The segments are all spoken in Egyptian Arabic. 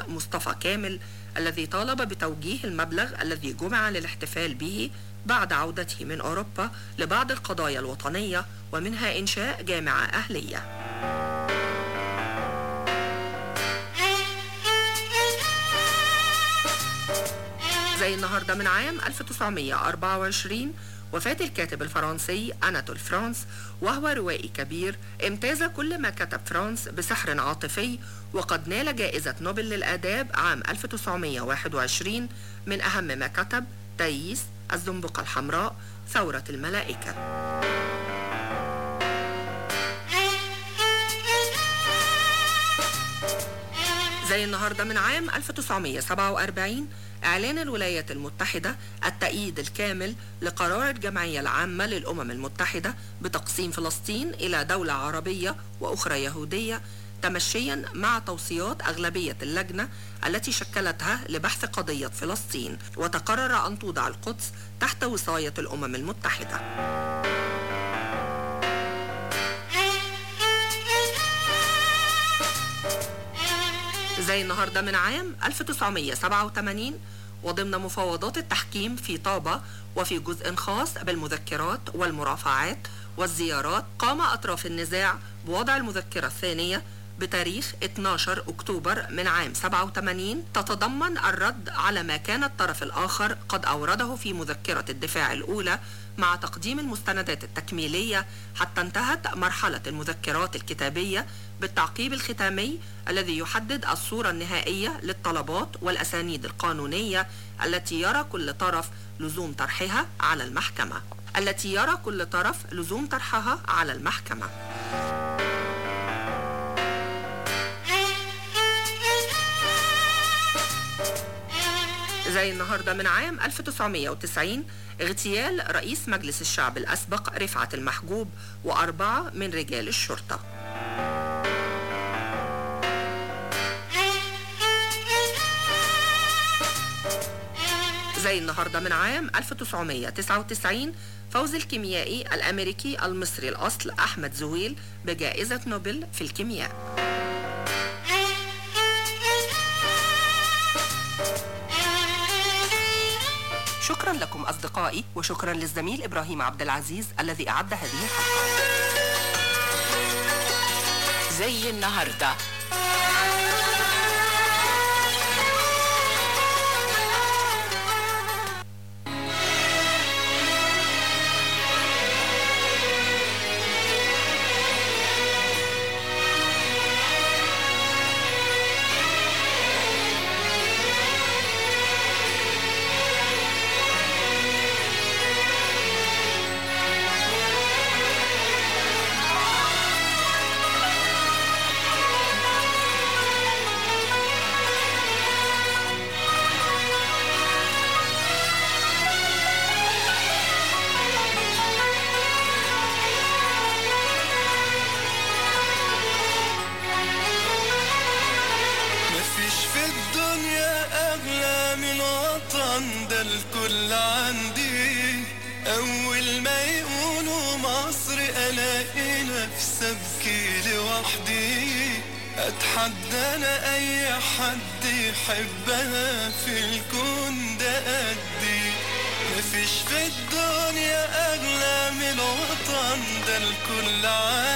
مصطفى كامل الذي طالب بتوجيه المبلغ الذي جمع للاحتفال به بعد عودته من أوروبا لبعض القضايا الوطنية ومنها إنشاء جامعة أهلية زي النهاردة من عام 1924 وفاة الكاتب الفرنسي أناتول فرانس وهو روائي كبير امتاز كل ما كتب فرانس بسحر عاطفي وقد نال جائزة نوبل للآداب عام 1921 من أهم ما كتب تايس الزنبقة الحمراء ثورة الملائكة زي النهاردة من عام 1947 إعلان الولايات المتحدة التأييد الكامل لقرار الجمعية العامة للأمم المتحدة بتقسيم فلسطين إلى دولة عربية وأخرى يهودية تمشيا مع توصيات أغلبية اللجنة التي شكلتها لبحث قضية فلسطين وتقرر أن توضع القدس تحت وصاية الأمم المتحدة زي النهارده من عام 1987 وضمن مفاوضات التحكيم في طابة وفي جزء خاص بالمذكرات والمرافعات والزيارات قام أطراف النزاع بوضع المذكرة الثانية بتاريخ 12 أكتوبر من عام 87 تتضمن الرد على ما كان الطرف الآخر قد أورده في مذكرة الدفاع الأولى مع تقديم المستندات التكميلية حتى انتهت مرحلة المذكرات الكتابية بالتعقيب الختامي الذي يحدد الصورة النهائية للطلبات والأسانيد القانونية التي يرى كل طرف لزوم طرحها على المحكمة التي يرى كل طرف لزوم طرحها على المحكمة زي النهاردة من عام 1990 اغتيال رئيس مجلس الشعب الأسبق رفعت المحجوب وأربعة من رجال الشرطة زي النهاردة من عام 1999 فوز الكيميائي الأمريكي المصري الأصل أحمد زويل بجائزة نوبل في الكيمياء شكرا لكم أصدقائي وشكرا للزميل إبراهيم عبد العزيز الذي أعد هذه الحلقة زي النهارده مفيش في الدنيا أغلى من وطن ده الكل عندي أول ما يقولوا مصر ألاقي نفسي أبكي لوحدي أتحدى أنا أي حد يحبها في الكون ده قدي مفيش في الدنيا أغلى من وطن ده الكل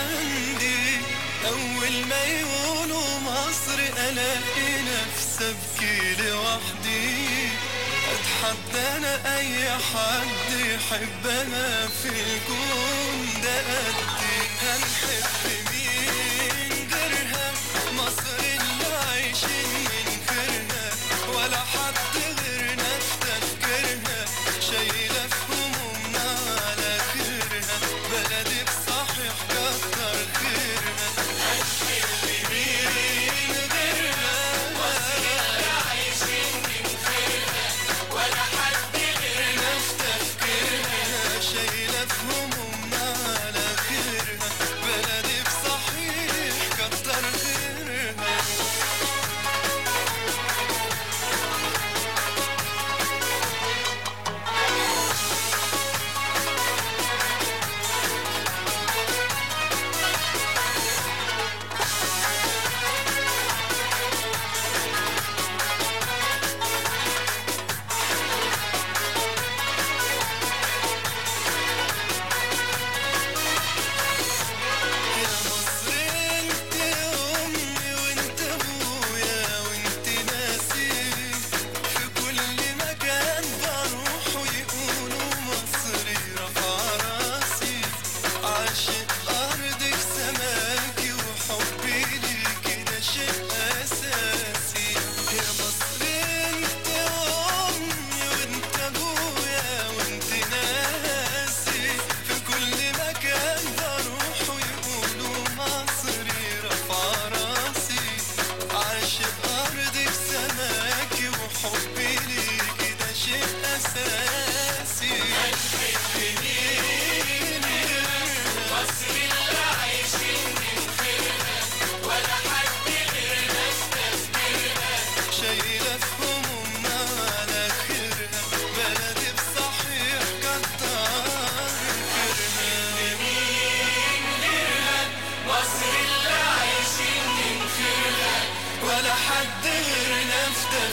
عندي أول ما يقولوا مصر ألاقي نفسي أبكي لوحدي أتحدى أنا أي حد يحبنا في الكون ده قدي هنحب مين غيرها مصر اللي عايشين من غيرها ولا حد غيرنا في تفكيرها شايلة في همومنا على خيرها بلدي بصحيح كتر خيرها هنحب مين غيرها مصر اللي عايشين من غيرها ولا حد غيرنا في تفكيرها شايلة في همومنا على خيرها بلدي بصحيح كتر خيرها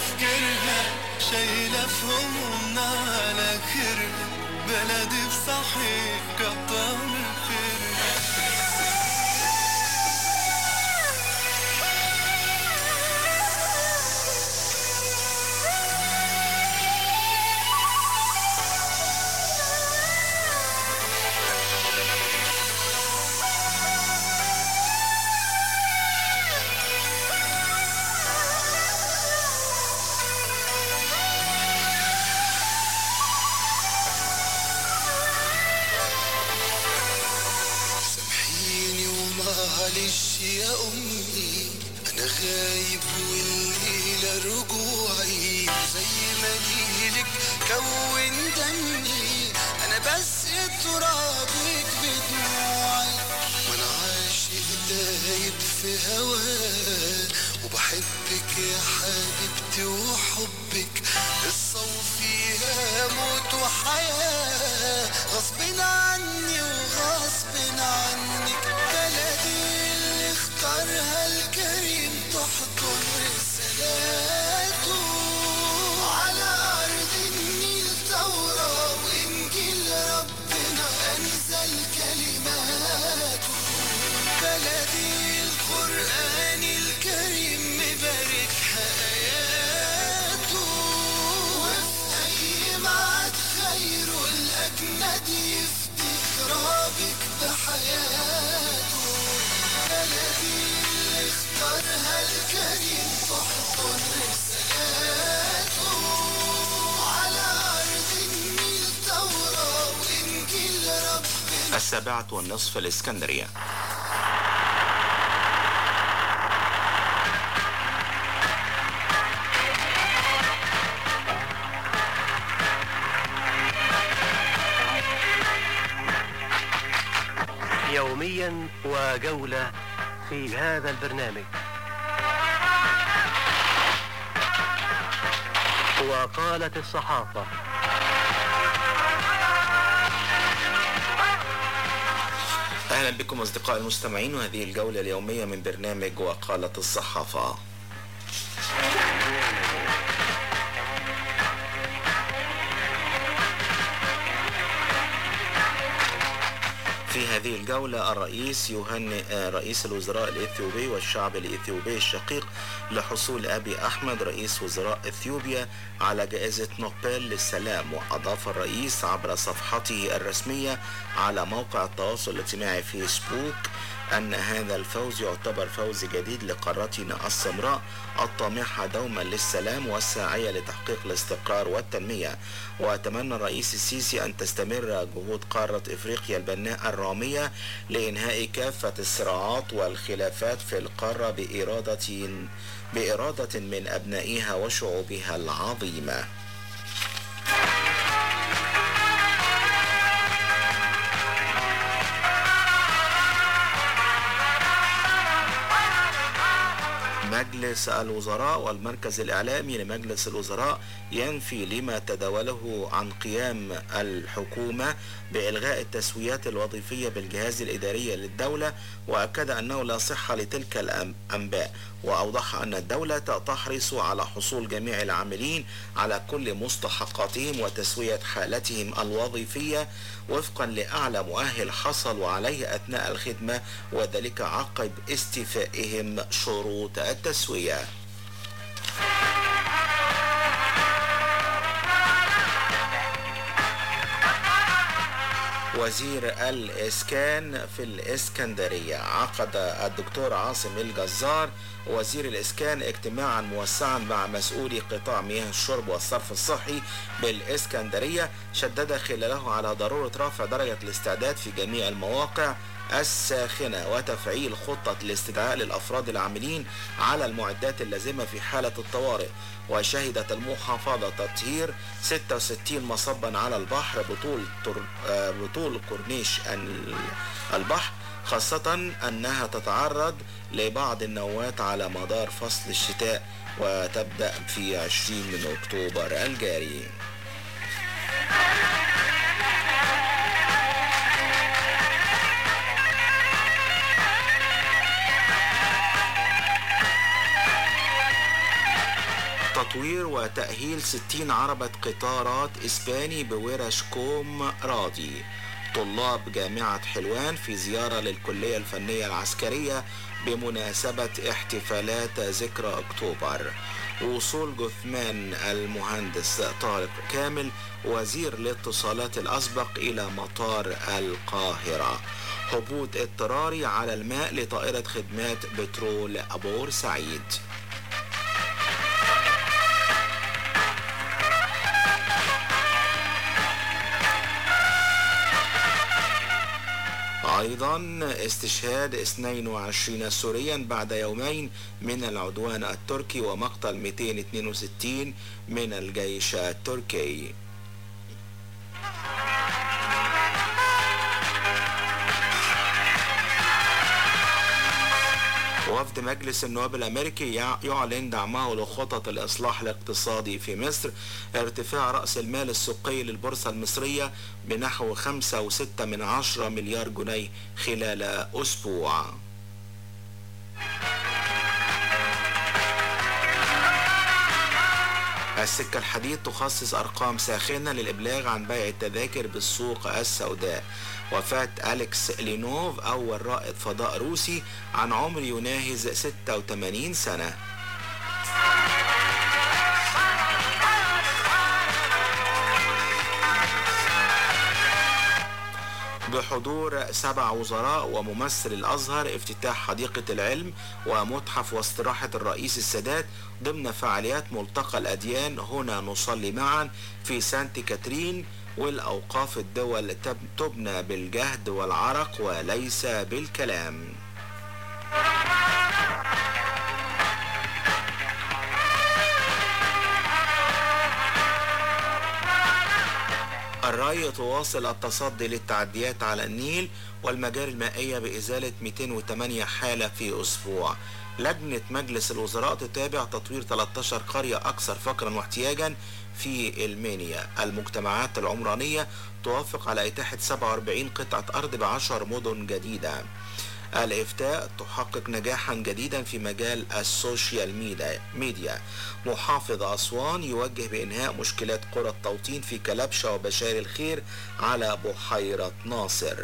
تفكيرها شايلة في همومنا على خيرها بلدي بصحيح كتر خيرها سامحيني ومعلش يا أمي أنا غايب والليلة رجوعي زي ما ليلك كون دمي أنا بس ترابك بدموعي ما أنا عاشق دايب في هواه وبحبك يا حبيبتي وحبك قصة وفيها موت وحياة غصب عني وغصب عنك بلدي اللي اختارها الكريم تحضن رسالاته على أرض النيل ثورة وإنجيل ربنا أنزل كلماته بلدي القرآن الكريم مبارك آياته وفي أي معاد خير الأجناد يفتي ترابك بحياته بلدي اللي اختارها الكريم تحضن رسالاته على أرض النيل ثورة وإنجيل ربنا السابعة والنصف الإسكندرية يوميا وجولة في هذا البرنامج وقالت الصحافة أهلا بكم أصدقاء المستمعين وهذه الجولة اليومية من برنامج وقالة الصحافة في هذه الجولة الرئيس يهنئ آه، رئيس الوزراء الإثيوبي والشعب الإثيوبي الشقيق لحصول أبي أحمد رئيس وزراء إثيوبيا على جائزة نوبل للسلام وأضاف الرئيس عبر صفحته الرسمية على موقع التواصل الاجتماعي فيسبوك أن هذا الفوز يعتبر فوز جديد لقارتنا السمراء الطامحة دوما للسلام والساعية لتحقيق الاستقرار والتنمية وأتمنى الرئيس السيسي أن تستمر جهود قارة إفريقيا البناء الرامية لإنهاء كافة الصراعات والخلافات في القارة بإرادة بإرادة من أبنائها وشعوبها العظيمة مجلس الوزراء والمركز الإعلامي لمجلس الوزراء ينفي لما تداوله عن قيام الحكومة بإلغاء التسويات الوظيفية بالجهاز الإداري للدولة وأكد أنه لا صحة لتلك الأنباء وأوضح أن الدولة تحرص على حصول جميع العاملين على كل مستحقاتهم وتسوية حالتهم الوظيفية وفقا لأعلى مؤهل حصلوا عليه أثناء الخدمة وذلك عقب استيفائهم شروط التسوية وزير الإسكان في الإسكندرية عقد الدكتور عاصم الجزار وزير الإسكان اجتماعا موسعا مع مسؤولي قطاع مياه الشرب والصرف الصحي بالإسكندرية شدد خلاله على ضرورة رفع درجة الاستعداد في جميع المواقع الساخنة وتفعيل خطة الاستدعاء للأفراد العاملين على المعدات اللازمة في حالة الطوارئ وشهدت المحافظة تطهير 66 مصبا على البحر بطول تر... آه، بطول كورنيش ال- البحر خاصة أنها تتعرض لبعض النوات على مدار فصل الشتاء وتبدأ في 20 من أكتوبر الجاري تطوير وتأهيل 60 عربة قطارات إسباني بورش كوم راضي طلاب جامعة حلوان في زيارة للكلية الفنية العسكرية بمناسبة احتفالات ذكرى أكتوبر وصول جثمان المهندس طارق كامل وزير الاتصالات الأسبق إلى مطار القاهرة هبوط اضطراري على الماء لطائرة خدمات بترول بورسعيد أيضا استشهاد 22 سوريا بعد يومين من العدوان التركي ومقتل 262 من الجيش التركي وفد مجلس النواب الامريكي يع- يعلن دعمه لخطط الاصلاح الاقتصادي في مصر ارتفاع راس المال السوقي للبورصه المصريه بنحو 5.6 من عشرة مليار جنيه خلال اسبوع السكة الحديد تخصص أرقام ساخنة للإبلاغ عن بيع التذاكر بالسوق السوداء وفاة أليكس لينوف أول رائد فضاء روسي عن عمر يناهز 86 سنة بحضور سبع وزراء وممثل الأزهر افتتاح حديقة العلم ومتحف واستراحة الرئيس السادات ضمن فعاليات ملتقى الأديان هنا نصلي معا في سانت كاترين والأوقاف الدول تب- تبنى بالجهد والعرق وليس بالكلام الري تواصل التصدي للتعديات على النيل والمجاري المائية بإزالة 208 حالة في أسبوع لجنة مجلس الوزراء تتابع تطوير 13 قرية أكثر فقرا واحتياجا في المنيا المجتمعات العمرانية توافق على إتاحة 47 قطعة أرض بعشر مدن جديدة الإفتاء تحقق نجاحا جديدا في مجال السوشيال ميدا- ميديا محافظ أسوان يوجه بإنهاء مشكلات قرى التوطين في كلبشة وبشار الخير على بحيرة ناصر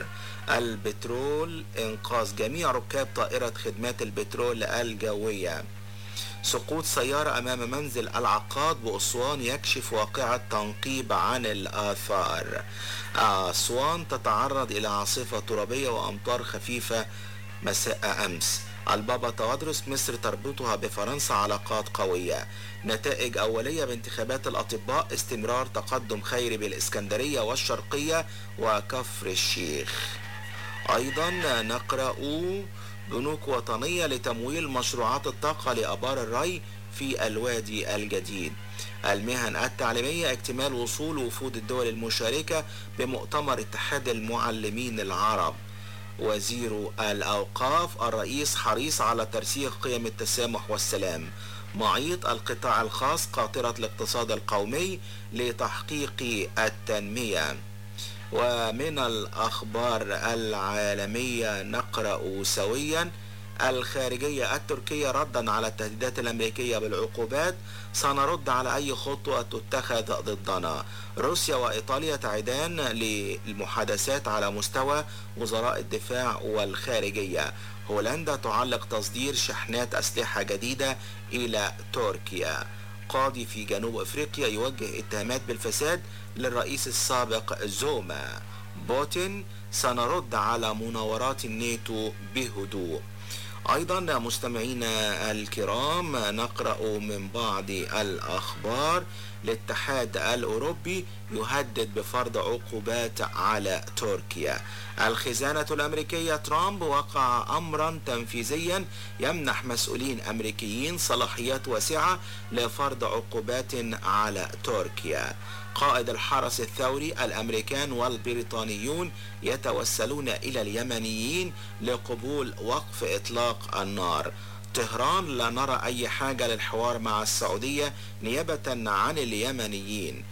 البترول إنقاذ جميع ركاب طائرة خدمات البترول الجوية سقوط سيارة أمام منزل العقاد بأسوان يكشف واقعة تنقيب عن الآثار أسوان تتعرض إلى عاصفة ترابية وأمطار خفيفة مساء أمس البابا توادرس مصر تربطها بفرنسا علاقات قوية نتائج أولية بانتخابات الأطباء استمرار تقدم خيري بالإسكندرية والشرقية وكفر الشيخ أيضا نقرأ بنوك وطنية لتمويل مشروعات الطاقة لأبار الري في الوادي الجديد المهن التعليمية اكتمال وصول وفود الدول المشاركة بمؤتمر اتحاد المعلمين العرب وزير الأوقاف الرئيس حريص على ترسيخ قيم التسامح والسلام معيط القطاع الخاص قاطرة الاقتصاد القومي لتحقيق التنمية ومن الأخبار العالمية نقرأ سويا الخارجية التركية ردا على التهديدات الأمريكية بالعقوبات سنرد على أي خطوة تتخذ ضدنا روسيا وإيطاليا تعدان للمحادثات على مستوى وزراء الدفاع والخارجية هولندا تعلق تصدير شحنات أسلحة جديدة إلى تركيا قاضي في جنوب افريقيا يوجه اتهامات بالفساد للرئيس السابق زوما بوتين سنرد على مناورات الناتو بهدوء ايضا مستمعينا الكرام نقرا من بعض الاخبار الاتحاد الاوروبي يهدد بفرض عقوبات على تركيا الخزانه الامريكيه ترامب وقع امرا تنفيذيا يمنح مسؤولين امريكيين صلاحيات واسعه لفرض عقوبات على تركيا قائد الحرس الثوري الامريكان والبريطانيون يتوسلون الى اليمنيين لقبول وقف اطلاق النار طهران لا نرى اي حاجه للحوار مع السعوديه نيابه عن اليمنيين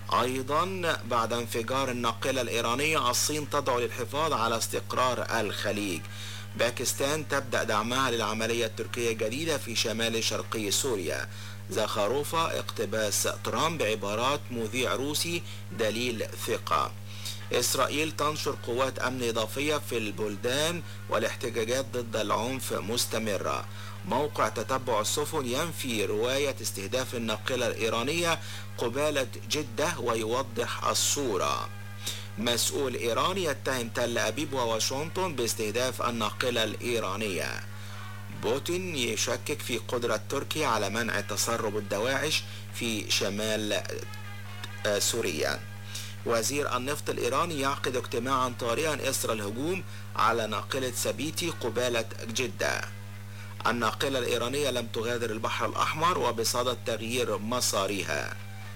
ايضا بعد انفجار الناقله الايرانيه الصين تدعو للحفاظ على استقرار الخليج باكستان تبدا دعمها للعمليه التركيه الجديده في شمال شرقي سوريا زخاروفا اقتباس ترامب بعبارات مذيع روسي دليل ثقة إسرائيل تنشر قوات أمن إضافية في البلدان والاحتجاجات ضد العنف مستمرة موقع تتبع السفن ينفي رواية استهداف الناقلة الإيرانية قبالة جدة ويوضح الصورة مسؤول إيراني يتهم تل أبيب وواشنطن باستهداف الناقلة الإيرانية بوتين يشكك في قدرة تركيا على منع تسرب الدواعش في شمال آه، سوريا وزير النفط الإيراني يعقد اجتماعا طارئا إثر الهجوم على ناقلة سبيتي قبالة جدة الناقلة الإيرانية لم تغادر البحر الأحمر وبصدد تغيير مسارها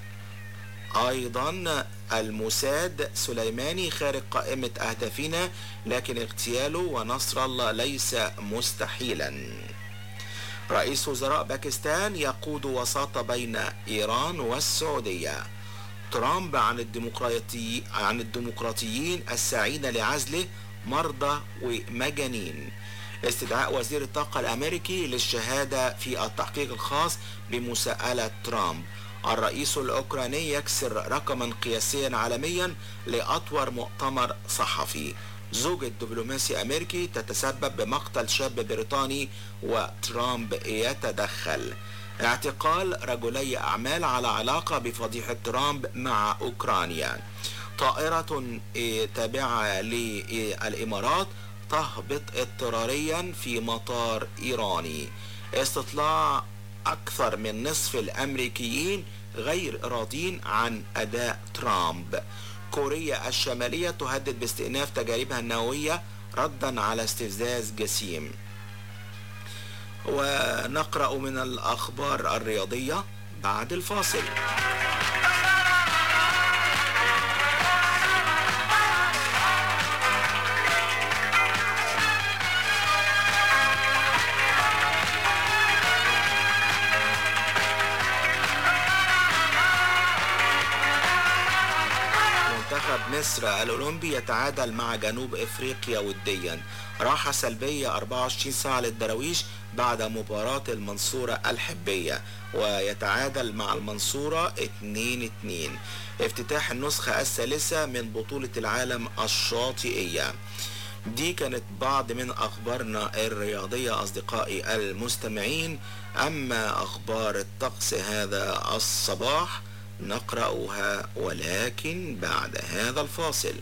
أيضا الموساد سليماني خارج قائمة أهدافنا لكن اغتياله ونصر الله ليس مستحيلا رئيس وزراء باكستان يقود وساطة بين إيران والسعودية ترامب عن الديمقراطي عن الديمقراطيين الساعين لعزله مرضى ومجانين استدعاء وزير الطاقة الأمريكي للشهادة في التحقيق الخاص بمساءلة ترامب الرئيس الأوكراني يكسر رقما قياسيا عالميا لأطول مؤتمر صحفي زوجة دبلوماسي أمريكي تتسبب بمقتل شاب بريطاني وترامب يتدخل اعتقال رجلي أعمال على علاقة بفضيحة ترامب مع أوكرانيا طائرة إيه، تابعة للإمارات تهبط اضطراريا في مطار إيراني استطلاع أكثر من نصف الأمريكيين غير راضين عن أداء ترامب كوريا الشمالية تهدد باستئناف تجاربها النووية ردا على استفزاز جسيم ونقرأ من الأخبار الرياضية بعد الفاصل منتخب مصر الأولمبي يتعادل مع جنوب إفريقيا وديا راحة سلبية 24 ساعة للدراويش بعد مباراة المنصورة الحبية ويتعادل مع المنصورة 2-2 افتتاح النسخة الثالثة من بطولة العالم الشاطئية دي كانت بعض من أخبارنا الرياضية أصدقائي المستمعين أما أخبار الطقس هذا الصباح نقرأها ولكن بعد هذا الفاصل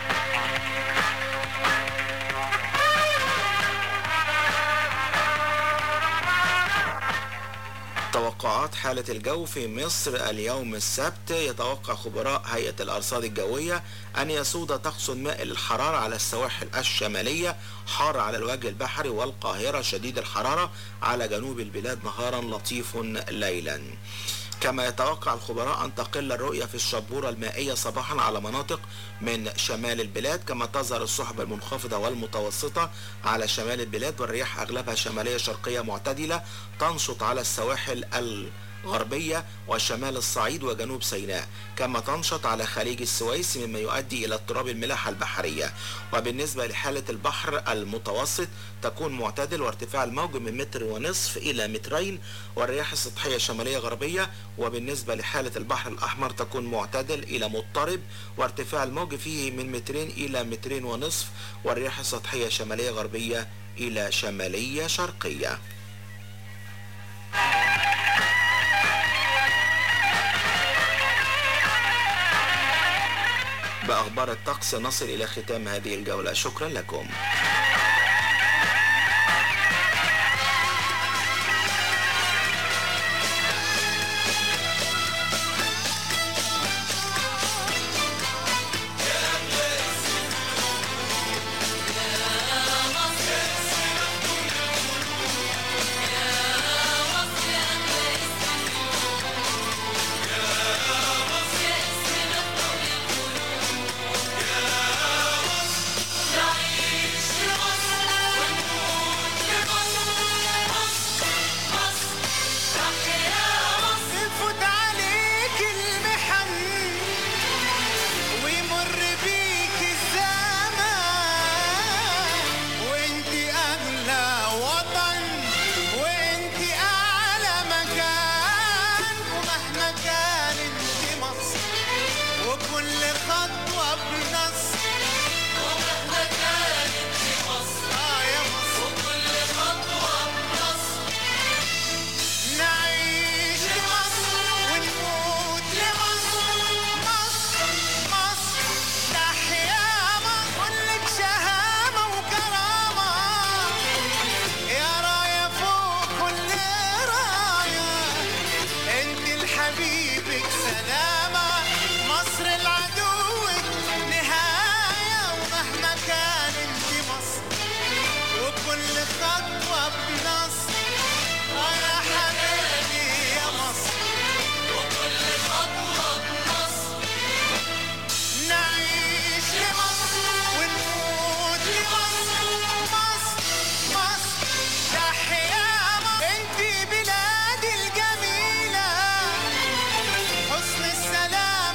توقعات حالة الجو في مصر اليوم السبت يتوقع خبراء هيئة الأرصاد الجوية أن يسود طقس مائل الحرارة على السواحل الشمالية حار على الوجه البحري والقاهرة شديد الحرارة على جنوب البلاد نهارا لطيف ليلا كما يتوقع الخبراء أن تقل الرؤية في الشبورة المائية صباحا على مناطق من شمال البلاد كما تظهر السحب المنخفضة والمتوسطة على شمال البلاد والرياح أغلبها شمالية شرقية معتدلة تنشط على السواحل الغربية وشمال الصعيد وجنوب سيناء كما تنشط على خليج السويس مما يؤدي إلى اضطراب الملاحة البحرية وبالنسبة لحالة البحر المتوسط تكون معتدل وارتفاع الموج من متر ونصف إلى مترين والرياح السطحية شمالية غربية وبالنسبة لحالة البحر الأحمر تكون معتدل إلى مضطرب وارتفاع الموج فيه من مترين إلى مترين ونصف والرياح السطحية شمالية غربية إلى شمالية شرقية بأخبار الطقس نصل إلى ختام هذه الجولة شكرا لكم نعيش حبيبك سلامة مصر العدو نهاية ومهما كان انت مصر وكل خطوة بنصر آه يا حبيبي يا مصر وكل خطوة بنصر نعيش لمصر ونموت لمصر مصر مصر تحيا مصر انتي بلادي الجميلة حسن السلام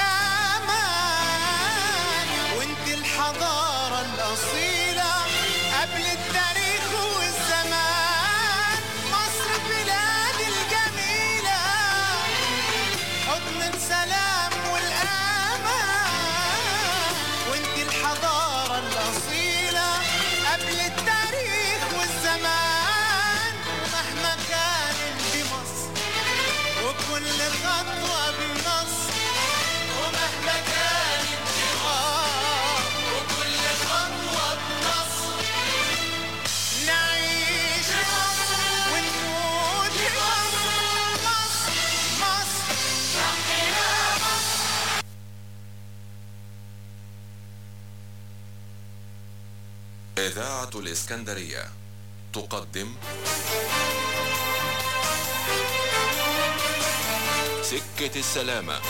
والأمان وانتي الحضارة الأصيلة قبل التاريخ والزمان مصر بلادي الجميلة حضن السلام والأمان وانت الحضارة الأصيلة قبل التاريخ والزمان ومهما كان انت مصر وكل خطوة بنصر ومهما كان انت آه وكل خطوة بنصر نعيش مصر ونموت لمصر مصر مصر تحيا مصر إذاعة الإسكندرية تقدم سكة السلامة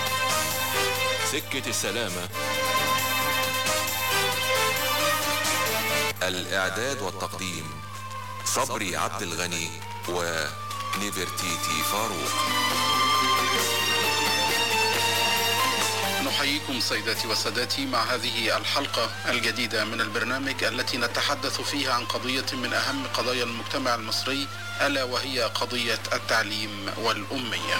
سكة السلامة الإعداد والتقديم صبري عبد الغني ونيفرتيتي فاروق نحييكم سيداتي وسادتي مع هذه الحلقة الجديدة من البرنامج التي نتحدث فيها عن قضية من أهم قضايا المجتمع المصري ألا وهي قضية التعليم والأمية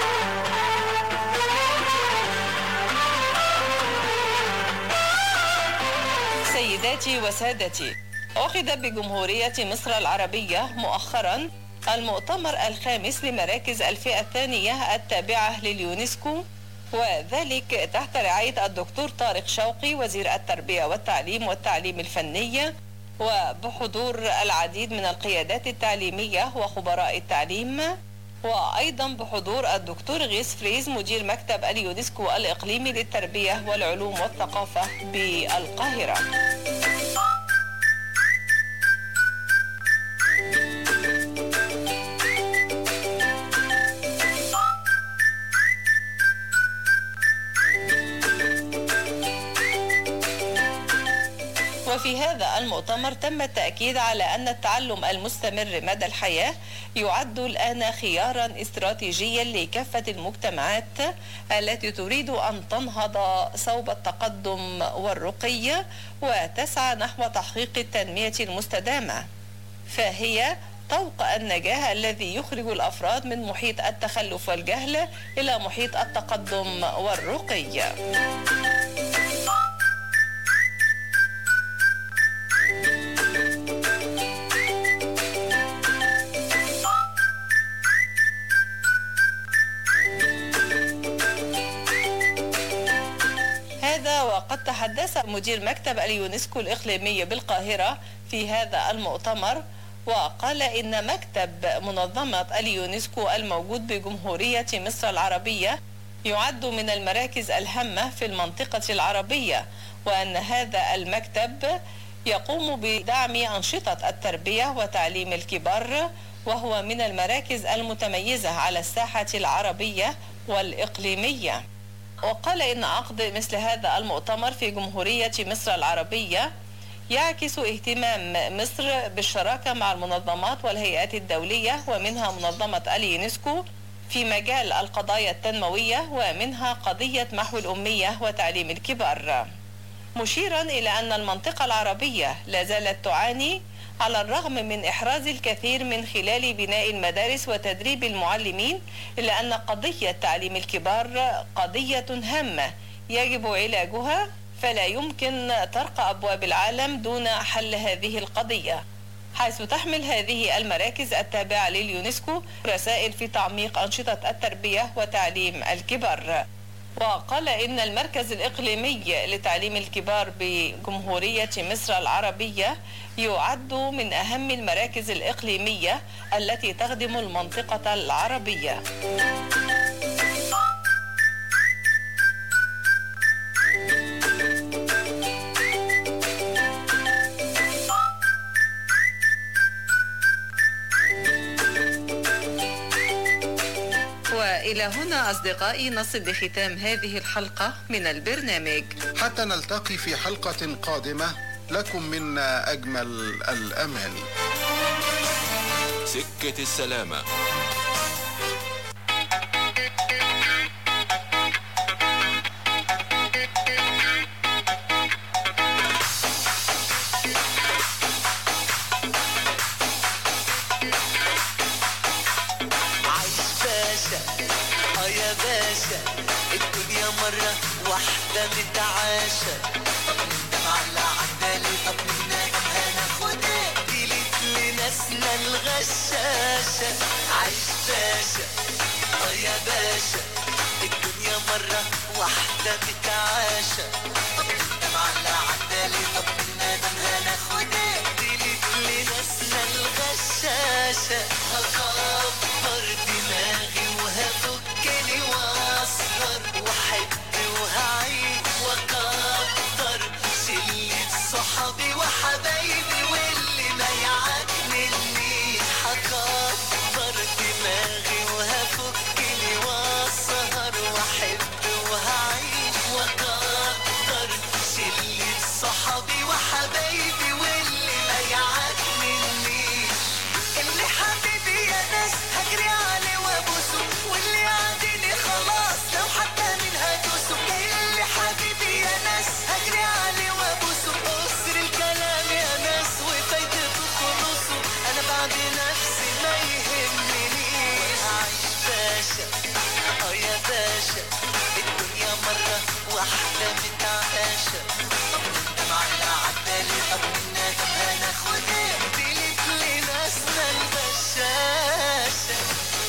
سيداتي وسادتي عقد بجمهورية مصر العربية مؤخرا المؤتمر الخامس لمراكز الفئة الثانية التابعة لليونسكو وذلك تحت رعاية الدكتور طارق شوقي وزير التربية والتعليم والتعليم الفني وبحضور العديد من القيادات التعليمية وخبراء التعليم وأيضا بحضور الدكتور غيس فريز مدير مكتب اليونسكو الإقليمي للتربية والعلوم والثقافة بالقاهرة وفي هذا المؤتمر تم التأكيد على أن التعلم المستمر مدى الحياة يعد الآن خيارا استراتيجيا لكافة المجتمعات التي تريد أن تنهض صوب التقدم والرقي وتسعى نحو تحقيق التنمية المستدامة فهي طوق النجاة الذي يخرج الأفراد من محيط التخلف والجهل إلى محيط التقدم والرقي هذا وقد تحدث مدير مكتب اليونسكو الإقليمي بالقاهرة في هذا المؤتمر وقال إن مكتب منظمة اليونسكو الموجود بجمهورية مصر العربية يعد من المراكز الهامة في المنطقة العربية وأن هذا المكتب يقوم بدعم أنشطة التربية وتعليم الكبار وهو من المراكز المتميزة على الساحة العربية والإقليمية وقال إن عقد مثل هذا المؤتمر في جمهورية مصر العربية يعكس اهتمام مصر بالشراكة مع المنظمات والهيئات الدولية ومنها منظمة اليونسكو في مجال القضايا التنموية ومنها قضية محو الأمية وتعليم الكبار مشيرا إلى أن المنطقة العربية لا زالت تعاني على الرغم من إحراز الكثير من خلال بناء المدارس وتدريب المعلمين إلا أن قضية تعليم الكبار قضية هامة يجب علاجها فلا يمكن طرق أبواب العالم دون حل هذه القضية حيث تحمل هذه المراكز التابعة لليونسكو رسائل في تعميق أنشطة التربية وتعليم الكبار وقال إن المركز الإقليمي لتعليم الكبار بجمهورية مصر العربية يعد من أهم المراكز الإقليمية التي تخدم المنطقة العربية هنا أصدقائي نصل لختام هذه الحلقة من البرنامج حتى نلتقي في حلقة قادمة لكم منا أجمل الأماني سكة السلامة عايش باشا اه يا باشا الدنيا مرة واحدة متعاشة طب نندم على عدالي طب نندم هناخد ايه جيلت لناسنا الغشاشة عايش باشا اه يا باشا الدنيا مرة واحدة متعاشة طب نندم على عدالي طب نندم هناخد ايه جيلت لناسنا الغشاشة هكبر دماغي وهفكني واسهر واحب وهعيد واكتر شلة صحابي وحبايبي واللي ما يعجبني هكبر دماغي وهفكني واسهر واحب وهعيد واكتر شلة صحابي وحبايبي واللي ما يعجبني اللي حبيبي يا ناس هجري عليه وابوسه واللي عاديني خلاص لو حتى من هدوسه اللي حبيبي يا ناس هجري عليه وابوسه قصر الكلام يا ناس وفايدته خلوصه انا بعد نفسي ما يهمني عايش باشا اه يا باشا الدنيا مرة واحدة متعاشة طب نندم على عدالي طب نندم هناخد ايه ديلت لناسنا البشاشة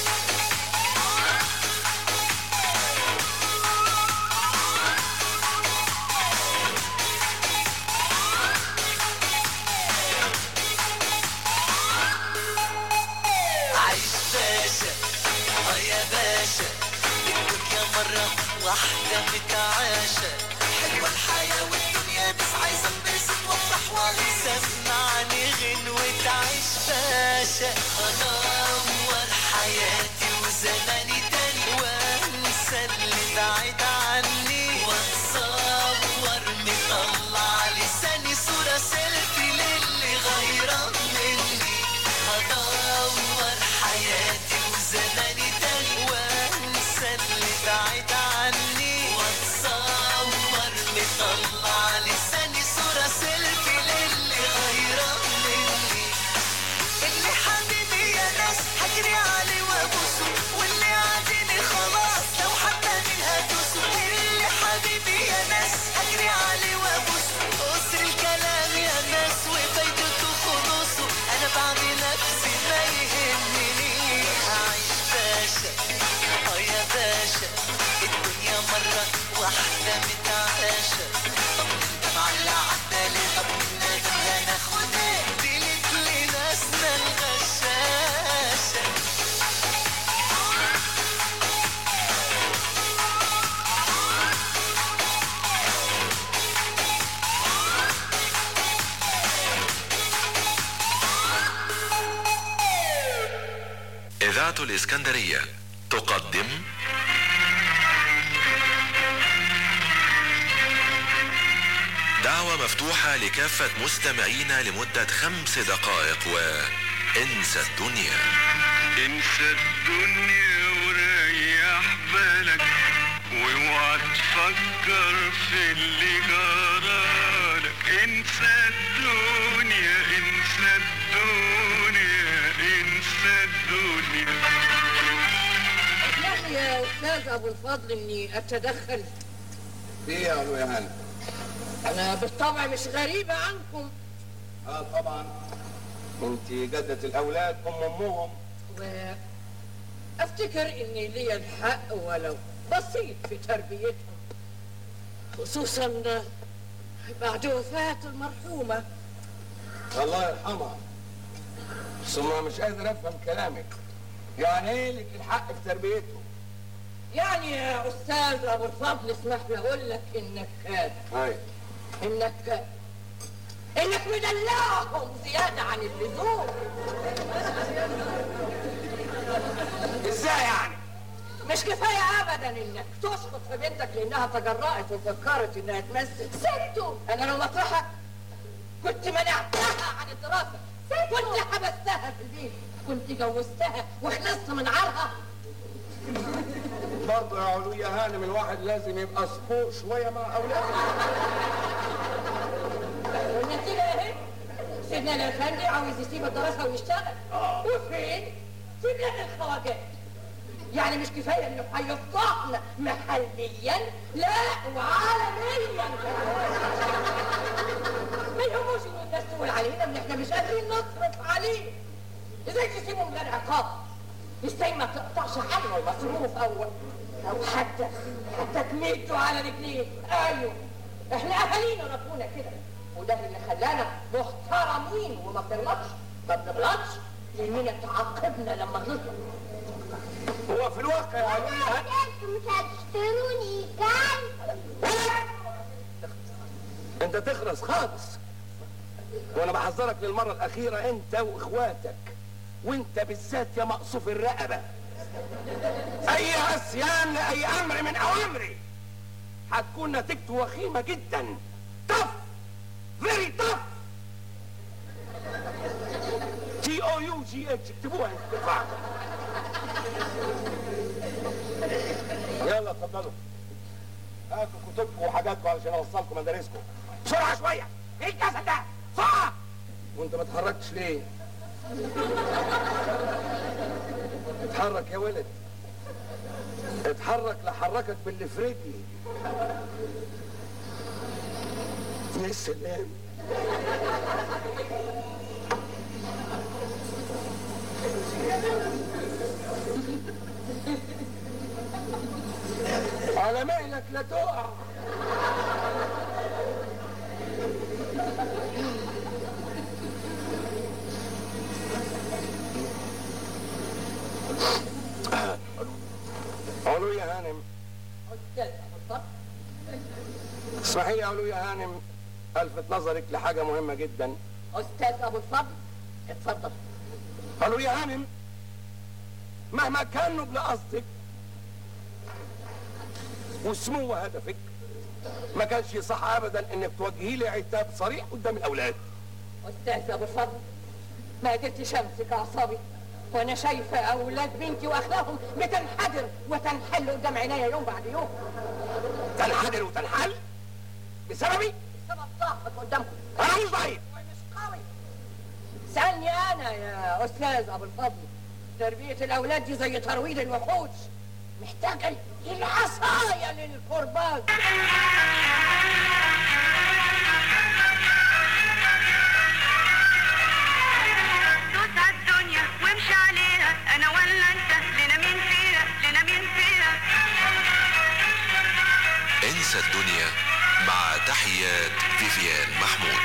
عايش باشا اه يا باشا الدنيا مرة واحدة متعاشة حلوة الحياة والدنيا بس عايزة انبسط وافرح واسمعني غنوة عيش باشا انور حياتي وزماني تاني وانسى اللي بعيد عني واتصور مطلع لساني صورة سيلفي للي غيران مني هدور حياتي وزماني تاني وانسى اللي بعيد عني واتصور مطلع لساني صورة سيلفي للي غيران مني اللي حبيبي يا ناس هجري عليه وابوسه واللي عاديني خلاص لو حتى من هدوسه اللي حبيبي يا ناس هجري عليه وابوسه قصر الكلام يا ناس وفايدته خلوصه انا بعد نفسي ما يهمني عايش باشا اه يا باشا الدنيا مرة واحدة متعاشة طب نندم على عدالي طب نندم هناخد ايه ديلت لناسنا الغشاشة إذاعة الإسكندرية تقدم دعوة مفتوحة لكافة مستمعينا لمدة خمس دقائق وانسى الدنيا انسى الدنيا وريح بالك واوعى تفكر في اللي جرالك انسى الدنيا انسى الدنيا انسى الدنيا اسمح لي يا استاذ ابو الفضل اني اتدخل ايه يا ابو يهان انا بالطبع مش غريبه عنكم اه طبعا انت جدة الاولاد ام امهم وافتكر اني لي الحق ولو بسيط في تربيتهم خصوصا بعد وفاة المرحومة الله يرحمها ثم مش قادر افهم كلامك يعني ايه لك الحق في تربيتهم يعني يا استاذ ابو الفضل اسمح لي اقول لك انك هاي انك انك مدلعهم زيادة عن اللزوم ازاي يعني مش كفايه ابدا انك تسقط في بنتك لانها تجرأت وفكرت انها تمثل ستو انا لو مطرحك كنت منعتها عن الدراسه كنت حبستها في البيت كنت جوزتها وخلصت من عارها برضه يا علو يا هانم الواحد لازم يبقى صبور شويه مع اولاده والنتيجه اهي سيدنا الافندي عاوز يسيب الدراسه ويشتغل وفين؟ في بلاد الخواجات يعني مش كفايه انه هيفضحنا محليا لا وعالميا ما يهموش ان الناس تقول علينا ان احنا مش قادرين نصرف عليه ازاي تسيبه من غير عقاب ازاي ما تقطعش عنه المصروف او او حتى حتى تمدوا على رجليه ايوه احنا اهالينا ربونا كده وده اللي خلانا محترمين وما بنغلطش ما بنغلطش لاننا تعاقبنا لما غلطنا هو في الواقع يا علو يا هانم مش هتشتروني كان انت تخرس خالص وانا بحذرك للمره الاخيره انت واخواتك وانت بالذات يا مقصوف الرقبه اي عصيان لاي امر من اوامري هتكون نتيجته وخيمه جدا طف فيري طف تي او يو جي اتش اكتبوها بسرعه يلا اتفضلوا هاتوا كتبكم وحاجاتكم علشان اوصلكم مدارسكم بسرعه شويه ايه الجسد ده بسرعه وانت ما اتحركتش ليه اتحرك يا ولد اتحرك لحركك باللي في رجلي يا سلام على مهلك لا تقع علو يا هانم استاذ ابو الفضل اسمحي لي يا علو يا هانم الفت نظرك لحاجه مهمه جدا استاذ ابو الفضل اتفضل قالوا يا هانم مهما كان نبل قصدك وسمو هدفك ما كانش يصح ابدا انك توجهي لي عتاب صريح قدام الاولاد استاذ ابو الفضل ما قدرتش امسك اعصابي وانا شايفه اولاد بنتي واخلاقهم بتنحدر وتنحل قدام عينيا يوم بعد يوم تنحدر وتنحل بسببي سبب ضعفك قدامكم انا مش ضعيف مش قوي سألني انا يا استاذ ابو الفضل تربيه الاولاد دي زي ترويض الوحوش محتاجه العصايه للكرباج دوس على الدنيا وامشي عليها انا ولا انت لنا مين فيها لنا مين فيها انسى الدنيا مع تحيات فيفيان محمود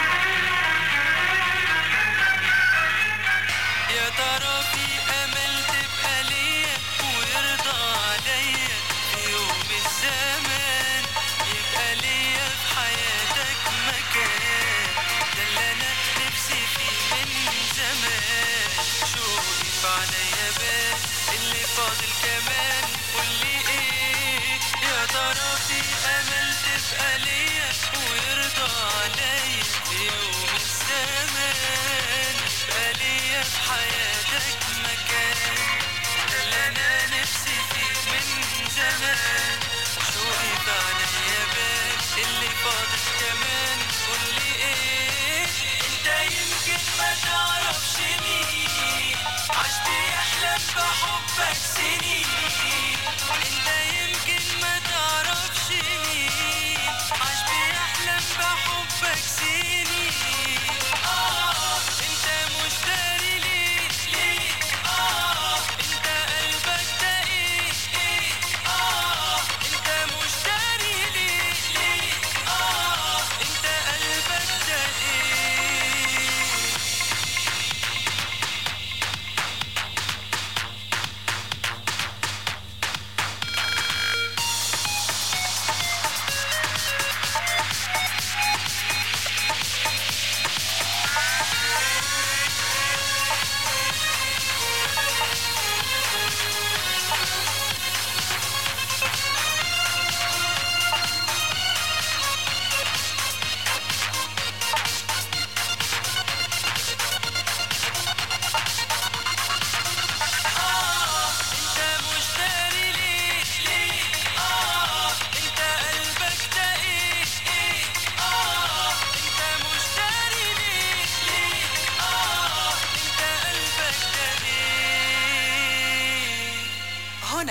يا ترى في امل تبقى ليا ويرضى عليا في يوم الزمان يبقى ليا في حياتك مكان ده اللي انا نفسي فيه من زمان شوقي في عليا بان اللي فاضل كمان قولي ايه يا ترى في امل تبقى ليا ويرضى عليا في يوم الزمان يبقى ليا في حياتك مكان ده اللي انا نفسي فيه من زمان شوقي في عليا بان اللي فاضل كمان قولي ايه انت يمكن ما تعرفش مين عشت يحلم بحبك سنين انت يمكن ما تعرفش مين عاش بيحلم بحبك سنين اه انت مش داري ليه ليه اه انت قلبك ده ايه ايه اه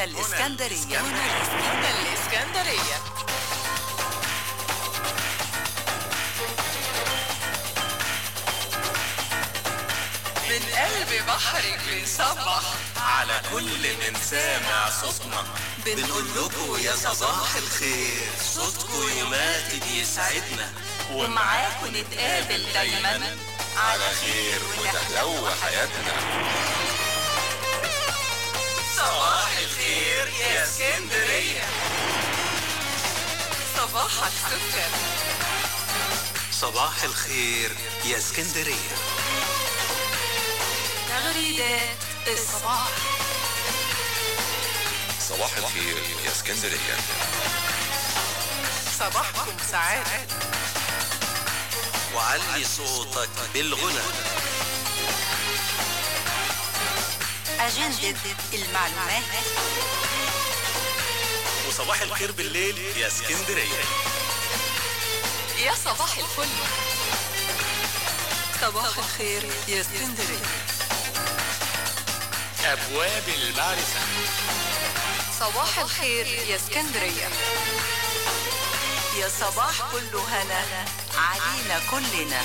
الإسكندرية هنا الإسكندرية من قلب بحرك بنصبح على كل من سامع صوتنا بنقول لكم يا صباح الخير صوتكم يماتد يسعدنا ومعاكم نتقابل دايما على خير وتحلو حياتنا صباح الخير يا اسكندرية صباحك سكر صباح الخير يا اسكندرية تغريدات الصباح صباح الخير يا اسكندرية صباحكم سعادة وعلي صوتك بالغنى أجندة المعلومات وصباح الخير بالليل يا اسكندرية يا صباح الفل صباح الخير يا اسكندرية أبواب المعرفة صباح الخير يا اسكندرية يا صباح كله هنا علينا كلنا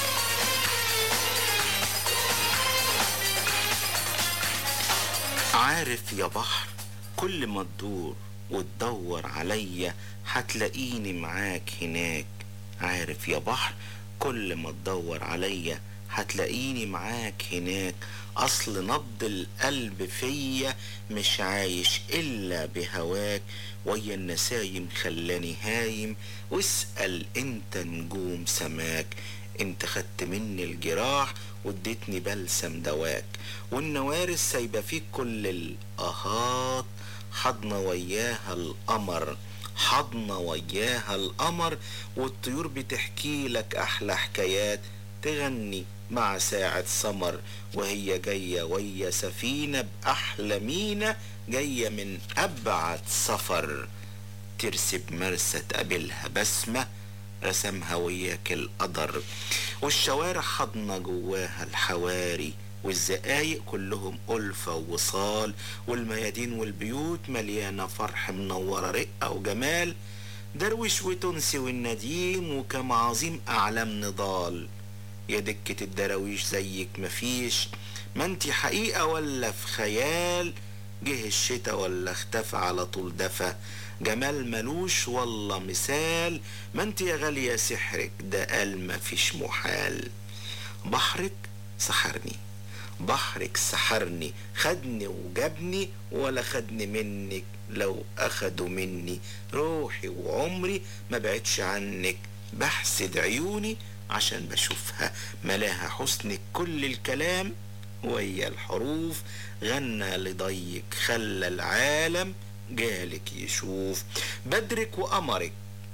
عارف يا بحر كل ما تدور وتدور عليا هتلاقيني معاك هناك عارف يا بحر كل ما تدور عليا هتلاقيني معاك هناك اصل نبض القلب فيا مش عايش الا بهواك ويا النسايم خلاني هايم واسأل انت نجوم سماك انت خدت مني الجراح واديتني بلسم دواك والنوارس سايبة فيك كل الأهات حضنة وياها القمر حضنة وياها القمر والطيور بتحكي لك أحلى حكايات تغني مع ساعة سمر وهي جاية ويا سفينة بأحلى مينا جاية من أبعد سفر ترسي بمرسى تقابلها بسمة رسمها وياك القدر والشوارع حضنة جواها الحواري والزقايق كلهم ألفة ووصال والميادين والبيوت مليانة فرح منورة رقة وجمال درويش وتونسي والنديم وكم عظيم أعلام نضال يا دكة الدراويش زيك مفيش ما انتي حقيقة ولا في خيال جه الشتا ولا اختفى على طول دفى جمال ملوش والله مثال ما انت يا غالية سحرك ده قال مفيش محال بحرك سحرني بحرك سحرني خدني وجابني ولا خدني منك لو اخدوا مني روحي وعمري ما بعدش عنك بحسد عيوني عشان بشوفها ملاها حسنك كل الكلام ويا الحروف غنى لضيق خلى العالم جالك يشوف بدرك وقمرك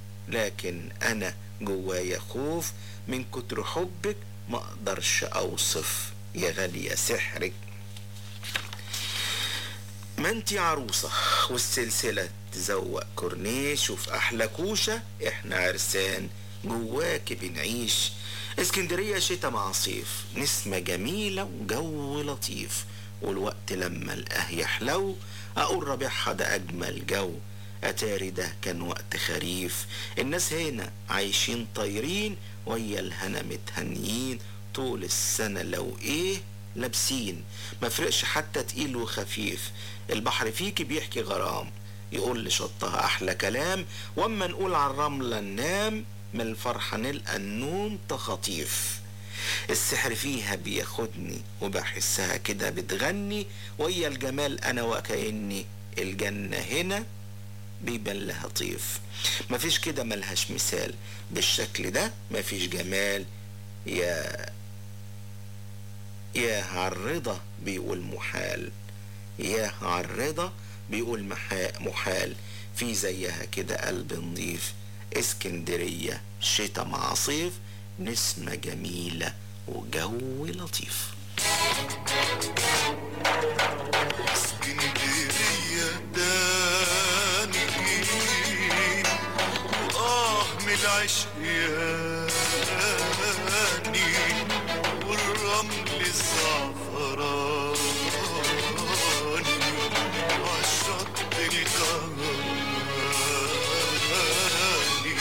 لكن انا جوايا خوف من كتر حبك ما اقدرش اوصف يا غالية سحرك ما انتي عروسة والسلسلة تزوق كورنيش وفي احلى كوشة احنا عرسان جواك بنعيش اسكندرية شتا مع صيف نسمة جميلة وجو لطيف والوقت لما القاه يحلو اقول ربيعها ده اجمل جو اتاري ده كان وقت خريف الناس هنا عايشين طايرين ويا الهنا متهنيين طول السنة لو ايه لابسين مفرقش حتى تقيل وخفيف البحر فيكي بيحكي غرام يقول لشطها احلى كلام واما نقول على الرملة ننام من الفرحة نلقى النوم تخطيف السحر فيها بياخدني وبحسها كده بتغني ويا الجمال انا وكأني الجنة هنا بيبان لها طيف مفيش كده ملهاش مثال بالشكل ده مفيش جمال يا يا عالرضا بيقول محال يا عالرضا بيقول محا- محال في زيها كده قلب نضيف اسكندرية شتا مع صيف نسمة جميلة وجو لطيف اسكندرية داني وآه من العشقياني والرمل الزعفراني عالشط الأغاني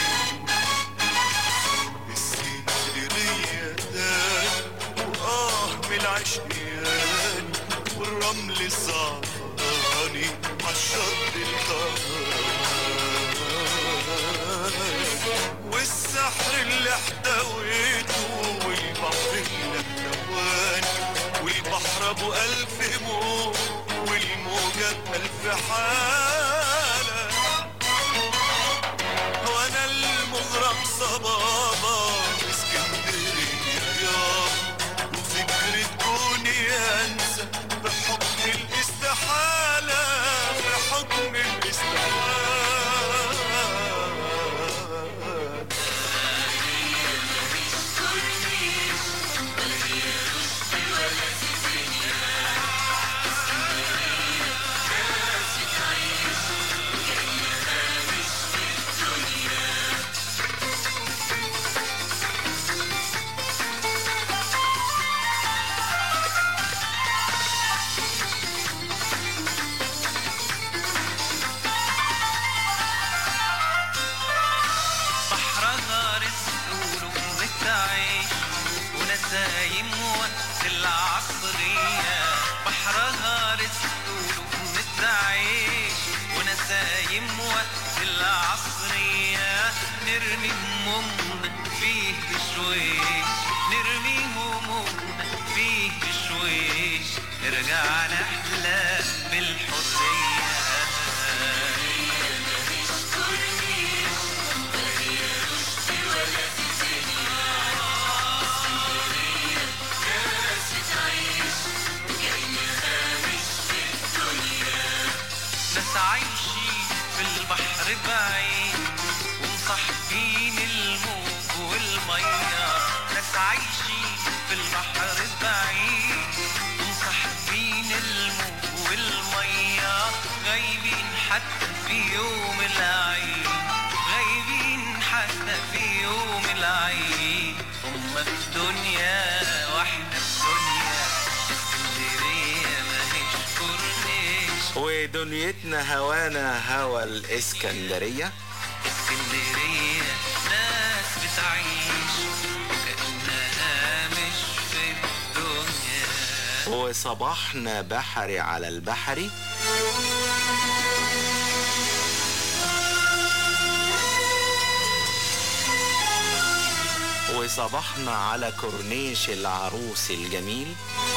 اسكندرية تاني وآه من العشقيان والرمل الزعفراني عالشط الكهرباني والسحر اللي احتويته والبحر اللي احتواني والبحر ابو الف موج والموجة بألف حالة وانا المغرم صبابة اسكندرية يابا وفكرة كوني انسى بحكم الاستحالة بحكم الاستحالة بحرها رزق ولقمة عيش ونسايم وقت العصرية بحرها رزق ولقمة عيش ونسايم وقت العصرية نرمي همومنا فيه بشويش نرمي همومنا فيه بشويش نرجع نحلى بالحرية ناس عايشين في البحر بعيد ومصاحبين الموج والمية ناس عايشين في البحر بعيد ومصاحبين الموج والمية غايبين حتى في يوم العيد غايبين حتى في يوم العيد هما في الدنيا واحنا في دنيا اسكندرية ماهيش كورنيش ودنيتنا هوانا هوا الإسكندرية اسكندرية ناس بتعيش وكأنها مش في الدنيا وصباحنا بحري على البحري وصباحنا على كورنيش العروس الجميل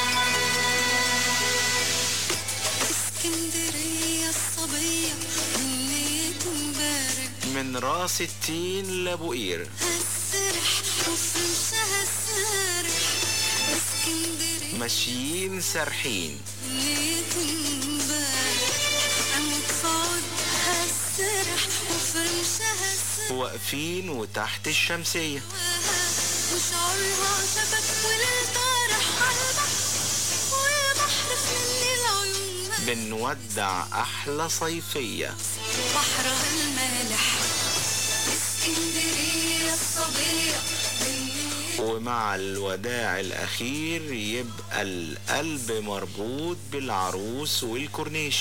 اسكندرية الصبية دنيته مبارك من راس التين لابو قير هالسرح وفرشها السارح اسكندرية ماشيين سارحين دنيته مبارك أموت في عودها السرح وفرشها السارح واقفين وتحت الشمسية وشعرها شبك وللطارح عالبحر والبحر في العيون بنودع أحلى صيفية بحرها المالح اسكندرية الصبية ومع الوداع الأخير يبقى القلب مربوط بالعروس والكورنيش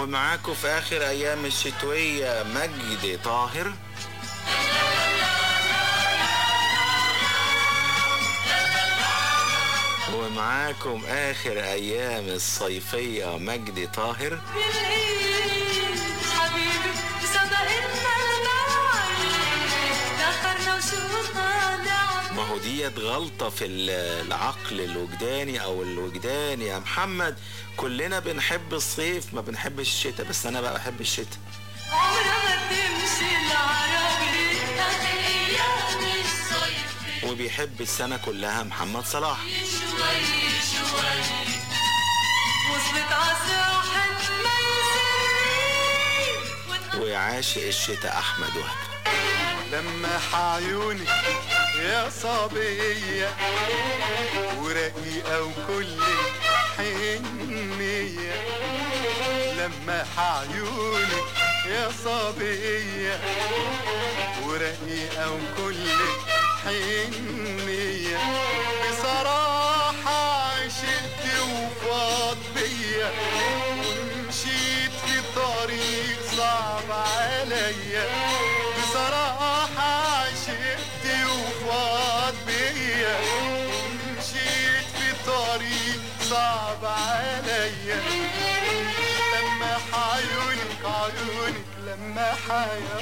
ومعاكم في آخر أيام الشتوية مجدي طاهر ومعاكم آخر أيام الصيفية مجدي طاهر بالايد حبيبي سبقتنا المواعيد دخلنا وشوفنا لعب ما هو ديت غلطة في ال- العقل الوجداني أو الوجدان يا محمد كلنا بنحب الصيف ما بنحبش الشتاء بس أنا بقى بحب الشتاء عمرها ما تمشي العربي ايام الصيف وبيحب السنة كلها محمد صلاح شوي شوي وصلت عالساحل ما يسري ويعاشق الشتاء أحمد وهب لما عيونك يا صبية ورقيقة وكل حنية لما عيونك يا صبية ورقيقة وكل حنية بصراحة عشقت وفاض بيا ومشيت في طريق صعب عليا بصراحة عشقت وفاض بيا ومشيت في طريق صعب عليا لما عيونك عيونك لما حيا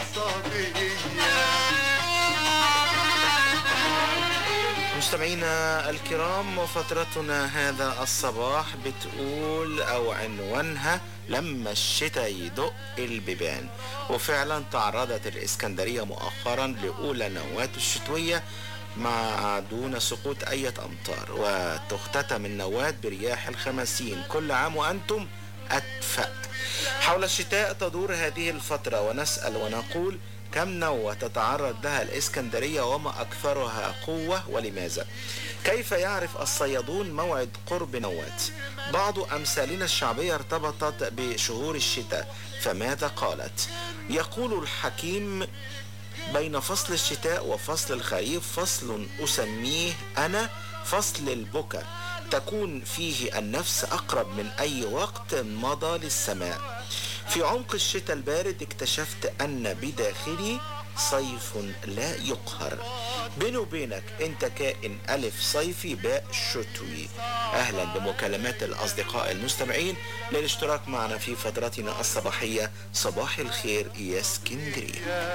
صبية مستمعينا الكرام وفترتنا هذا الصباح بتقول او عنوانها لما الشتاء يدق البيبان وفعلا تعرضت الاسكندرية مؤخرا لأولى نوات الشتوية مع دون سقوط أي أمطار وتختتم النوات برياح الخمسين كل عام وأنتم أدفأ حول الشتاء تدور هذه الفترة ونسأل ونقول كم نوة تتعرض لها الإسكندرية وما أكثرها قوة ولماذا كيف يعرف الصيادون موعد قرب نوات بعض أمثالنا الشعبية ارتبطت بشهور الشتاء فماذا قالت يقول الحكيم بين فصل الشتاء وفصل الخريف فصل أسميه أنا فصل البكا تكون فيه النفس أقرب من أي وقت مضى للسماء في عمق الشتاء البارد اكتشفت أن بداخلي صيف لا يقهر بيني وبينك انت كائن ألف صيفي باء شتوي أهلا بمكالمات الأصدقاء المستمعين للاشتراك معنا في فترتنا الصباحية صباح الخير يا اسكندرية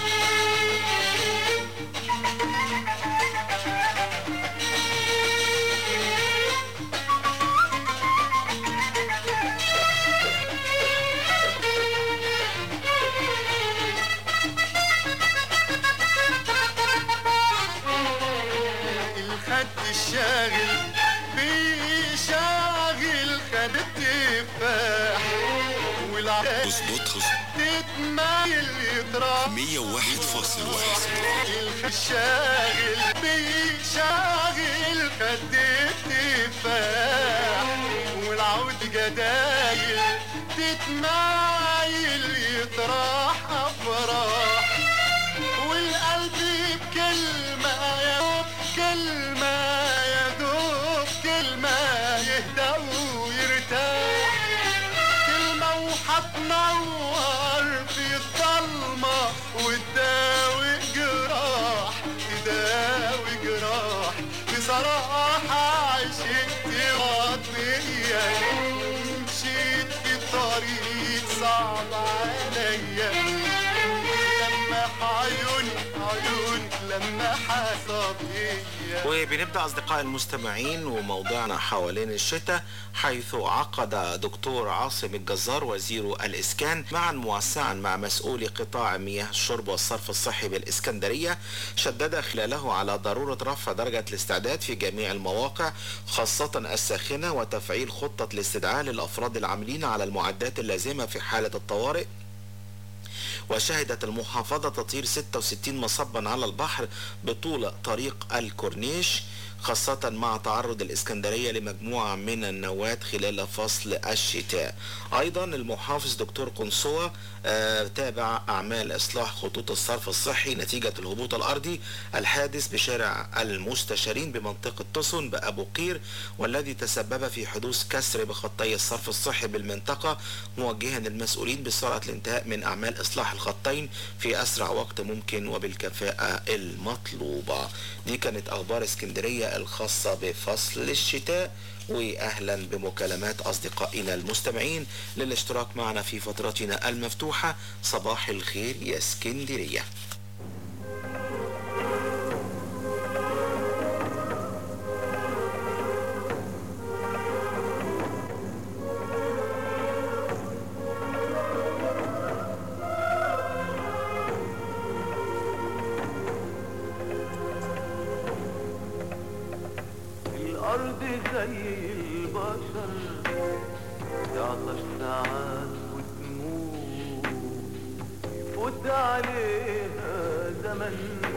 الخد الشاغل بيشاغل خد التفاح والعقل اظبطها تتمايل يطرح 101.1 الشاغل بيشاغل خد التفاح والعود جدايل تتمايل يطرح افراح والقلب بكلمة يا دوب كلمة يا دوب كلمة يهدى ويرتاح كلمة وحتنور في الضلمة وتداوي جراح تداوي جراح بصراحة عشقت غطية مشيت في طريق صعب عليا لما عيوني عيوني لما حصبية وبنبدأ أصدقائي المستمعين وموضوعنا حوالين الشتاء حيث عقد دكتور عاصم الجزار وزير الإسكان معا موسعا مع مسؤولي قطاع مياه الشرب والصرف الصحي بالإسكندرية شدد خلاله على ضرورة رفع درجة الاستعداد في جميع المواقع خاصة الساخنة وتفعيل خطة الاستدعاء للأفراد العاملين على المعدات اللازمة في حالة الطوارئ وشهدت المحافظة تطهير 66 مصبا على البحر بطول طريق الكورنيش خاصة مع تعرض الإسكندرية لمجموعة من النوات خلال فصل الشتاء أيضا المحافظ دكتور قنصوة آه، تابع أعمال إصلاح خطوط الصرف الصحي نتيجة الهبوط الأرضي الحادث بشارع المستشارين بمنطقة تصن بأبو قير والذي تسبب في حدوث كسر بخطي الصرف الصحي بالمنطقة موجها المسؤولين بسرعة الانتهاء من أعمال إصلاح الخطين في أسرع وقت ممكن وبالكفاءة المطلوبة دي كانت أخبار اسكندرية الخاصة بفصل الشتاء واهلا بمكالمات اصدقائنا المستمعين للاشتراك معنا في فترتنا المفتوحه صباح الخير يا اسكندريه الأرض زي البشر تعطش ساعات وتموت يفوت عليها زمن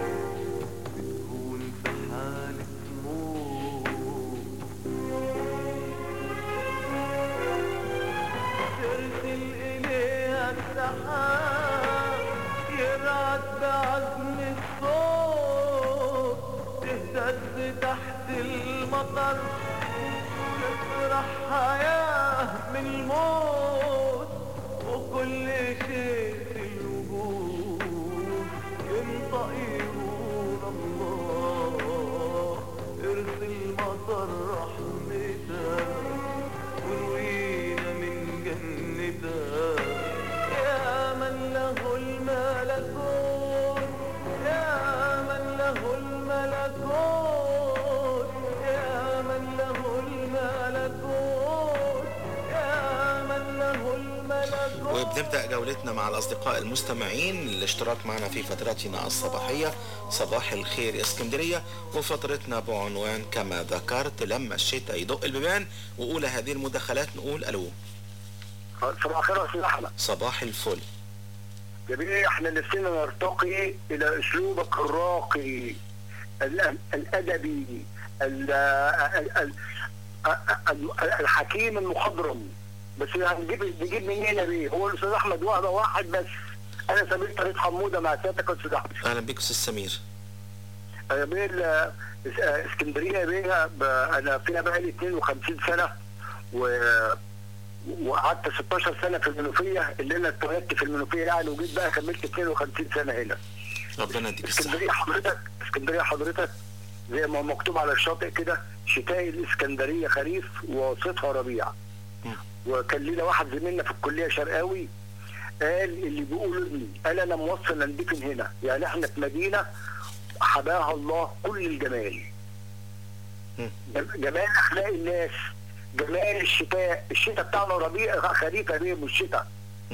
بتكون في حالة موت ترسل إليها السحاب يرعد بعزم الصوت تهتز تحت المطر تسرح حياة من الموت وكل شيء في الوجود ينطق يقول الله ارسل مطر رحمتك وروينا من جنتك يا من له الملكوت يا من له الملكوت يا من له الملكوت يا من له الملكوت وبنبدأ جولتنا مع الأصدقاء المستمعين للاشتراك معنا في فترتنا الصباحية صباح الخير يا اسكندرية وفترتنا بعنوان كما ذكرت لما الشتاء يدق البيبان وأولى هذه المداخلات نقول ألو صباح الخير يا استاذ احمد صباح الفل جميل احنا نفسنا نرتقي الى اسلوبك الراقي ال- الادبي ال- ال- ال- ال- الحكيم المخضرم بس هنجيب نجيب منين بيه هو الاستاذ احمد وهبه واحد بس انا سمير طريق حموده مع سيادتك يا استاذ احمد أهلا بك أستاذ سمير يا بيه ال- اس- اسكندريه بيه ب- انا فيها بقى لي 52 سنه و وقعدت 16 سنه في المنوفيه اللي انا اتولدت في المنوفيه يعني وجيت بقى كملت 52 سنه هنا ربنا يديك الصحة اسكندريه حضرتك اسكندريه حضرتك زي ما مكتوب على الشاطئ كده شتاء الاسكندريه خريف ووسطها ربيع وكان لينا واحد زميلنا في الكليه شرقاوي قال اللي بيقول ابني قال انا موصل اندفن هنا يعني احنا في مدينه حباها الله كل الجمال جم- جمال اخلاق الناس جمال الشتاء الشتاء بتاعنا ربيع خريف يا بيه مش شتاء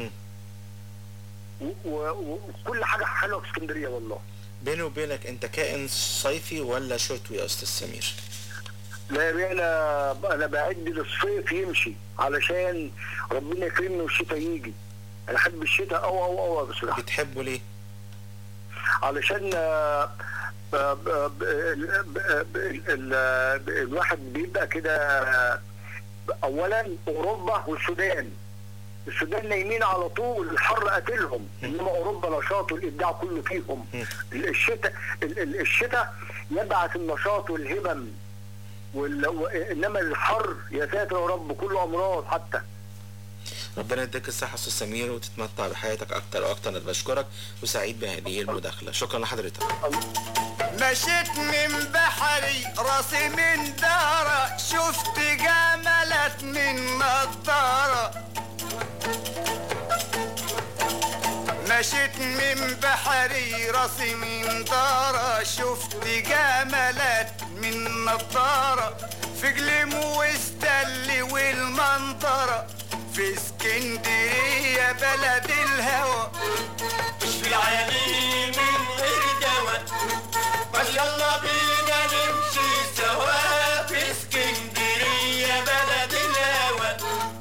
و- و- وكل حاجه حلوه في اسكندريه والله بيني وبينك أنت كائن صيفي ولا شتوي يا أستاذ سمير لا يا بيه انا انا بعد للصيف يمشي علشان ربنا يكرمني والشتاء يجي انا احب الشتاء قوي قوي قوي بصراحه بتحبه ليه؟ علشان آه، آه، ب- ب- ال- ب- ب- ال- ال- الواحد بيبقى كده آه، اولا اوروبا والسودان السودان نايمين على طول الحر قاتلهم انما اوروبا نشاط والابداع كله فيهم الشتاء ال- ال- الشتاء يبعث النشاط والهمم وال... و... انما الحر يا ساتر يا رب كله امراض حتى ربنا يديك الصحة يا أستاذ سمير وتتمتع بحياتك أكتر وأكتر أنا بشكرك وسعيد بهذه المداخلة شكرا لحضرتك مشيت من بحري راسي من دارة شفت جملت من نضارة مشيت من بحري راسي من دارة شفت جملت من نضارة في قلم واستل والمنظرة في اسكندرية بلد الهوى مش في عيني من غير دواء بس يلا بينا نمشي سوا في اسكندرية بلد الهوى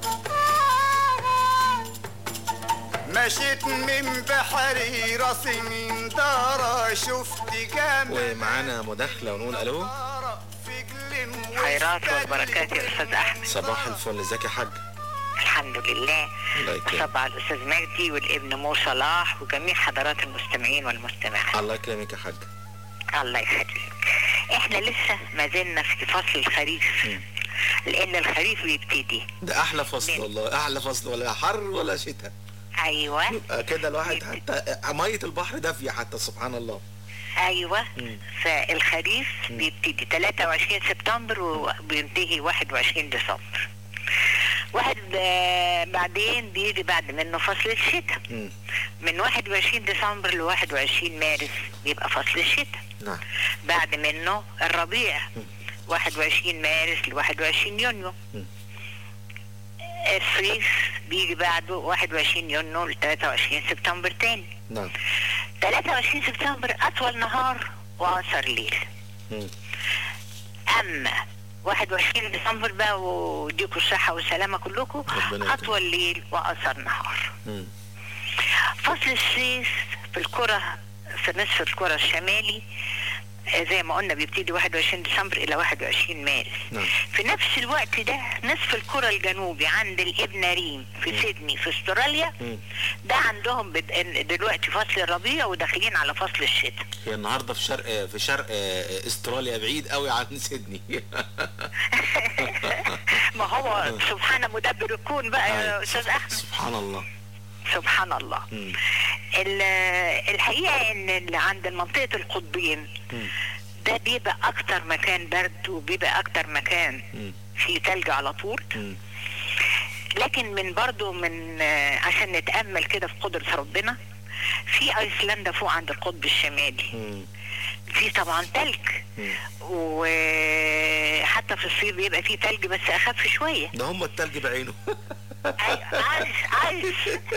مشيت من بحري راسي من دارة شفت جمال ومعانا مداخلة ونقول ألو خيرات والبركات يا استاذ احمد صباح الفل ازيك يا حاج الحمد لله الله يكرمك صب على الاستاذ مجدي والابن مو صلاح وجميع حضرات المستمعين والمستمعات الله يكرمك يا حاج الله يخليك احنا لسه ما زلنا في فصل الخريف لان الخريف بيبتدي ده احلى فصل والله احلى فصل ولا حر ولا شتاء ايوه يبقى كده الواحد حتى ميه البحر دافيه حتى سبحان الله ايوه مم. فالخريف بيبتدي 23 سبتمبر وبينتهي 21 ديسمبر واحد آه، بعدين بيجي بعد منه فصل الشتاء مم. من 21 ديسمبر ل 21 مارس بيبقى فصل الشتاء نعم بعد منه الربيع 21 مارس ل 21 يونيو مم. الصيف بيجي بعده 21 يونيو ل 23 سبتمبر تاني نعم 23 سبتمبر أطول نهار وأقصر ليل مم. أما 21 ديسمبر بقى وديكوا الصحة والسلامة كلكم ربنا يكرمك. أطول ليل وأقصر نهار مم. فصل الصيف في الكرة في نصف الكرة الشمالي آه، زي ما قلنا بيبتدي 21 ديسمبر إلى 21 مارس نعم في نفس الوقت ده نصف الكرة الجنوبي عند الابن ريم في سيدني في استراليا مم. ده عندهم بد... دلوقتي فصل الربيع وداخلين على فصل الشتاء هي النهارده في شرق في شرق آه، استراليا بعيد قوي عن سيدني ما هو سبحان مدبر الكون بقى يا أيوة. استاذ احمد سبحان الله سبحان الله مم. ال- الحقيقه ان اللي عند منطقه القطبين مم. ده بيبقى اكتر مكان برد وبيبقى اكتر مكان مم. فيه تلج على طول مم. لكن من برضو من آه، عشان نتامل كده في قدره ربنا في ايسلندا فوق عند القطب الشمالي مم. في طبعا تلج مم. وحتى في الصيف بيبقى فيه تلج بس اخف شويه ده هم التلج بعينه عايز عايز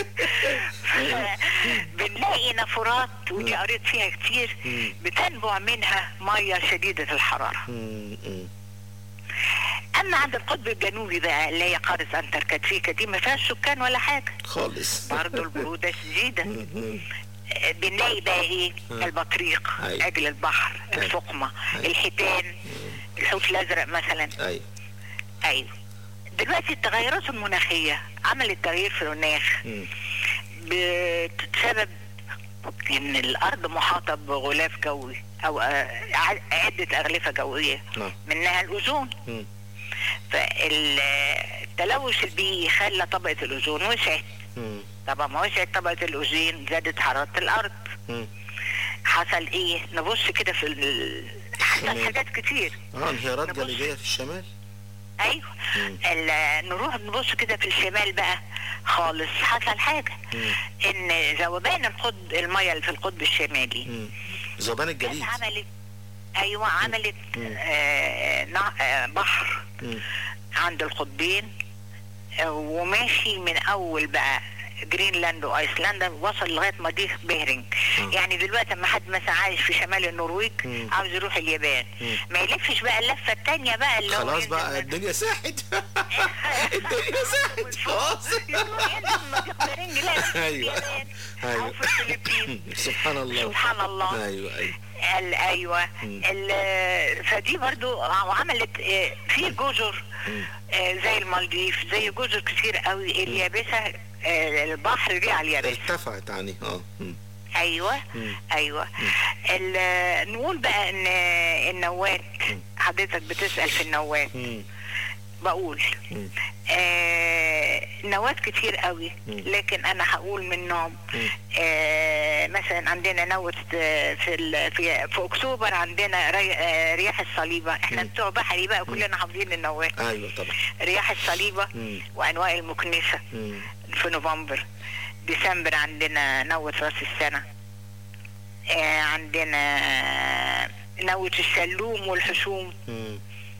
بنلاقي نافورات ودي قريت فيها كتير بتنبع منها ميه شديده الحراره مم. مم. اما عند القطب الجنوبي بقى اللي هي قاره انتاركتيكا دي ما فيهاش سكان ولا حاجه خالص برضه البروده شديده مم. آه، بنلاقي بقى ايه مم. البطريق أيوة. عجل البحر أيوة. الفقمه أيوة. الحيتان الحوت الازرق مثلا ايوه ايوه دلوقتي التغيرات المناخيه عملت تغيير في المناخ مم. بتتسبب ان الارض محاطه بغلاف جوي او آه، ع- عده اغلفه جويه نعم منها الاوزون مم. فالتلوث البيئي خلى طبقه الاوزون وسعت مم. طبعا ما وسعت طبقه الاوزون زادت حراره الارض مم. حصل ايه نبص كده في ال... حصل تمام. حاجات كتير اه انهيارات نبص. جليديه في الشمال ايوه مم. ال- نروح نبص كده في الشمال بقى خالص حصل حاجه مم. ان ذوبان القطب الميه اللي في القطب الشمالي مم. ذوبان الجليد عملت ايوه عملت مم. آه نع- آه بحر مم. عند القطبين آه وماشي من اول بقى جرينلاند وايسلندا وصل لغايه مضيق بيرنج مم. يعني دلوقتي اما حد مثلا عايش في شمال النرويج مم. عاوز يروح اليابان مم. ما يلفش بقى اللفه الثانيه بقى اللي هو خلاص ينزل بقى مثلاً- الدنيا ساحت الدنيا ساحت خلاص ينزل مضيق بيرنج لا يروح ايوه اليابان او ايوه في الفلبين سبحان الله سبحان الله ايوه ايوه ال- ايوه مم. ال- فدي برضو وعملت آه، في جزر مم. آه، زي المالديف زي جزر كتير قوي اليابسه آه، البحر جه على اليابسه ارتفعت عني اه مم. ايوه مم. ايوه ال- نقول بقى ان النوات حضرتك بتسال في النوات مم. بقول مم. آه نوات كتير قوي مم. لكن انا هقول منهم مم. آه مثلا عندنا نوة آه، في ال- في في اكتوبر عندنا ري- آه، رياح الصليبه احنا مم. بتوع بحري بقى كلنا حافظين النوات ايوه طبعا رياح الصليبه مم. وانواع المكنسه مم. في نوفمبر ديسمبر عندنا نوة راس السنه آه عندنا نوة السلوم والحسوم مم.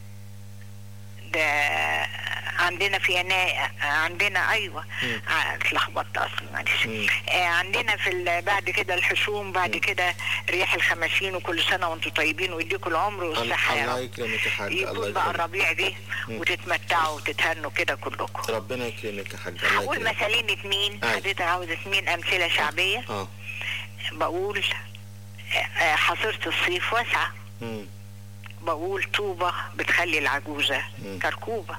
ده عندنا في يناير عندنا ايوه مم. آه، اتلخبطت اصلا معلش مم. آه، عندنا في ال- بعد كده الحشوم بعد كده رياح الخمسين وكل سنه وانتم طيبين ويديكم العمر والصحه يا الله رب يكرمك يا حاج الله يكون بقى يكرمك الربيع جه مم. وتتمتعوا وتتهنوا كده كلكم ربنا يكرمك يا حاج الله هقول يكرمك مثالين اتنين أيوة. حضرتك عاوز اتنين امثله شعبيه اه بقول آه، آه، حصيره الصيف واسعه مم. بقول طوبة بتخلي العجوزة كركوبة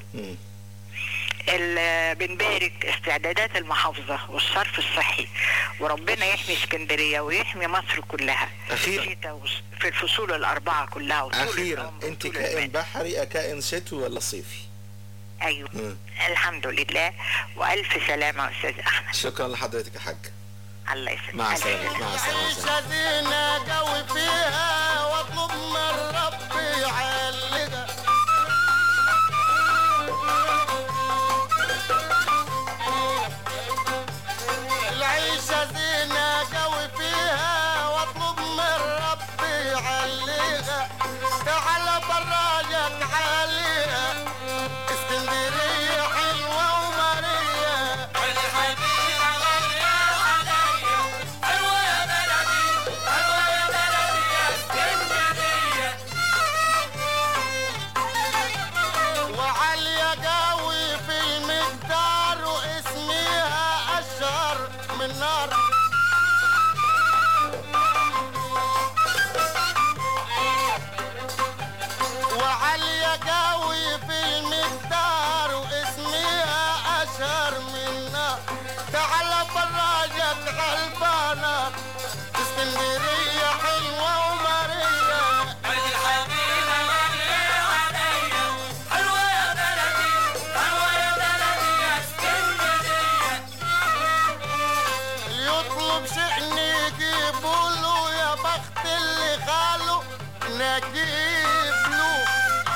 ال- بنبارك استعدادات المحافظة والصرف الصحي وربنا يحمي اسكندرية ويحمي مصر كلها أخيراً. الشتاء وس- في الفصول الأربعة كلها وطول اخيرا العمر انت وطول كائن المدى. بحري كائن شتوي ولا صيفي أيوه مم. الحمد لله وألف سلامة أستاذ أحمد شكرا لحضرتك يا حاج الله يسلمك مع ألف السلامه مع السلامه عيشة زينة قوي فيها واطلب من ربي يعلقها العيشة زينة قوي فيها واطلب من ربي يعلقها تعال براجك عليها اسكندرية حلوة ومرية الحبيب عليا عليا حلوة يا بلدي حلوة يا بلدي يا اسكندرية وعالية قوي في المقدار واسميها أشهر من نار وعالية قوي في المقدار واسميها أشهر من نار تعال براجك غلبانة اسكندرية حلوة ومرية الحبيب عليا عليا حلوة يا بلدي حلوة يا بلدي يا اسكندرية اللي يطلب شيء نجيبه له يا بخت اللي خاله نجيب له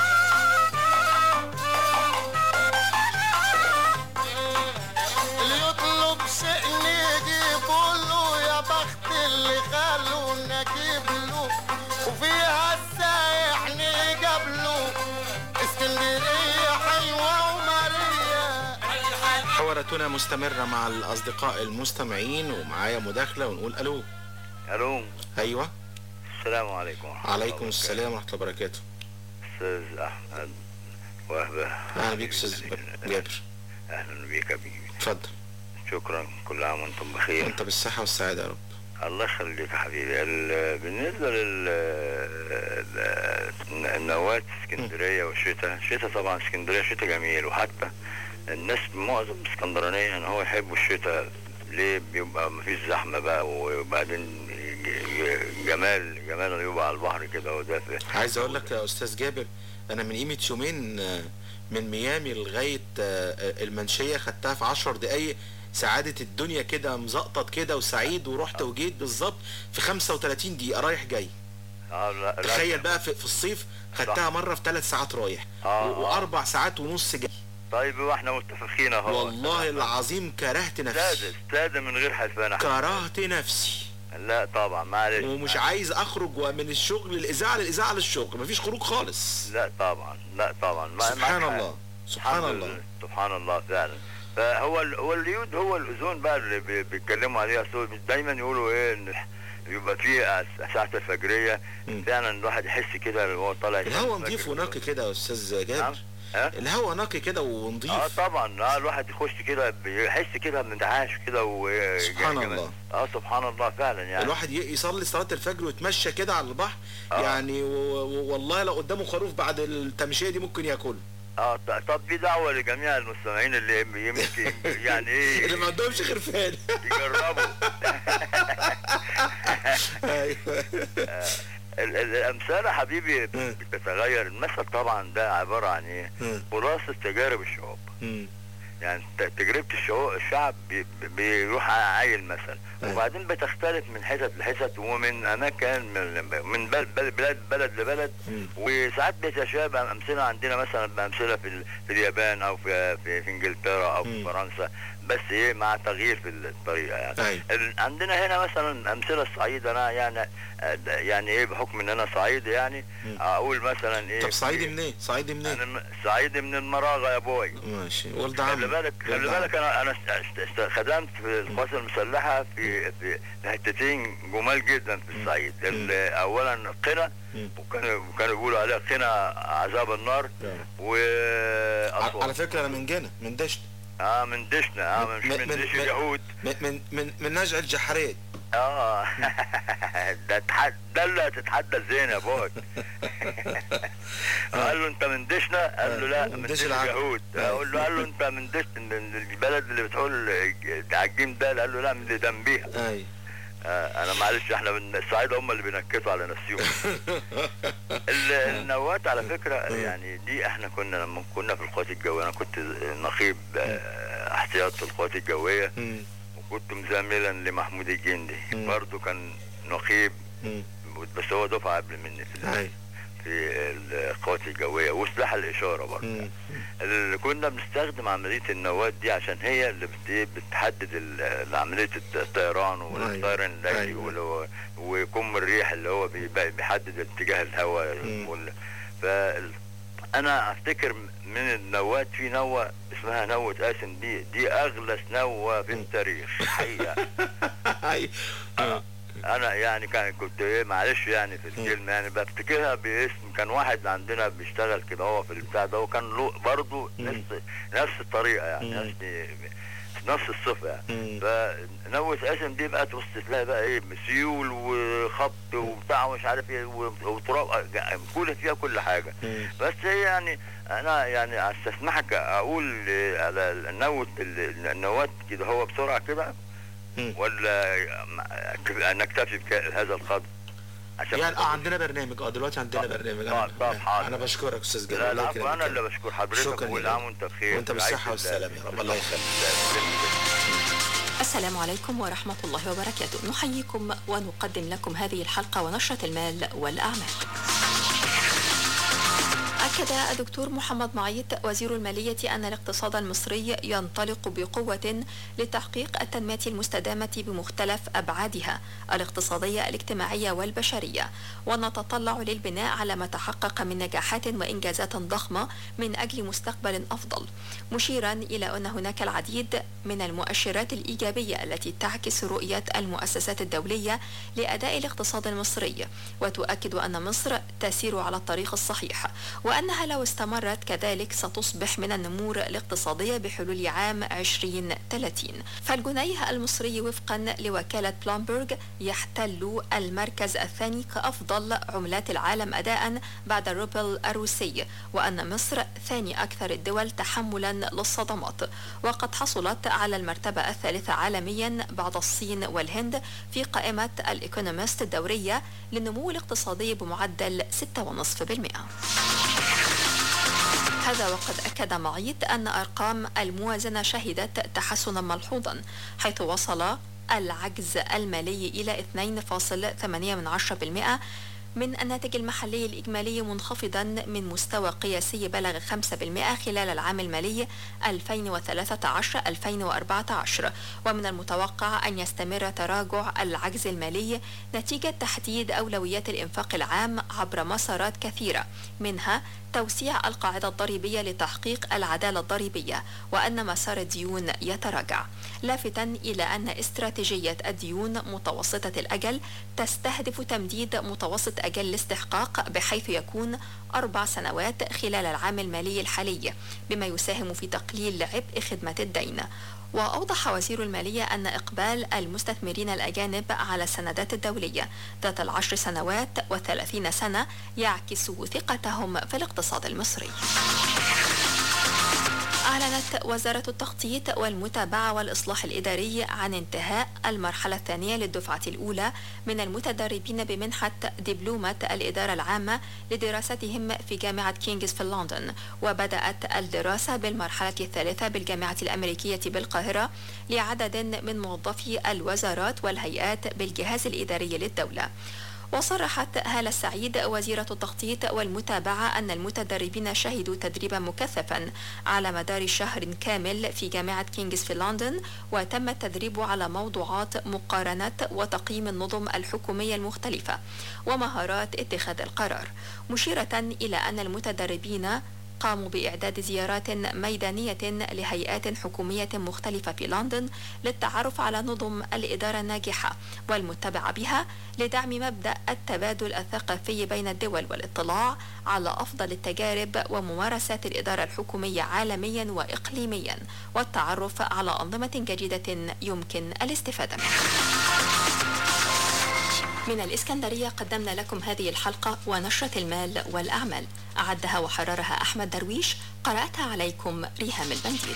اللي يطلب شيء نجيبه له يا بخت اللي خاله نجيب له وفيها السايح نقابله اسكندرية حلوة ومرية حواراتنا مستمرة مع الأصدقاء المستمعين ومعايا مداخلة ونقول ألو الو أيوة السلام عليكم ورحمة الله عليكم السلام ورحمة الله وبركاته استاذ احمد وهبه أهلا بيك أستاذ جابر اهلا بيك يا حبيبي اتفضل شكرا كل عام وانتم بخير أنت بالصحة والسعادة يا رب الله يخليك يا حبيبي ال- بالنسبه لل ال- النواه اسكندريه والشتاء الشتاء طبعا اسكندريه شتاء جميل وحتى الناس معظم اسكندرانيه ان هو يحبوا الشتاء ليه بيبقى مفيش زحمه بقى وبعدين ج- ج- جمال جمال إنه يبقى على البحر كده ودافئ عايز أقول لك يا أستاذ جابر أنا من قيمة يومين آه، من ميامي لغاية آه، آه، المنشية خدتها في عشر دقايق سعادة الدنيا كده مزقطط كده وسعيد ورحت وجيت بالظبط في 35 دقيقة رايح جاي آه لا لا تخيل بقى في, في الصيف خدتها مرة في ثلاث ساعات رايح آه، و- وأربع ساعات ونص جاي طيب واحنا متفقين اهو والله العظيم كرهت نفسي استاذ استاذ من غير حلفان أحمد. كرهت نفسي لا طبعا معلش ومش عايز اخرج من الشغل الاذاعه للاذاعه للشغل مفيش خروج خالص لا طبعا لا طبعا ما- سبحان معك حق. الله سبحان الحمد الله لله. سبحان الله فعلا فهو ال- هو اليود هو الاذون بقى اللي بي- بيتكلموا عليها أصل دايما يقولوا ايه ان يبقى في ساعة الفجرية فعلا الواحد يحس كده وهو طالع الهوا نضيف ونقي كده يا استاذ جابر الهوا نقي كده ونضيف اه طبعا اه الواحد يخش كده بيحس كده بانتعاش كده و سبحان جمال. الله. اه سبحان الله فعلا يعني الواحد ي- يصلي صلاه الفجر ويتمشى كده على البحر آه. يعني و- و- والله لو قدامه خروف بعد التمشيه دي ممكن ياكله اه ط- طب دي دعوة لجميع المستمعين اللي يمكن يعني ايه اللي ما عندهمش خرفان يجربوا ايوه ال- ال- الامثال يا حبيبي بتتغير المثل طبعا ده عباره عن ايه خلاصه تجارب الشعوب يعني ت- تجربه الشعوب الشعب بي- بيروح عايل مثل وبعدين بتختلف من حتت لحتت ومن اماكن من من بلد بلد بلد, بلد لبلد وساعات بيتشابه امثله عندنا مثلا بامثله في, ال- في اليابان او في في, في انجلترا او في فرنسا بس ايه مع تغيير في الطريقه يعني أيوة. ال- عندنا هنا مثلا امثله الصعيد انا يعني آه، د- يعني ايه بحكم ان انا صعيدي يعني اقول مثلا ايه طب صعيدي منين صعيدي منين انا م- صعيدي من المراغه يا بوي ماشي ولد عم خلي بالك خلي بالك انا انا است- است- خدمت في القوات المسلحه في في في حتتين جمال جدا في الصعيد ال- اولا قنا وكانوا كانوا بيقولوا عليها قنا عذاب النار و ع- على فكره انا من جنة من دشت اه من دشنا اه مش من, دش اليهود من من من, من نجع الجحرين اه ده تح- ده اللي هتتحدى زين يا بوي قال له انت من دشنا قال له لا من دش دش العجم. اليهود اقول له قال له انت من دش من البلد اللي بتقول عجيم ده قال له لا من اللي جنبيها اي آه انا معلش احنا من الصعيد هم اللي بينكتوا على نفسهم ال- النوات على فكره يعني دي احنا كنا لما كنا في القوات الجويه انا كنت نقيب آه، احتياط في القوات الجويه وكنت مزاملا لمحمود الجندي برضه كان نقيب بس هو دفعه قبل مني في ال- اي في القوات الجويه وسلاح الاشاره برضه اللي كنا بنستخدم عمليه النواه دي عشان هي اللي بت- بتحدد ال- عمليه الطيران والطيران الليلي واللي هو- وكم الريح اللي هو بي- بيحدد اتجاه الهواء وال- فال- انا افتكر من النوات في نوة اسمها نوة قاسم دي دي اغلى نوة في التاريخ حقيقة انا يعني كان كنت ايه معلش يعني في الكلمه يعني بفتكرها باسم كان واحد عندنا بيشتغل كده هو في البتاع ده وكان له برضه نفس نفس الطريقه يعني نفس نفس الصفه يعني فنوة قاسم دي بقى تبص تلاقي بقى ايه سيول وخط وبتاع ومش عارف ايه و- وتراب كل فيها كل حاجه بس هي يعني انا يعني استسمحك اقول آه، على النوة النوات كده هو بسرعه كده ولا م- نكتفي بهذا القدر عشان يعني اه عندنا برنامج اه دلوقتي عندنا برنامج طب طب حاضر انا بشكرك استاذ جلال لا الله العفو يكرمك انا يا اللي رب. بشكر حضرتك شكرا وكل لله. عام وانت بخير وانت بالصحه والسلامه يا رب الله يخليك السلام عليكم ورحمة الله وبركاته نحييكم ونقدم لكم هذه الحلقة ونشرة المال والأعمال أكد الدكتور محمد معيط وزير المالية أن الاقتصاد المصري ينطلق بقوة لتحقيق التنمية المستدامة بمختلف أبعادها الاقتصادية الاجتماعية والبشرية ونتطلع للبناء على ما تحقق من نجاحات وإنجازات ضخمة من أجل مستقبل أفضل مشيرا إلى أن هناك العديد من المؤشرات الإيجابية التي تعكس رؤية المؤسسات الدولية لأداء الاقتصاد المصري وتؤكد أن مصر تسير على الطريق الصحيح وأنها لو استمرت كذلك ستصبح من النمور الاقتصادية بحلول عام 2030 فالجنيه المصري وفقا لوكالة بلومبرج يحتل المركز الثاني كأفضل عملات العالم أداء بعد الروبل الروسي وأن مصر ثاني أكثر الدول تحملا للصدمات وقد حصلت على المرتبة الثالثة عالميا بعد الصين والهند في قائمة الإيكونومست الدورية للنمو الاقتصادي بمعدل 6.5% هذا وقد أكد معيط أن أرقام الموازنة شهدت تحسنا ملحوظا حيث وصل العجز المالي إلى 2.8% من الناتج المحلي الإجمالي منخفضا من مستوى قياسي بلغ 5% خلال العام المالي 2013-2014 ومن المتوقع أن يستمر تراجع العجز المالي نتيجة تحديد أولويات الإنفاق العام عبر مسارات كثيرة منها توسيع القاعدة الضريبية لتحقيق العدالة الضريبية وأن مسار الديون يتراجع لافتا إلى أن استراتيجية الديون متوسطة الأجل تستهدف تمديد متوسط أجل الاستحقاق بحيث يكون أربع سنوات خلال العام المالي الحالي بما يساهم في تقليل عبء خدمة الدين وأوضح وزير المالية أن إقبال المستثمرين الأجانب على السندات الدولية ذات العشر سنوات وثلاثين سنة يعكس ثقتهم في الاقتصاد المصري أعلنت وزارة التخطيط والمتابعة والإصلاح الإداري عن انتهاء المرحلة الثانية للدفعة الأولى من المتدربين بمنحة دبلومة الإدارة العامة لدراستهم في جامعة كينجز في لندن وبدأت الدراسة بالمرحلة الثالثة بالجامعة الأمريكية بالقاهرة لعدد من موظفي الوزارات والهيئات بالجهاز الإداري للدولة وصرحت هالة السعيد وزيرة التخطيط والمتابعة أن المتدربين شهدوا تدريبا مكثفا على مدار شهر كامل في جامعة كينجز في لندن وتم التدريب على موضوعات مقارنة وتقييم النظم الحكومية المختلفة ومهارات اتخاذ القرار مشيرة إلى أن المتدربين قاموا بإعداد زيارات ميدانية لهيئات حكومية مختلفة في لندن للتعرف على نظم الإدارة الناجحة والمتبعة بها لدعم مبدأ التبادل الثقافي بين الدول والاطلاع على أفضل التجارب وممارسات الإدارة الحكومية عالميا وإقليميا والتعرف على أنظمة جديدة يمكن الاستفادة منها من الإسكندرية قدمنا لكم هذه الحلقة ونشرة المال والأعمال أعدها وحررها أحمد درويش قرأتها عليكم ريهام البندير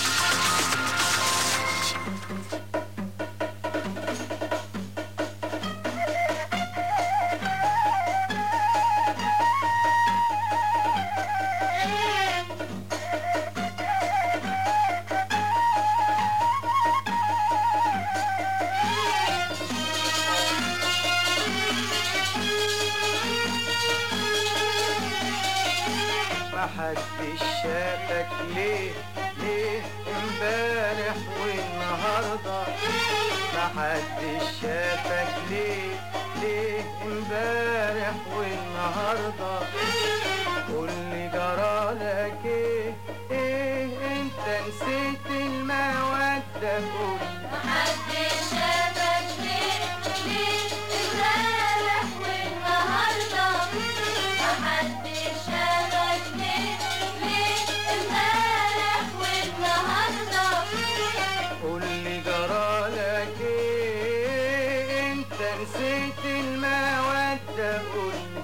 ما حدش شافك ليه ليه امبارح والنهارده ما حدش شافك ليه ليه امبارح والنهارده قول لي جرالك ايه ايه انت نسيت المودة قول محدش شافك ليه ليه امبارح والنهارده محدش شافك ليه ليه امبارح والنهارده قول لي جرالك ايه انت نسيت المودة قول لي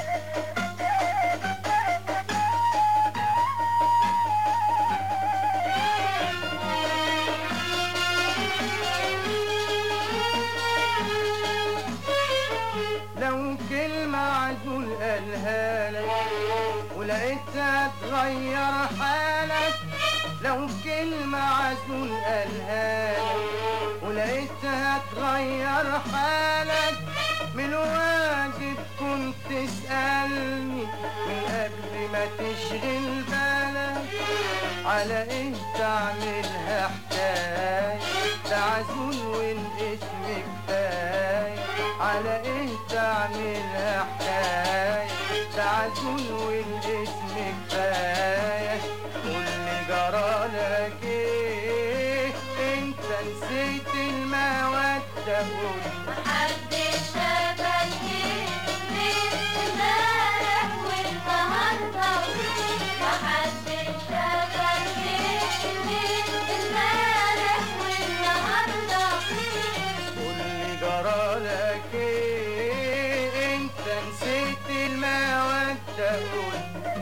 لو كلمة عدول قالها لك ولقيتها تغير حالك لو كلمة عدول قالها لك ولقيتها تغير حالك من الواجب كنت تسألني من قبل ما تشغل بالك على ايه تعملها حكاية ده عزول والاسم كفاية على ايه تعملها حكاية ده عزول والاسم كفاية قول لي جرالك ايه انت نسيت المودة قول محدش شافك ليه ليه امبارح والنهارده محدش شافك ليه ليه امبارح والنهارده قول لي جرالك ايه انت نسيت المودة قول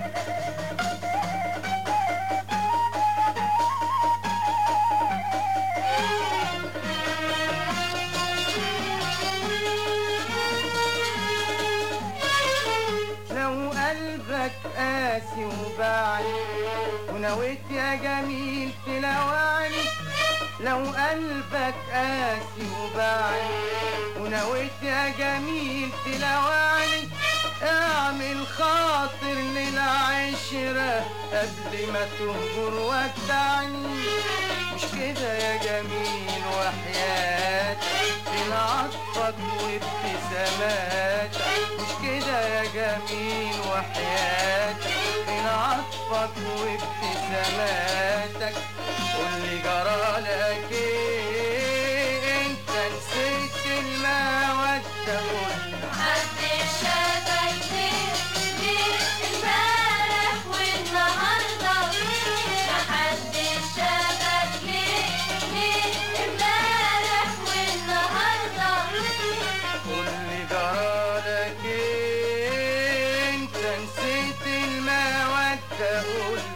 لو قلبك قاسي وبعني ونويت يا جميل تلوعني لو قلبك قاسي وبعني ونويت يا جميل تلوعني اعمل خاطر للعشرة قبل ما تهجر ودعني مش كده يا جميل وحياتك بين عطفك وابتساماتك مش كده يا جميل وحياتك بين عطفك وابتساماتك قول لي جرالك ايه انت نسيت المودة قول لي محدش شافك ليه ليه امبارح والنهارده محدش شافك ليه ليه امبارح والنهارده قول لي جرالك ايه انت نسيت المودة قول لي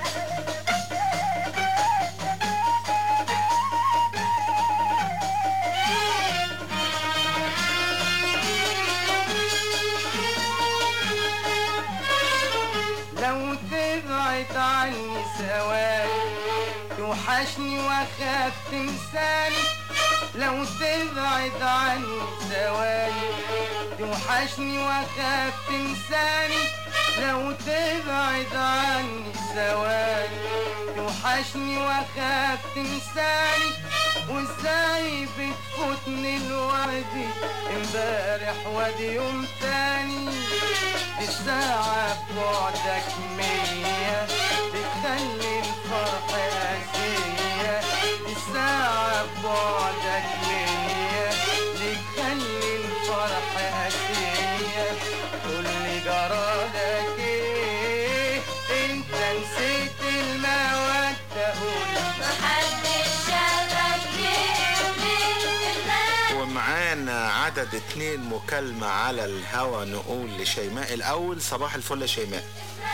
لو تبعد عني ثواني توحشني واخاف تنساني لو تبعد عني ثواني توحشني واخاف تنساني لو تبعد عني ثواني توحشني واخاف تنساني وازاي بتفوتني الوردي امبارح وادي يوم تاني دي الساعة ببعدك مية بتخلي الفرح قاسية دي الساعة ببعدك مية بتخلي الفرح قاسية قول لي جرالك ايه انت نسيت المودة قول محدش شافك ليه ليه امبارح ومعانا عدد اتنين مكالمة على الهوا نقول لشيماء الأول صباح الفل يا شيماء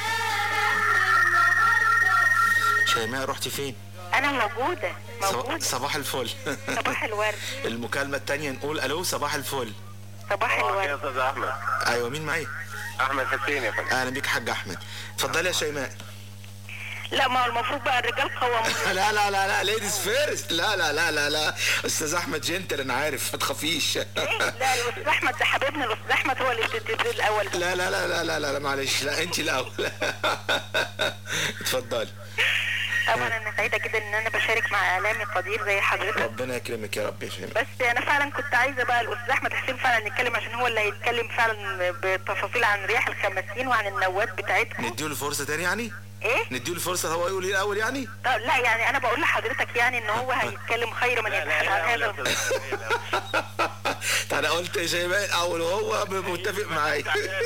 شيماء رحتي فين؟ انا موجوده صب- موجوده صباح الفل صباح الورد المكالمة التانية نقول ألو صباح الفل صباح الورد يا استاذ احمد أيوة مين معايا؟ احمد حسين يا فندم أهلا بيك حاج أحمد اتفضلي يا شيماء لا ما هو المفروض بقى الرجال قوامون لا لا لا لا ليديز فيرست لا لا لا لا لا استاذ احمد جنتل انا عارف ما تخافيش لا الاستاذ احمد ده حبيبنا الاستاذ احمد هو اللي بتدي الاول لا لا لا لا لا لا, لا معلش لا انت الاول اتفضلي طبعا انا سعيده جدا ان انا بشارك مع اعلامي قدير زي حضرتك ربنا يكرمك يا رب يا شيماء بس انا فعلا كنت عايزه بقى الاستاذ احمد حسين فعلا يتكلم عشان هو اللي هيتكلم فعلا بتفاصيل عن رياح الخمسين وعن النوات بتاعتكم نديله فرصه تاني يعني ايه نديله فرصه هو يقول ايه الاول يعني طب لا يعني انا بقول لحضرتك يعني ان هو هيتكلم خير من يتحدث عن هذا انا قلت يا شيماء الاول وهو متفق معايا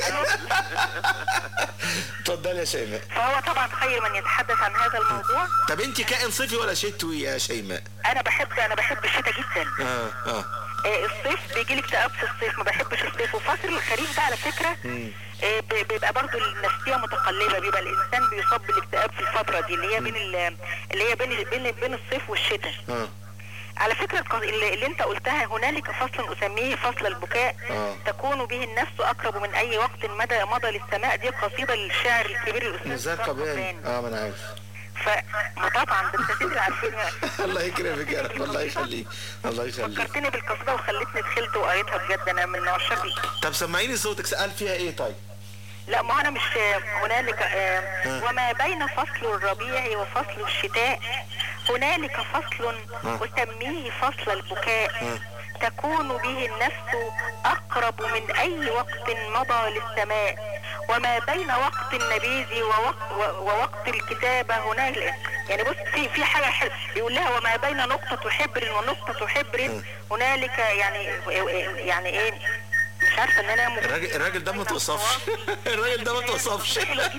اتفضلي يا شيماء فهو طبعا خير من يتحدث عن هذا الموضوع طب انت كائن صيفي ولا شتوي يا شيماء انا بحب انا بحب الشتاء جدا اه اه آه، الصيف بيجي لي اكتئاب في الصيف ما بحبش الصيف وفصل الخريف ده على فكره مم. آه، ب- بيبقى برضو النفسيه متقلبه بيبقى الانسان بيصاب بالاكتئاب في الفتره دي اللي هي بين ال- اللي هي بين بين بين الصيف والشتاء اه على فكره الق- اللي, اللي انت قلتها هنالك فصل اسميه فصل البكاء اه تكون به النفس اقرب من اي وقت مدى مضى للسماء دي قصيده للشاعر الكبير الاستاذ نزار قباني اه ما انا عارف فما طبعا ده انت سيدي عارفين الله يكرمك يا رب الله يخليك الله يخليك فكرتني بالقصيده وخلتني دخلت وقريتها بجد انا من عشاق طب سمعيني صوتك سأل فيها ايه طيب لا ما انا مش هنالك آه، ها. وما بين فصل الربيع وفصل الشتاء هنالك فصل ها. اسميه فصل البكاء ها. تكون به النفس اقرب من اي وقت مضى للسماء وما بين وقت النبيذ ووقت, ووقت الكتابة هنالك يعني بص في في حاجة حلوة بيقول لها وما بين نقطة حبر ونقطة حبر هنالك يعني يعني ايه مش عارفة ان انا الراجل الراجل ده ما توصفش الراجل ده ما توصفش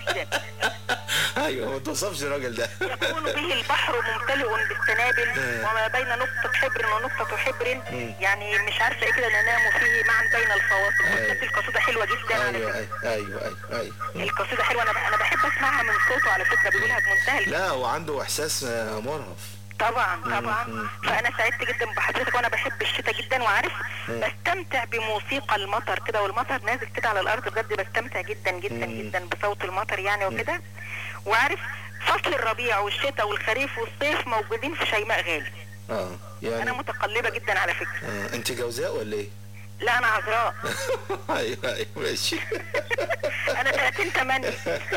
ايوه ما توصفش الراجل ده يكون به البحر ممتلئ بالسنابل آه. وما بين نقطة حبر ونقطة حبر مم. يعني مش عارفة ايه كده ننام فيه معا بين الفواصل بس القصيدة حلوة جدا على ايوه فكرة ايوه ايوه ايوه ايوه القصيدة حلوة انا انا بحب اسمعها من صوته على فكرة بيقولها بمنتهى ال- لا هو عنده احساس آه، مرهف طبعا مم. طبعا فانا سعدت جدا بحضرتك وانا بحب الشتاء جدا وعارف مم. بستمتع بموسيقى المطر كده والمطر نازل كده على الارض بجد بستمتع جدا جدا مم. جدا بصوت المطر يعني وكده وعارف فصل الربيع والشتاء والخريف والصيف موجودين في شيماء غالي اه انا يعني متقلبه جدا على فكره آه. انت جوزاء ولا ايه؟ لا انا عذراء ايوه ايوه ماشي انا 30 8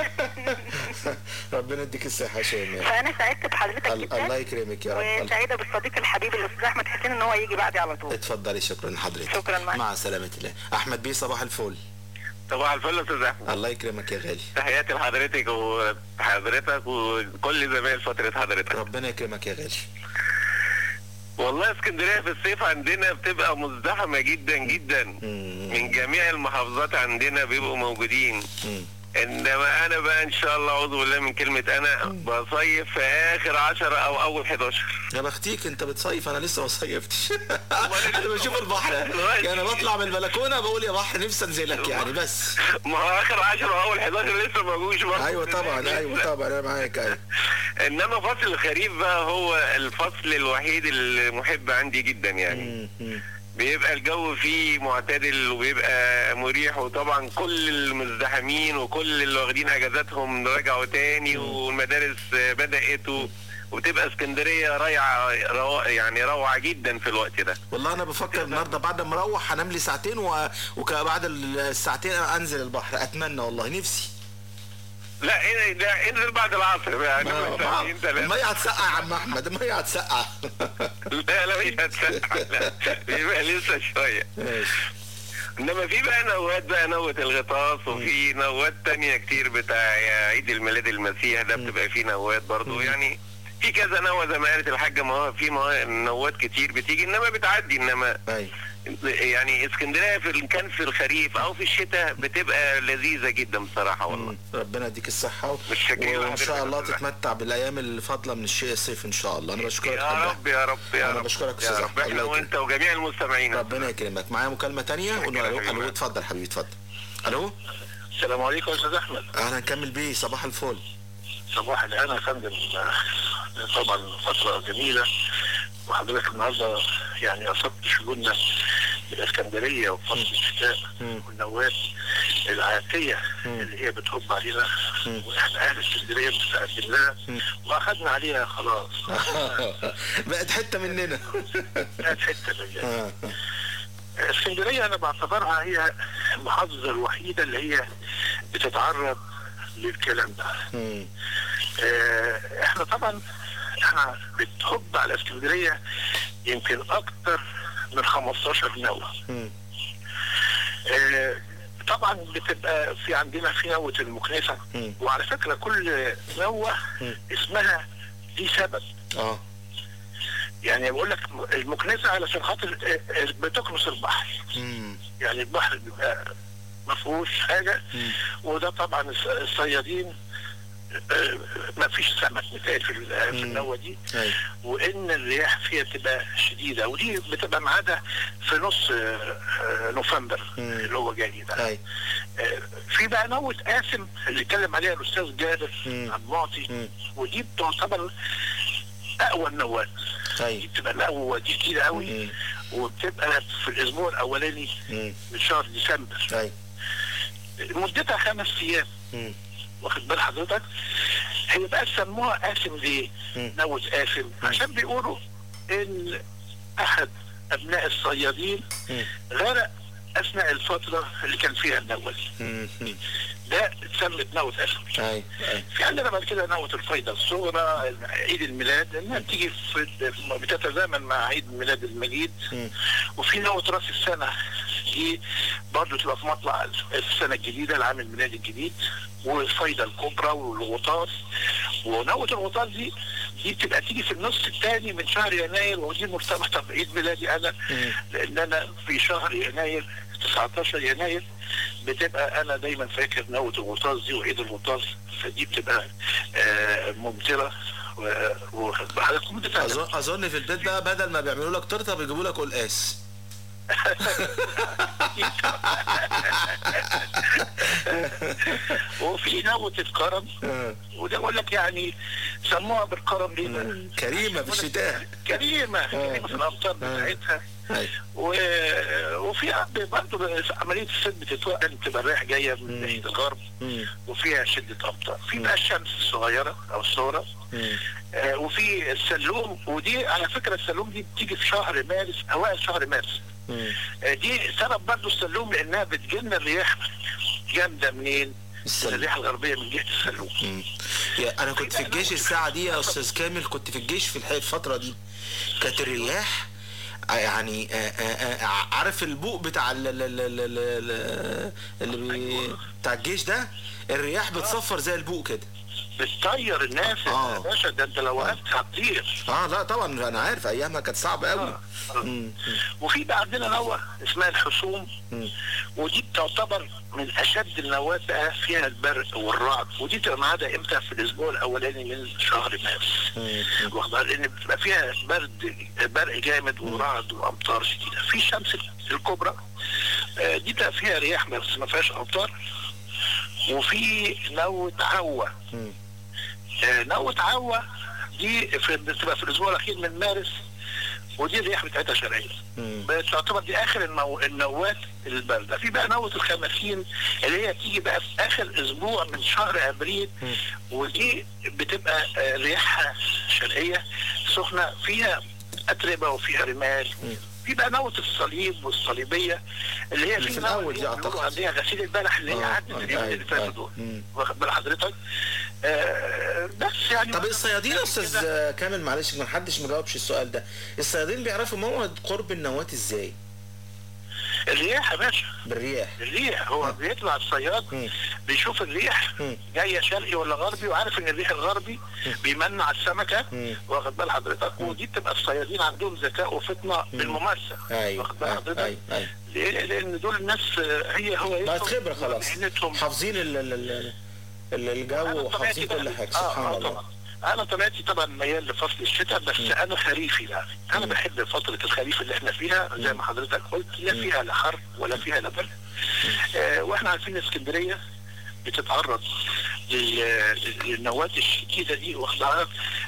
ربنا يديك الصحة يا شيماء فانا سعدت بحضرتك ال- جدا الله يكرمك يا رب الله- وسعيده بالصديق الحبيب الاستاذ احمد حسين ان هو يجي بعدي على طول اتفضلي شكرا لحضرتك شكرا معك. مع سلامة الله احمد بيه صباح الفل صباح الفل يا استاذ احمد الله يكرمك يا غالي تحياتي لحضرتك وحضرتك وكل زمايل فترة حضرتك ربنا يكرمك يا غالي والله اسكندرية في الصيف عندنا بتبقى مزدحمة جدا جدا من جميع المحافظات عندنا بيبقوا موجودين انما انا بقى ان شاء الله اعوذ بالله من كلمة انا بصيف في اخر عشرة او اول 11 يا بختيك انت بتصيف انا لسه ما صيفتش انا بشوف البحر يعني بطلع من البلكونه بقول يا بحر نفسي انزلك يعني بس ما هو اخر 10 واول 11 لسه ما جوش برضه. ايوه طبعا ايوه طبعا انا معاك ايوه انما فصل الخريف بقى هو الفصل الوحيد المحب عندي جدا يعني بيبقى الجو فيه معتدل وبيبقى مريح وطبعا كل المزدحمين وكل اللي واخدين اجازاتهم رجعوا تاني والمدارس بدأت و- وبتبقى اسكندرية رايعة روا يعني روعة جدا في الوقت ده والله انا بفكر النهارده بعد ما اروح هنام لي ساعتين و... وبعد الساعتين انزل البحر اتمنى والله نفسي لا إيه ده انزل بعد العصر يعني ساعتين ثلاثة. المية هتسقع يا عم احمد المية هتسقع لا لا مش هتسقع لا بيبقى لسه شوية انما في بقى نوات بقى نوة الغطاس وفي نوات تانية كتير بتاع عيد الميلاد المسيح ده بتبقى فيه نوات برضو يعني في كذا نوة زي ما قالت الحاجة ما هو في موا- نوات كتير بتيجي انما بتعدي انما يعني اسكندريه في إن كان في الخريف او في الشتاء بتبقى لذيذه جدا بصراحه والله ربنا يديك الصحة و- متشكرين وإن لحضرتك شاء يا الله أستاذ أحمد. تتمتع بالأيام الفاضلة من الشيء الصيف إن شاء الله أنا بشكرك يا حاج رب يا رب يا أنا رب بشكرك يا أستاذ رب أحمد احنا الله وانت وجميع المستمعين ربنا يكرمك معايا مكالمة تانية ونقول ألو ألو اتفضل حبيبي اتفضل ألو السلام عليكم يا استاذ احمد أهلا نكمل بيه صباح الفل صباح الهنا يا فندم طبعا فتره جميله وحضرتك النهارده يعني اصبت شجوننا بالاسكندريه وفصل الشتاء والنواه العاتيه اللي هي بتهب علينا واحنا اهل اسكندريه مستعدين لها واخدنا عليها خلاص بقت حتة مننا بقت حته مننا آه. اسكندريه انا بعتبرها هي المحافظه الوحيده اللي هي بتتعرض للكلام ده مم. آه، احنا طبعا احنا بتهب على اسكندريه يمكن اكتر من 15 نوة مم. آه، طبعا بتبقى في عندنا في نوة المكنسة مم. وعلى فكرة كل نوة اسمها دي سبب اه يعني بقول لك المكنسة علشان خاطر آه، آه، بتكنس البحر مم. يعني البحر بيبقى ما فيهوش حاجة وده طبعا الص- الصيادين آه، ما فيش سمك متقال في ال- في النوة دي أيوة. وان الرياح فيها تبقى شديده ودي بتبقى معاده في نص آه، آه، نوفمبر اللي هو جاي ده أيوة. آه، في بقى نوة قاسم اللي اتكلم عليها الاستاذ جابر عبد المعطي ودي بتعتبر اقوى النوات أيوة. دي بتبقى القوه دي كتير قوي وبتبقى في الاسبوع الاولاني مم. من شهر ديسمبر أيوة. مدتها خمس ايام مم. واخد بال حضرتك هي بقى سموها قاسم ليه نوة قاسم عشان بيقولوا ان احد ابناء الصيادين غرق اثناء الفتره اللي كان فيها النوة دي مم. مم. ده اتسمت نوة قاسم أيوة. أيوة. في عندنا بعد كده نوة الفيضة الصغرى عيد الميلاد انها بتيجي في بتتزامن مع عيد ميلاد المجيد مم. وفي نوة راس السنة دي برضه تبقى في مطلع السنة الجديدة العام الميلادي الجديد والفيضة الكبرى والغطاس ونوة الغطاس دي دي بتبقى تيجي في النص الثاني من شهر يناير ودي مرتبطة بعيد ميلادي أنا لأن أنا في شهر يناير 19 يناير بتبقى أنا دايما فاكر نوة الغطاس دي وعيد الغطاس فدي بتبقى آه ممترة و- وحضرتك مدة أظن أظن في البيت بقى بدل ما بيعملوا لك تورته بيجيبوا لك قلقاس وفي نوة الكرم وده بقول لك يعني سموها بالكرم ليه كريمة في الشتاء كريمة كريمة في الأمطار بتاعتها و... وفي برضه عملية السد بتتوقع بتبقى الريح جاية من ناحية الغرب وفيها شدة أمطار في بقى الشمس الصغيرة أو الصغرى آه وفي السلوم ودي على فكرة السلوم دي بتيجي في شهر مارس أوائل شهر مارس آه دي سبب برضه السلوم لأنها بتجيلنا الرياح جامدة منين؟ من الريح الغربية من جهة السلوم يا انا كنت في الجيش الساعه دي يا استاذ كامل كنت في الجيش في الح- الفتره دي كانت الرياح آه، يعني آه، آه، آه، عارف البوق بتاع ال- ال- ال- ال- ال- اللي بي بتاع الجيش ده الرياح بتصفر زي البوق كده بتطير الناس آه. يا باشا ده انت لو وقفت هتطير اه لا طبعا انا عارف ايامها كانت صعبه قوي وفي بقى عندنا نوة اسمها الحسوم ودي بتعتبر من اشد النوات بقى فيها البرق والرعد ودي بتبقى معاده امتى في الاسبوع الاولاني من شهر مارس واخد بالك؟ لان بتبقى فيها برد برق جامد ورعد وامطار شديده في شمس الكبرى آه، دي بتبقى فيها رياح بس ما فيهاش امطار وفي نوة عوة آه، نوة عوة دي في بتبقى في الاسبوع الاخير من مارس ودي الرياح بتاعتها شرقيه بتعتبر دي اخر النو... النوات البارده في بقى نوة الخمسين اللي هي بتيجي بقى في اخر اسبوع من شهر ابريل ودي بتبقى آه، رياحها شرقيه سخنه فيها اتربه وفيها رمال في بقى نوة الصليب والصليبيه اللي هي اللي في نوة الأول دي بيقولوا أعتقد. عليها غسيل البلح اللي هي آه، عدت آه، اليومين اللي أيوة، فاتوا أيوة. دول مم. واخد بال حضرتك آه، بس يعني طب الصيادين يا استاذ كامل معلش ما حدش مجاوبش السؤال ده الصيادين بيعرفوا موعد قرب النواة ازاي الرياح يا باشا بالرياح الريح هو بيطلع الصياد بيشوف الريح جايه شرقي ولا غربي وعارف ان الريح الغربي بيمنع السمكه واخد بال حضرتك ودي بتبقى الصيادين عندهم ذكاء وفطنه بالممارسه ايوه واخد بال ايوه حضرتك ايوه أيوة. ليه؟ لان دول ناس آه، هي هو بقت خبره خلاص حافظين ال- ال- ال- ال- الجو وحافظين كل حاجه سبحان الله انا طبيعتي طبعا ميال لفصل الشتاء بس انا خريفي يعني انا بحب فتره الخريف اللي احنا فيها زي ما حضرتك قلت لا فيها لا حر ولا فيها لا برد آه واحنا عارفين اسكندريه بتتعرض لل- للنواه الشديده دي واخدها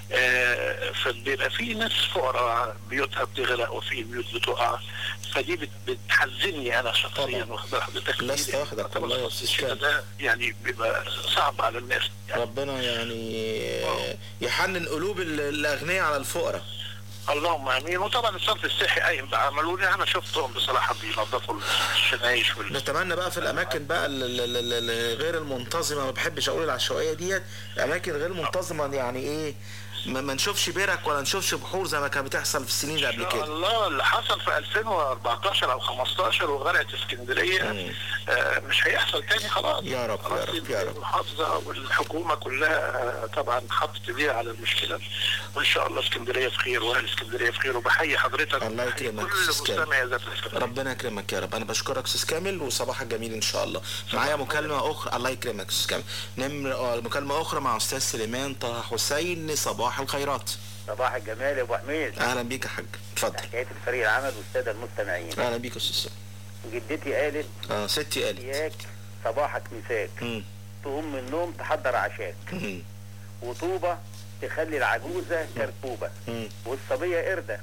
آه فبيبقى في ناس فقراء بيوتها بتغرق وفي بيوت بتقع فدي بت- بتحزني انا شخصيا واخد بال حضرتك لا استاخدك والله يا استاذ كامل ده يعني بيبقى صعب على الناس ربنا يعني يحنن قلوب ال- الاغنياء على الفقراء اللهم امين وطبعا الصرف الصحي قايم بعملوا لي انا شفتهم بصراحه بينظفوا الشنايش وال... نتمنى بقى في الاماكن بقى ال- ال- ال- ال- غير المنتظمه ما بحبش اقول العشوائيه ديت اماكن غير منتظمه يعني ايه ما, ما نشوفش برك ولا نشوفش بحور زي ما كانت بتحصل في السنين اللي قبل كده الله اللي حصل في 2014 او 15 وغرقت اسكندريه آه مش هيحصل تاني خلاص يا رب يا رب يا رب المحافظه والحكومه كلها آه، طبعا حطت ايديها على المشكله وان شاء الله اسكندريه في خير واهل اسكندريه في خير وبحيي حضرتك الله يكرمك كل استاذ مستمع يا كامل ذات الاسكندريه ربنا يكرمك يا رب انا بشكرك استاذ كامل وصباحك جميل ان شاء الله معايا مكالمه اخرى الله يكرمك استاذ كامل نمر آه، مكالمه اخرى مع استاذ سليمان طه حسين صباح الخيرات صباح الجمال يا ابو حميد اهلا بيك يا حاج اتفضل حكايه الفريق العمل والساده المستمعين اهلا بيك يا استاذ سليمان. جدتي قالت اه ستي قالت اياك صباحك مساك مم. تقوم من النوم تحضر عشاك مم. وطوبه تخلي العجوزه كركوبه مم. والصبيه قرده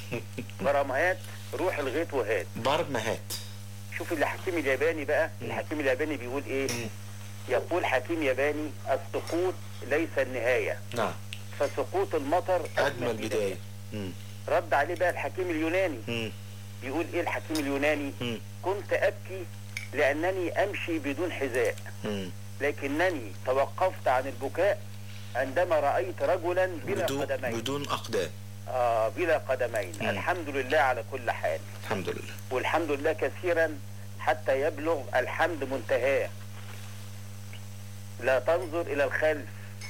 برمهات روح الغيط وهات برمهات شوف الحكيم الياباني بقى الحكيم الياباني بيقول ايه يقول حكيم ياباني السقوط ليس النهايه نعم فسقوط المطر اجمل بدايه مم. رد عليه بقى الحكيم اليوناني مم. بيقول ايه الحكيم اليوناني مم. كنت ابكي لانني امشي بدون حذاء مم. لكنني توقفت عن البكاء عندما رايت رجلا بلا بدون قدمين بدون اقدام آه بلا قدمين مم. الحمد لله على كل حال الحمد لله والحمد لله كثيرا حتى يبلغ الحمد منتهاه لا تنظر الى الخلف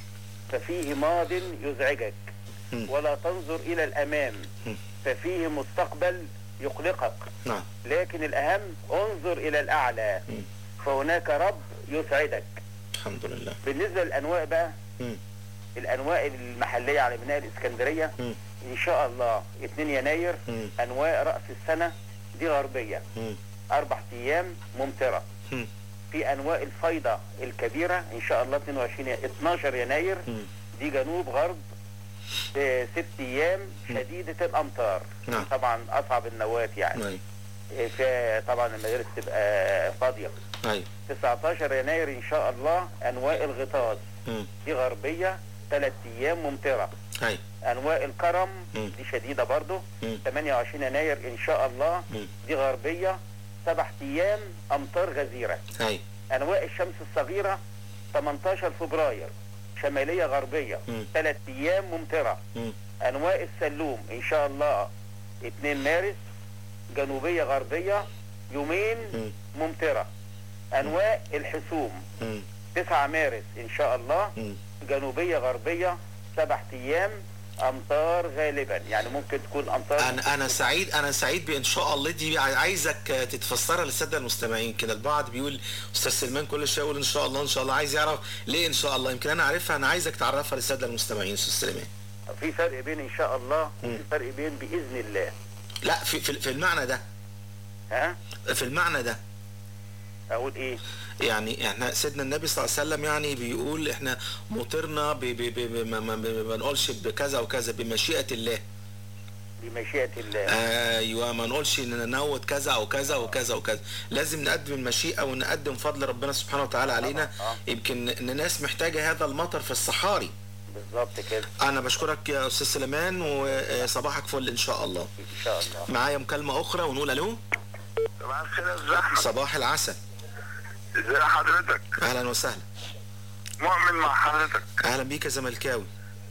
ففيه ماض يزعجك مم. ولا تنظر الى الامام مم. ففيه مستقبل يقلقك نعم لكن الاهم انظر الى الاعلى مم. فهناك رب يسعدك الحمد لله بالنسبه للانواع بقى مم. الانواع المحليه على بناء الاسكندريه مم. ان شاء الله 2 يناير مم. انواع راس السنه دي غربيه مم. اربع ايام ممطره مم. في انواع الفيضه الكبيره ان شاء الله 22 ي- 12 يناير مم. دي جنوب غرب في ست ايام شديده الامطار نعم. طبعا اصعب النواه يعني ايوه إيه، في طبعا المدارس تبقى فاضيه ايوه 19 يناير ان شاء الله انواع الغطاس مم. دي غربيه ثلاث ايام ممطره ايوه انواع الكرم مم. دي شديده برضو مم. 28 يناير ان شاء الله مم. دي غربيه سبع ايام امطار غزيره ايوه انواع الشمس الصغيره 18 فبراير شماليه غربيه مم. ثلاث ايام ممطره مم. انواع السلوم ان شاء الله 2 مارس جنوبيه غربيه يومين مم. ممطره انواع الحسوم مم. 9 مارس ان شاء الله مم. جنوبيه غربيه سبع ايام امطار غالبا يعني ممكن تكون امطار انا انا سعيد انا سعيد بان شاء الله دي عايزك تتفسرها للساده المستمعين كده البعض بيقول استاذ سلمان كل شويه يقول ان شاء الله ان شاء الله عايز يعرف ليه ان شاء الله يمكن انا عارفها انا عايزك تعرفها للساده المستمعين استاذ سليمان في فرق بين ان شاء الله مم. وفي فرق بين باذن الله لا في في, في المعنى ده ها في المعنى ده اقول ايه يعني احنا سيدنا النبي صلى الله عليه وسلم يعني بيقول احنا مطرنا ب- ب- ب- ب- ما- ما ما- ما نقولش بكذا وكذا بمشيئة الله بمشيئه الله ايوه ما نقولش ان ننوت كذا او كذا وكذا وكذا لازم نقدم المشيئة ونقدم فضل ربنا سبحانه وتعالى علينا يمكن ان الناس محتاجة هذا المطر في الصحاري بالظبط كده انا بشكرك يا استاذ سليمان وصباحك فل ان شاء الله ان شاء الله معايا مكالمة اخرى ونقول الو صباح الخير يا أستاذ أحمد. صباح العسل ازي حضرتك اهلا وسهلا مؤمن مع حضرتك اهلا بيك يا زملكاوي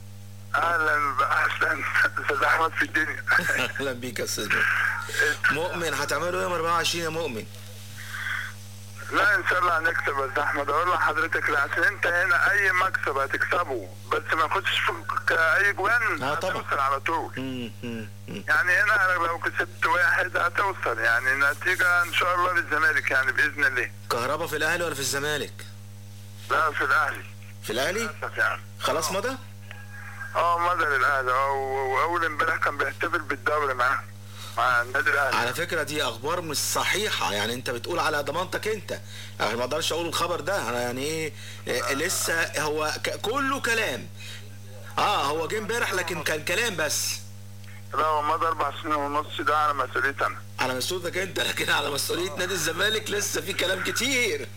اهلا باحسن استاذ احمد في الدنيا اهلا بيك يا استاذ مؤمن. مؤمن هتعملوا ايه يوم 24 يا مؤمن لا ان شاء الله هنكسب يا استاذ احمد اقول لحضرتك لا عشان انت هنا اي مكسب هتكسبه بس ما ياخدش فيك اي جوان اه طبعا هتوصل على طول مم، مم، مم. يعني هنا لو كسبت واحد هتوصل يعني النتيجه ان شاء الله للزمالك يعني باذن الله كهربا في الاهلي ولا في الزمالك لا في الاهلي في الاهلي للاسف يعني خلاص مضى اه مدى للاهلي اه و- واول امبارح كان بيحتفل بالدوري معاه مع النادي الاهلي على فكره دي اخبار مش صحيحه يعني انت بتقول على ضمانتك انت يعني ما اقدرش اقول الخبر ده انا يعني ايه إيه، لسه هو ك- كله كلام اه هو جه امبارح لكن كان كلام بس لا هو مدى اربع سنين ونص ده على مسؤوليتي انا على مسؤوليتك انت لكن على مسؤوليه نادي الزمالك لسه في كلام كتير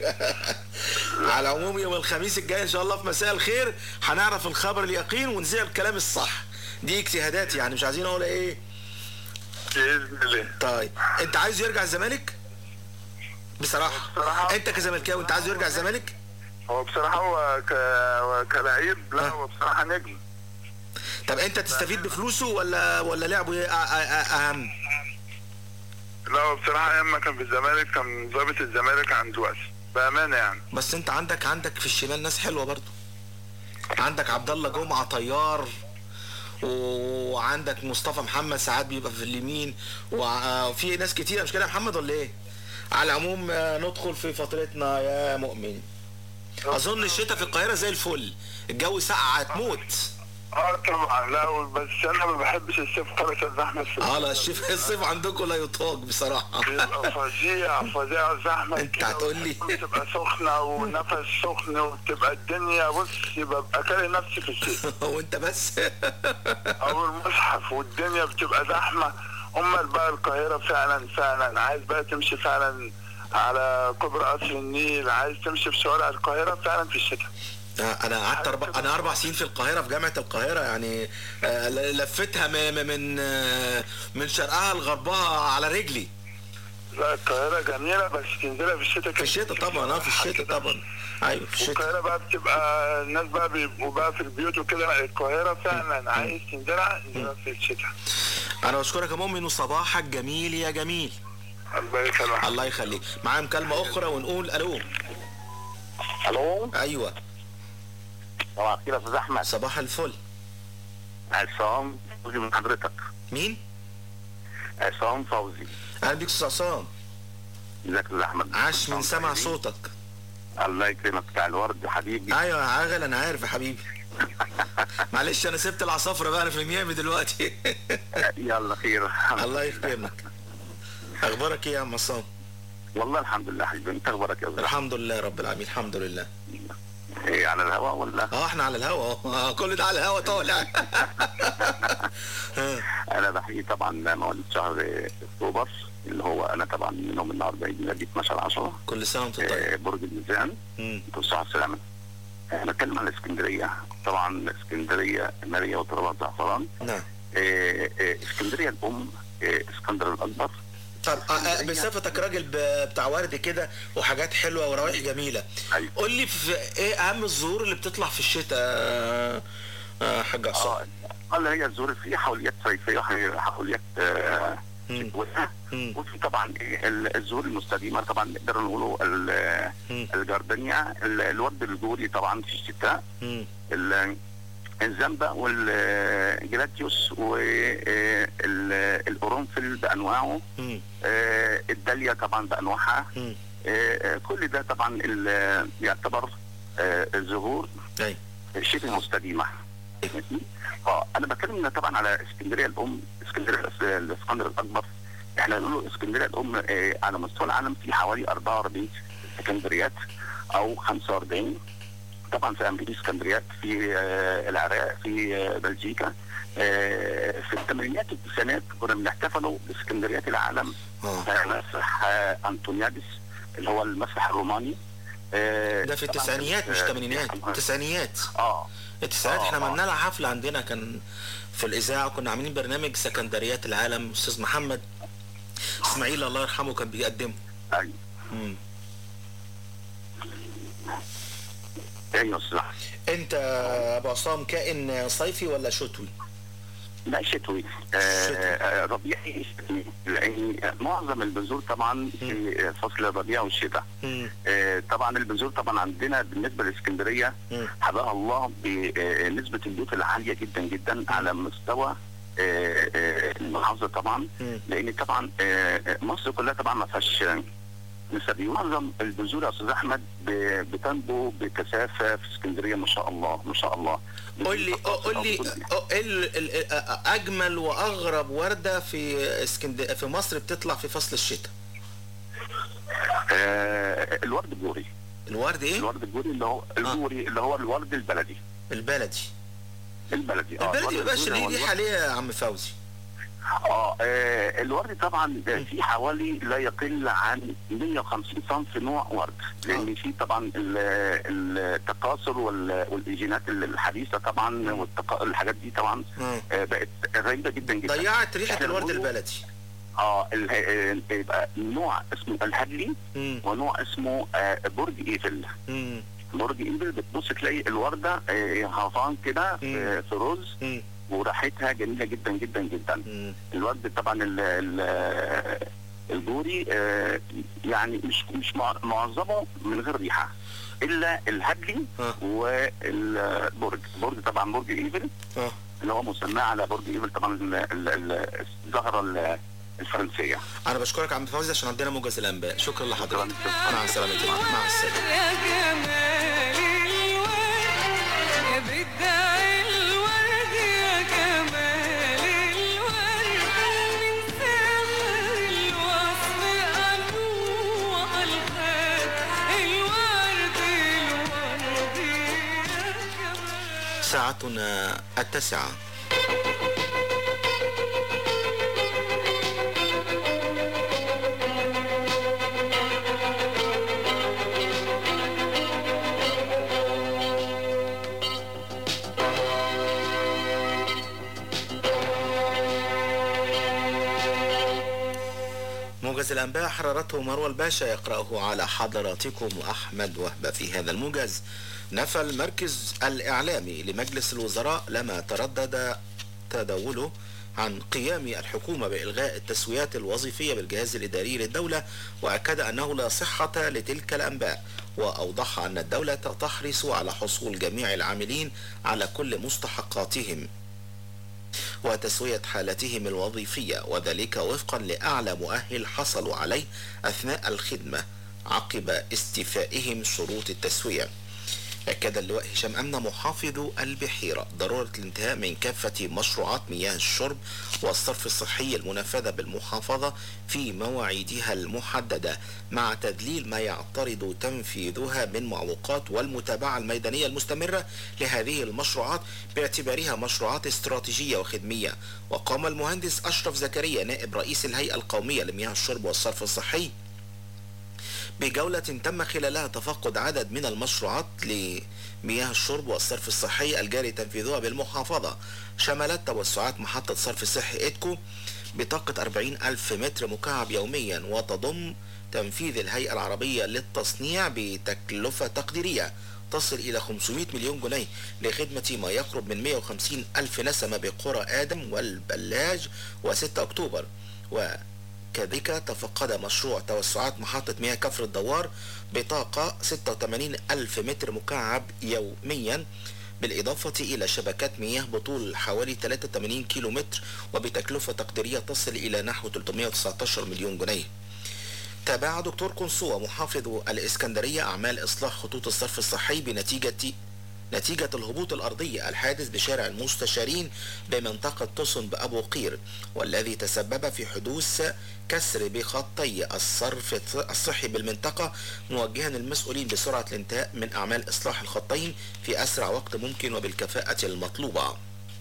على العموم يوم الخميس الجاي ان شاء الله في مساء الخير هنعرف الخبر اليقين ونذيع الكلام الصح دي اجتهادات يعني مش عايزين اقول ايه باذن الله طيب انت عايز يرجع الزمالك بصراحه بصراحة- انت كزملكاوي انت عايز يرجع الزمالك هو بصراحة هو ك... هو كلاعب لا هو بصراحة نجم طب انت تستفيد بفلوسه ولا ولا لعبه ايه أ- أ- أ- اهم لا هو بصراحة أيام ما كان في الزمالك كان ضابط الزمالك عند وقت بأمانة يعني بس انت عندك عندك في الشمال ناس حلوه برضو عندك عبد الله جمعه طيار وعندك مصطفى محمد ساعات بيبقى في اليمين وفي ناس كتيره مش كده يا محمد ولا ايه؟ على العموم آه، ندخل في فترتنا يا مؤمن اظن الشتاء في القاهره زي الفل الجو ساقع هتموت اه طبعا لا بس انا ما بحبش الصيف خالص يا زحمة الصيف اه لا الشف- الصيف عندكم لا يطاق بصراحه بيبقى فظيع فظيع زحمة انت هتقول لي بتبقى سخنة ونفس سخن وتبقى الدنيا بص ببقى كاره نفسي في الصيف وانت بس او المصحف والدنيا بتبقى زحمة امال بقى القاهرة فعلا فعلا عايز بقى تمشي فعلا على كوبري قصر النيل عايز تمشي في شوارع القاهرة فعلا في الشتاء انا قعدت أربع انا اربع سنين في القاهره في جامعه القاهره يعني آه، ل- لفتها م- م- من آه، من شرقها لغربها على رجلي لا القاهرة جميلة بس تنزلها في الشتاء في الشتاء طبعا اه في الشتاء طبعا ايوه في الشتاء والقاهرة بقى بتبقى الناس بقى بيبقوا بقى في البيوت وكده لا، القاهرة فعلا عايز تنزلها انزلها في الشتاء انا بشكرك يا مؤمن وصباحك جميل يا جميل الله يسلمك الله يخليك معايا مكالمه اخرى ونقول الو الو ايوه صباح الخير يا استاذ احمد صباح الفل عصام فوزي من حضرتك مين؟ عصام فوزي اهلا بيك استاذ عصام ازيك يا استاذ احمد عاش من عصام سمع فوزي. صوتك الله يكرمك بتاع الورد حبيبي ايوه يا عاغل انا عارف يا حبيبي معلش انا سبت العصافره بقى انا في ميامي دلوقتي يلا خير الله يكرمك اخبارك ايه يا عم عصام والله الحمد لله حبيبي انت اخبارك يا استاذ الحمد لله رب العالمين الحمد لله ايه على الهواء ولا اه احنا على الهوا اهو آه، كل ده على الهوا طالع انا بحيي طبعا مواليد شهر اكتوبر اللي هو انا طبعا منهم النهارده عيد ميلادي 12 10 كل سنه وانت طيب برج الميزان مم. توسع السلامه انا بتكلم عن اسكندريه طبعا اسكندريه ماريا وتراب زعفران نعم آه، آه، اسكندريه الام آه، اسكندر الاكبر طب آه، آه، بصفتك راجل ب- بتاع ورد كده وحاجات حلوه وروائح جميله قول لي في ايه اهم الزهور اللي بتطلع في الشتاء آه، آه، حاج عصام اللي هي الزهور في حوليات صيفيه حوليات آه، شتويه وفي طبعا إيه ال- الزهور المستديمه طبعا نقدر نقوله ال- الجردانيا ال- الورد الجوري طبعا في الشتاء مم. ال- الزنبق والجلاديوس والقرنفل بانواعه مم. آه، الداليا طبعا بانواعها مم. آه، آه، كل ده طبعا ال- يعتبر آه، الزهور أي. شبه مستديمه اه انا بتكلم طبعا على اسكندريه الام اسكندريه الأس- الاسكندر الاكبر احنا نقول اسكندريه الام آه، على مستوى العالم في حوالي 44 اسكندريات او 45 طبعا في امريكا اسكندريات في آه، العراق في آه، بلجيكا آه، في الثمانينات والتسعينات كنا بنحتفلوا باسكندريات العالم في مسرح آه، انطونيادس اللي هو المسرح الروماني آه، ده في طبعاً التسعينيات كانت، مش آه، تمانينات التسعينيات اه التسعينات آه، احنا آه. عملنا لها حفله عندنا كان في الاذاعه كنا عاملين برنامج سكندريات العالم استاذ محمد اسماعيل الله يرحمه كان بيقدمه ايوه مم. ايوه صح انت يا ابو عصام كائن صيفي ولا شتوي؟ لا شتوي آه، آه، ربيعي شتوي لان معظم البذور طبعا في فصل الربيع والشتاء آه، طبعا البذور طبعا عندنا بالنسبه لاسكندريه حباها الله بنسبه البيوت العاليه جدا جدا على مستوى آه، آه، المحافظه طبعا لان طبعا آه، مصر كلها طبعا ما فيهاش نسبي معظم البذور يا استاذ احمد ب- بتنبو بكثافه في اسكندريه ما شاء الله ما شاء الله قول لي قول لي أو- إيه ال- ال- اجمل واغرب ورده في اسكندريه في مصر بتطلع في فصل الشتاء آه، الورد الجوري الورد ايه؟ الورد الجوري اللي هو الجوري اللي هو الورد البلدي البلدي البلدي اه البلدي الورد ما بيبقاش الجوري ليه هو ريحه ليه يا عم فوزي اه آه، الورد طبعا ده في حوالي لا يقل عن 150 صنف نوع ورد لان في طبعا ال- التكاثر وال- والايجينات الحديثه طبعا والتقا... الحاجات دي طبعا آه، بقت غريبه جدا جدا ضيعت ريحه إحنا الورد بنقول- البلدي اه ال- آه، يبقى نوع اسمه الهدلي ونوع اسمه آه، برج ايفل برج ايفل بتبص تلاقي الورده آه، هافان كده في في رز وريحتها جميله جدا جدا جدا الورد طبعا ال- ال- الجوري آه، يعني مش مش مع- معظمه من غير ريحه الا الهدلي والبرج برج طبعا برج ايفل اللي هو مسمى على برج ايفل طبعا ال- ال- ال- الزهره ال- الفرنسيه انا بشكرك يا عم فوزي عشان عندنا موجز الانباء شكرا لحضرتك مع السلامه مع السلامه يا جمال الورد يا بدع الورد يا جمال الورد من سحر الوصف أنوع الخد الورد الورد يا جمال ساعتنا التاسعه موجز الأنباء حررته مروى الباشا يقرأه على حضراتكم أحمد وهبة في هذا الموجز نفى المركز الإعلامي لمجلس الوزراء لما تردد تداوله عن قيام الحكومة بإلغاء التسويات الوظيفية بالجهاز الإداري للدولة وأكد أنه لا صحة لتلك الأنباء وأوضح أن الدولة تحرص على حصول جميع العاملين على كل مستحقاتهم وتسوية حالتهم الوظيفية وذلك وفقا لأعلى مؤهل حصلوا عليه أثناء الخدمة عقب استيفائهم شروط التسوية أكد اللواء هشام أمن محافظ البحيرة ضرورة الانتهاء من كافة مشروعات مياه الشرب والصرف الصحي المنفذة بالمحافظة في مواعيدها المحددة مع تذليل ما يعترض تنفيذها من معوقات والمتابعة الميدانية المستمرة لهذه المشروعات باعتبارها مشروعات استراتيجية وخدمية وقام المهندس أشرف زكريا نائب رئيس الهيئة القومية لمياه الشرب والصرف الصحي بجولة تم خلالها تفقد عدد من المشروعات لمياه الشرب والصرف الصحي الجاري تنفيذها بالمحافظة شملت توسعات محطة صرف صحي إيدكو بطاقة 40 ألف متر مكعب يوميا وتضم تنفيذ الهيئة العربية للتصنيع بتكلفة تقديرية تصل إلى 500 مليون جنيه لخدمة ما يقرب من 150 ألف نسمة بقرى آدم والبلاج و6 أكتوبر وكذلك تفقد مشروع توسعات محطة مياه كفر الدوار بطاقة 86 ألف متر مكعب يوميا بالإضافة إلى شبكات مياه بطول حوالي 83 كيلو متر وبتكلفة تقديرية تصل إلى نحو 319 مليون جنيه تابع دكتور قنصوة محافظ الإسكندرية أعمال إصلاح خطوط الصرف الصحي بنتيجة نتيجة الهبوط الأرضي الحادث بشارع المستشارين بمنطقة تصن بأبو قير والذي تسبب في حدوث كسر بخطي الصرف الصحي بالمنطقة موجها المسؤولين بسرعة الانتهاء من أعمال إصلاح الخطين في أسرع وقت ممكن وبالكفاءة المطلوبة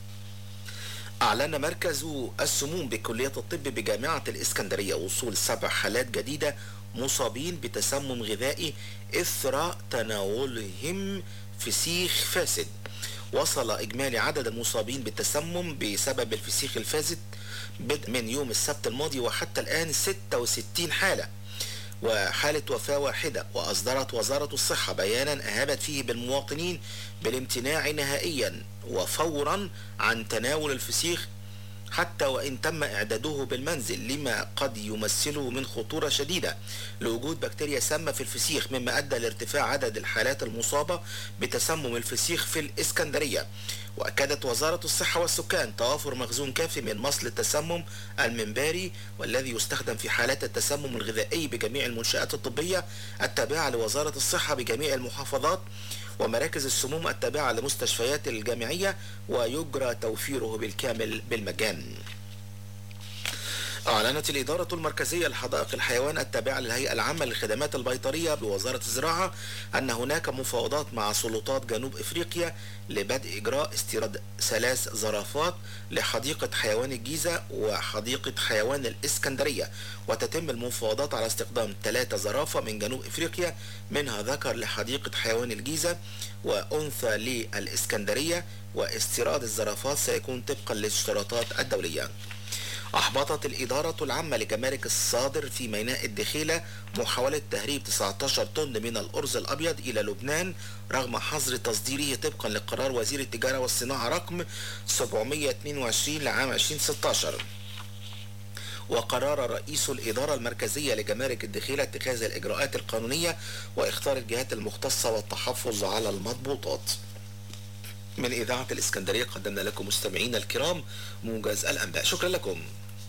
أعلن مركز السموم بكلية الطب بجامعة الإسكندرية وصول سبع حالات جديدة مصابين بتسمم غذائي إثر تناولهم فسيخ فاسد وصل إجمالي عدد المصابين بالتسمم بسبب الفسيخ الفاسد بدء من يوم السبت الماضي وحتى الآن 66 حالة وحالة وفاة واحدة وأصدرت وزارة الصحة بيانا أهابت فيه بالمواطنين بالامتناع نهائيا وفورا عن تناول الفسيخ حتى وإن تم إعداده بالمنزل لما قد يمثله من خطورة شديدة لوجود بكتيريا سامة في الفسيخ مما أدى لارتفاع عدد الحالات المصابة بتسمم الفسيخ في الإسكندرية وأكدت وزارة الصحة والسكان توافر مخزون كافي من مصل التسمم المنباري والذي يستخدم في حالات التسمم الغذائي بجميع المنشآت الطبية التابعة لوزارة الصحة بجميع المحافظات ومراكز السموم التابعة لمستشفيات الجامعية ويجرى توفيره بالكامل بالمجان أعلنت الإدارة المركزية لحدائق الحيوان التابعة للهيئة العامة للخدمات البيطرية بوزارة الزراعة أن هناك مفاوضات مع سلطات جنوب إفريقيا لبدء إجراء استيراد ثلاث زرافات لحديقة حيوان الجيزة وحديقة حيوان الإسكندرية وتتم المفاوضات على استخدام ثلاثة زرافة من جنوب إفريقيا منها ذكر لحديقة حيوان الجيزة وأنثى للإسكندرية واستيراد الزرافات سيكون طبقا للاشتراطات الدولية أحبطت الإدارة العامة لجمارك الصادر في ميناء الدخيلة محاولة تهريب 19 طن من الأرز الأبيض إلى لبنان رغم حظر تصديره طبقا لقرار وزير التجارة والصناعة رقم 722 لعام 2016 وقرار رئيس الإدارة المركزية لجمارك الدخيلة اتخاذ الإجراءات القانونية واختار الجهات المختصة والتحفظ على المضبوطات من إذاعة الإسكندرية قدمنا لكم مستمعينا الكرام موجز الأنباء شكرا لكم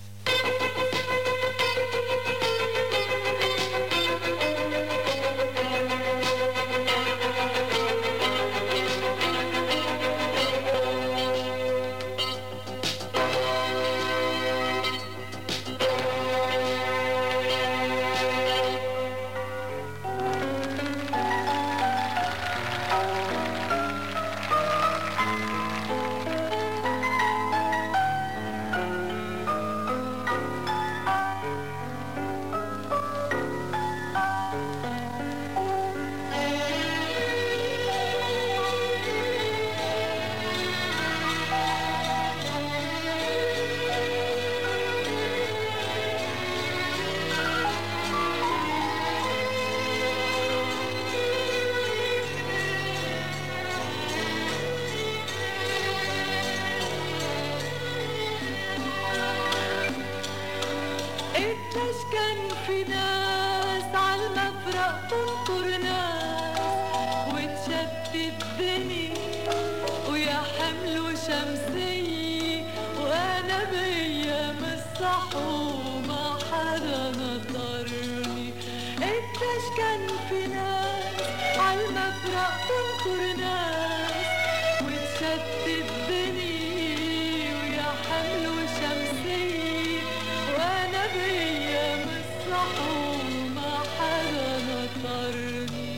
قديش كان في ناس عالمفرق تنطر ناس وتشتت الدنيا ويا حمل وشمسية وأنا بأيام الصحومة حدا نطرني قديش كان في ناس عالمفرق تنطر ناس وتشتت الدنيا ويا حمل وشمسية وانا بايام الصحومة حدا نطرني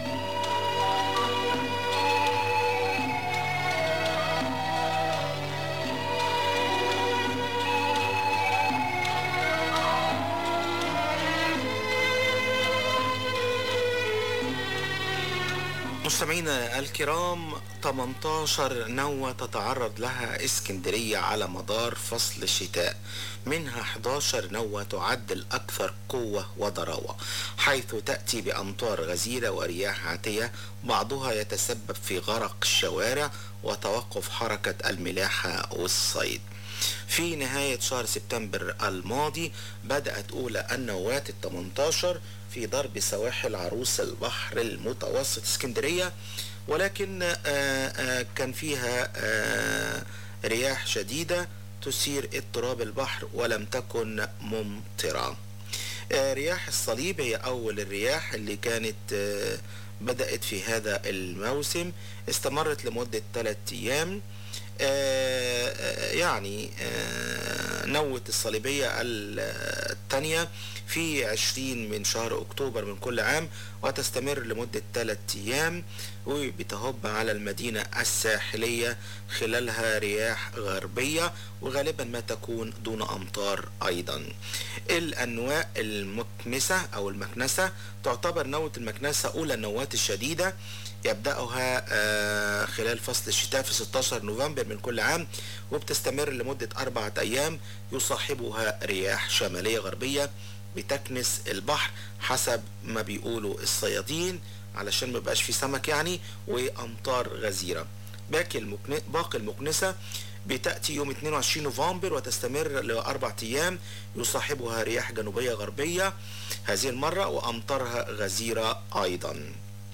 مستمعينا الكرام 18 نوة تتعرض لها اسكندرية على مدار فصل الشتاء منها 11 نوة تعد الأكثر قوة وضراوة حيث تأتي بأمطار غزيرة ورياح عاتية بعضها يتسبب في غرق الشوارع وتوقف حركة الملاحة والصيد في نهاية شهر سبتمبر الماضي بدأت أولى النوات ال 18 في ضرب سواحل عروس البحر المتوسط اسكندرية ولكن آه، آه، كان فيها آه، رياح شديدة تثير اضطراب البحر ولم تكن ممطرة آه، رياح الصليب هي أول الرياح اللي كانت آه، بدأت في هذا الموسم استمرت لمدة ثلاثة أيام آه، آه، يعني آه، نوة الصليبية الثانية في 20 من شهر أكتوبر من كل عام وتستمر لمدة ثلاثة أيام وبتهب على المدينة الساحلية خلالها رياح غربية وغالبا ما تكون دون أمطار أيضا الأنواع المكنسة أو المكنسة تعتبر نوة المكنسة أولى النوات الشديدة يبدأها آه، خلال فصل الشتاء في 16 نوفمبر من كل عام وبتستمر لمدة أربعة أيام يصاحبها رياح شمالية غربية بتكنس البحر حسب ما بيقولوا الصيادين علشان ما يبقاش في سمك يعني وأمطار غزيرة باقي المكن... باقي المكنسة بتأتي يوم 22 نوفمبر وتستمر لأربع أيام يصاحبها رياح جنوبية غربية هذه المرة وأمطارها غزيرة أيضا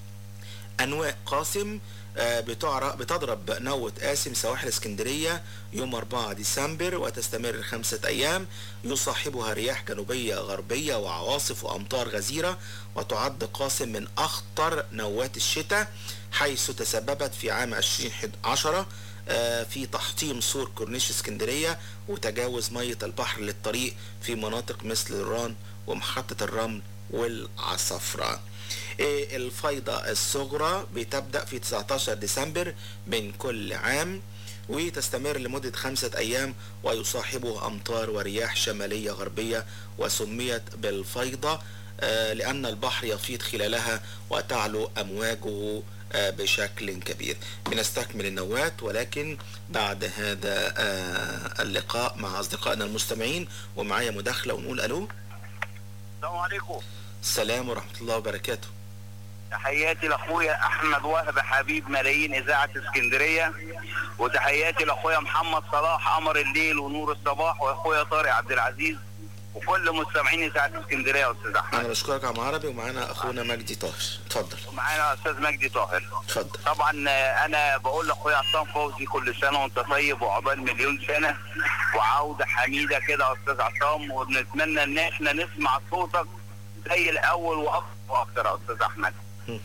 أنواء قاسم آه، بتعرف بتضرب نوة قاسم سواحل اسكندرية يوم 4 ديسمبر وتستمر خمسة أيام يصاحبها رياح جنوبية غربية وعواصف وأمطار غزيرة وتعد قاسم من أخطر نوات الشتاء حيث تسببت في عام 2010 آه، في تحطيم سور كورنيش اسكندرية وتجاوز مية البحر للطريق في مناطق مثل الران ومحطة الرمل والعصفرة إيه الفيضة الصغرى بتبدأ في 19 ديسمبر من كل عام وتستمر لمدة خمسة أيام ويصاحبه أمطار ورياح شمالية غربية وسميت بالفيضة آه، لأن البحر يفيض خلالها وتعلو أمواجه آه، بشكل كبير بنستكمل النوات ولكن بعد هذا آه، اللقاء مع أصدقائنا المستمعين ومعايا مداخلة ونقول ألو السلام عليكم السلام ورحمة الله وبركاته تحياتي لاخويا احمد وهب حبيب ملايين اذاعه اسكندريه وتحياتي لاخويا محمد صلاح قمر الليل ونور الصباح واخويا طارق عبد العزيز وكل مستمعين اذاعه اسكندريه يا استاذ احمد أنا بشكرك يا عم عربي ومعانا أخونا مجدي طاهر اتفضل ومعانا استاذ مجدي طاهر اتفضل طبعا آه، انا بقول لاخويا عصام فوزي كل سنه وانت طيب وعقبال مليون سنه وعوده حميده كده يا استاذ عصام ونتمنى ان احنا نسمع صوتك زي الاول واكتر واكتر يا استاذ احمد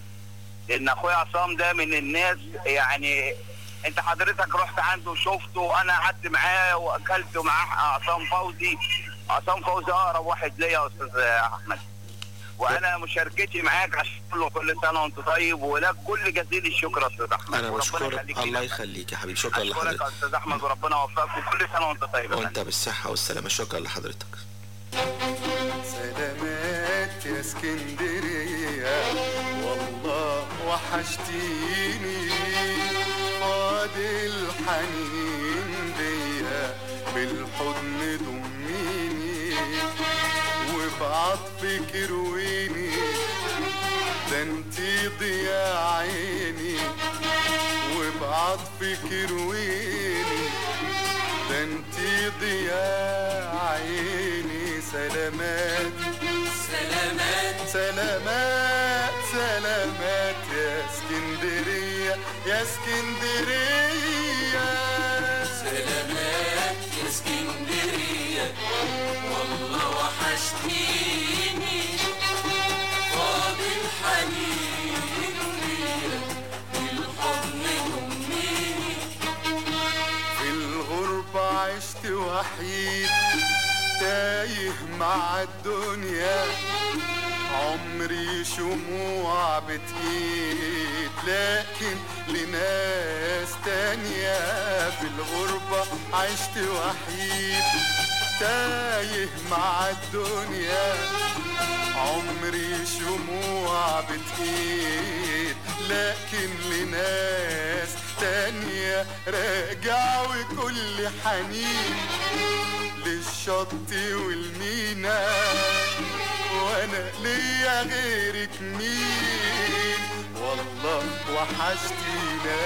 لان اخويا عصام ده من الناس يعني انت حضرتك رحت عنده وشفته وانا قعدت معاه واكلت معاه عصام فوزي عصام فوزي اقرب واحد ليا يا استاذ احمد وانا مشاركتي معاك عشان أقول له كل سنه وانت طيب ولك كل جزيل الشكر يا استاذ احمد أنا وربنا بشكرك يخليك الله لينا. يخليك يا حبيبي شكرا اشكرك يا لحضرتك استاذ احمد وربنا يوفقك وكل سنه وانت طيب يا وأنت بالصحة والسلامة شكرا لحضرتك سلامات يا اسكندرية والله وحشتيني فاض الحنين بيا بالحضن ضميني وبعطفك رويني ده انتي ضياء عيني وبعطفك رويني ده انتي ضياء عيني سلامات سلامات سلامات سلامات يا اسكندرية يا اسكندرية سلامات يا اسكندرية والله وحشتيني فاضل حنين ليا بالحضن ضميني في الغربة عشت وحيد تايه مع الدنيا عمري شموع بتقيد لكن لناس تانية في الغربة عشت وحيد تايه مع الدنيا عمري شموع بتقيد لكن لناس تانية راجع وكل حنين للشط والمينا وانا ليا غيرك مين والله وحشتينا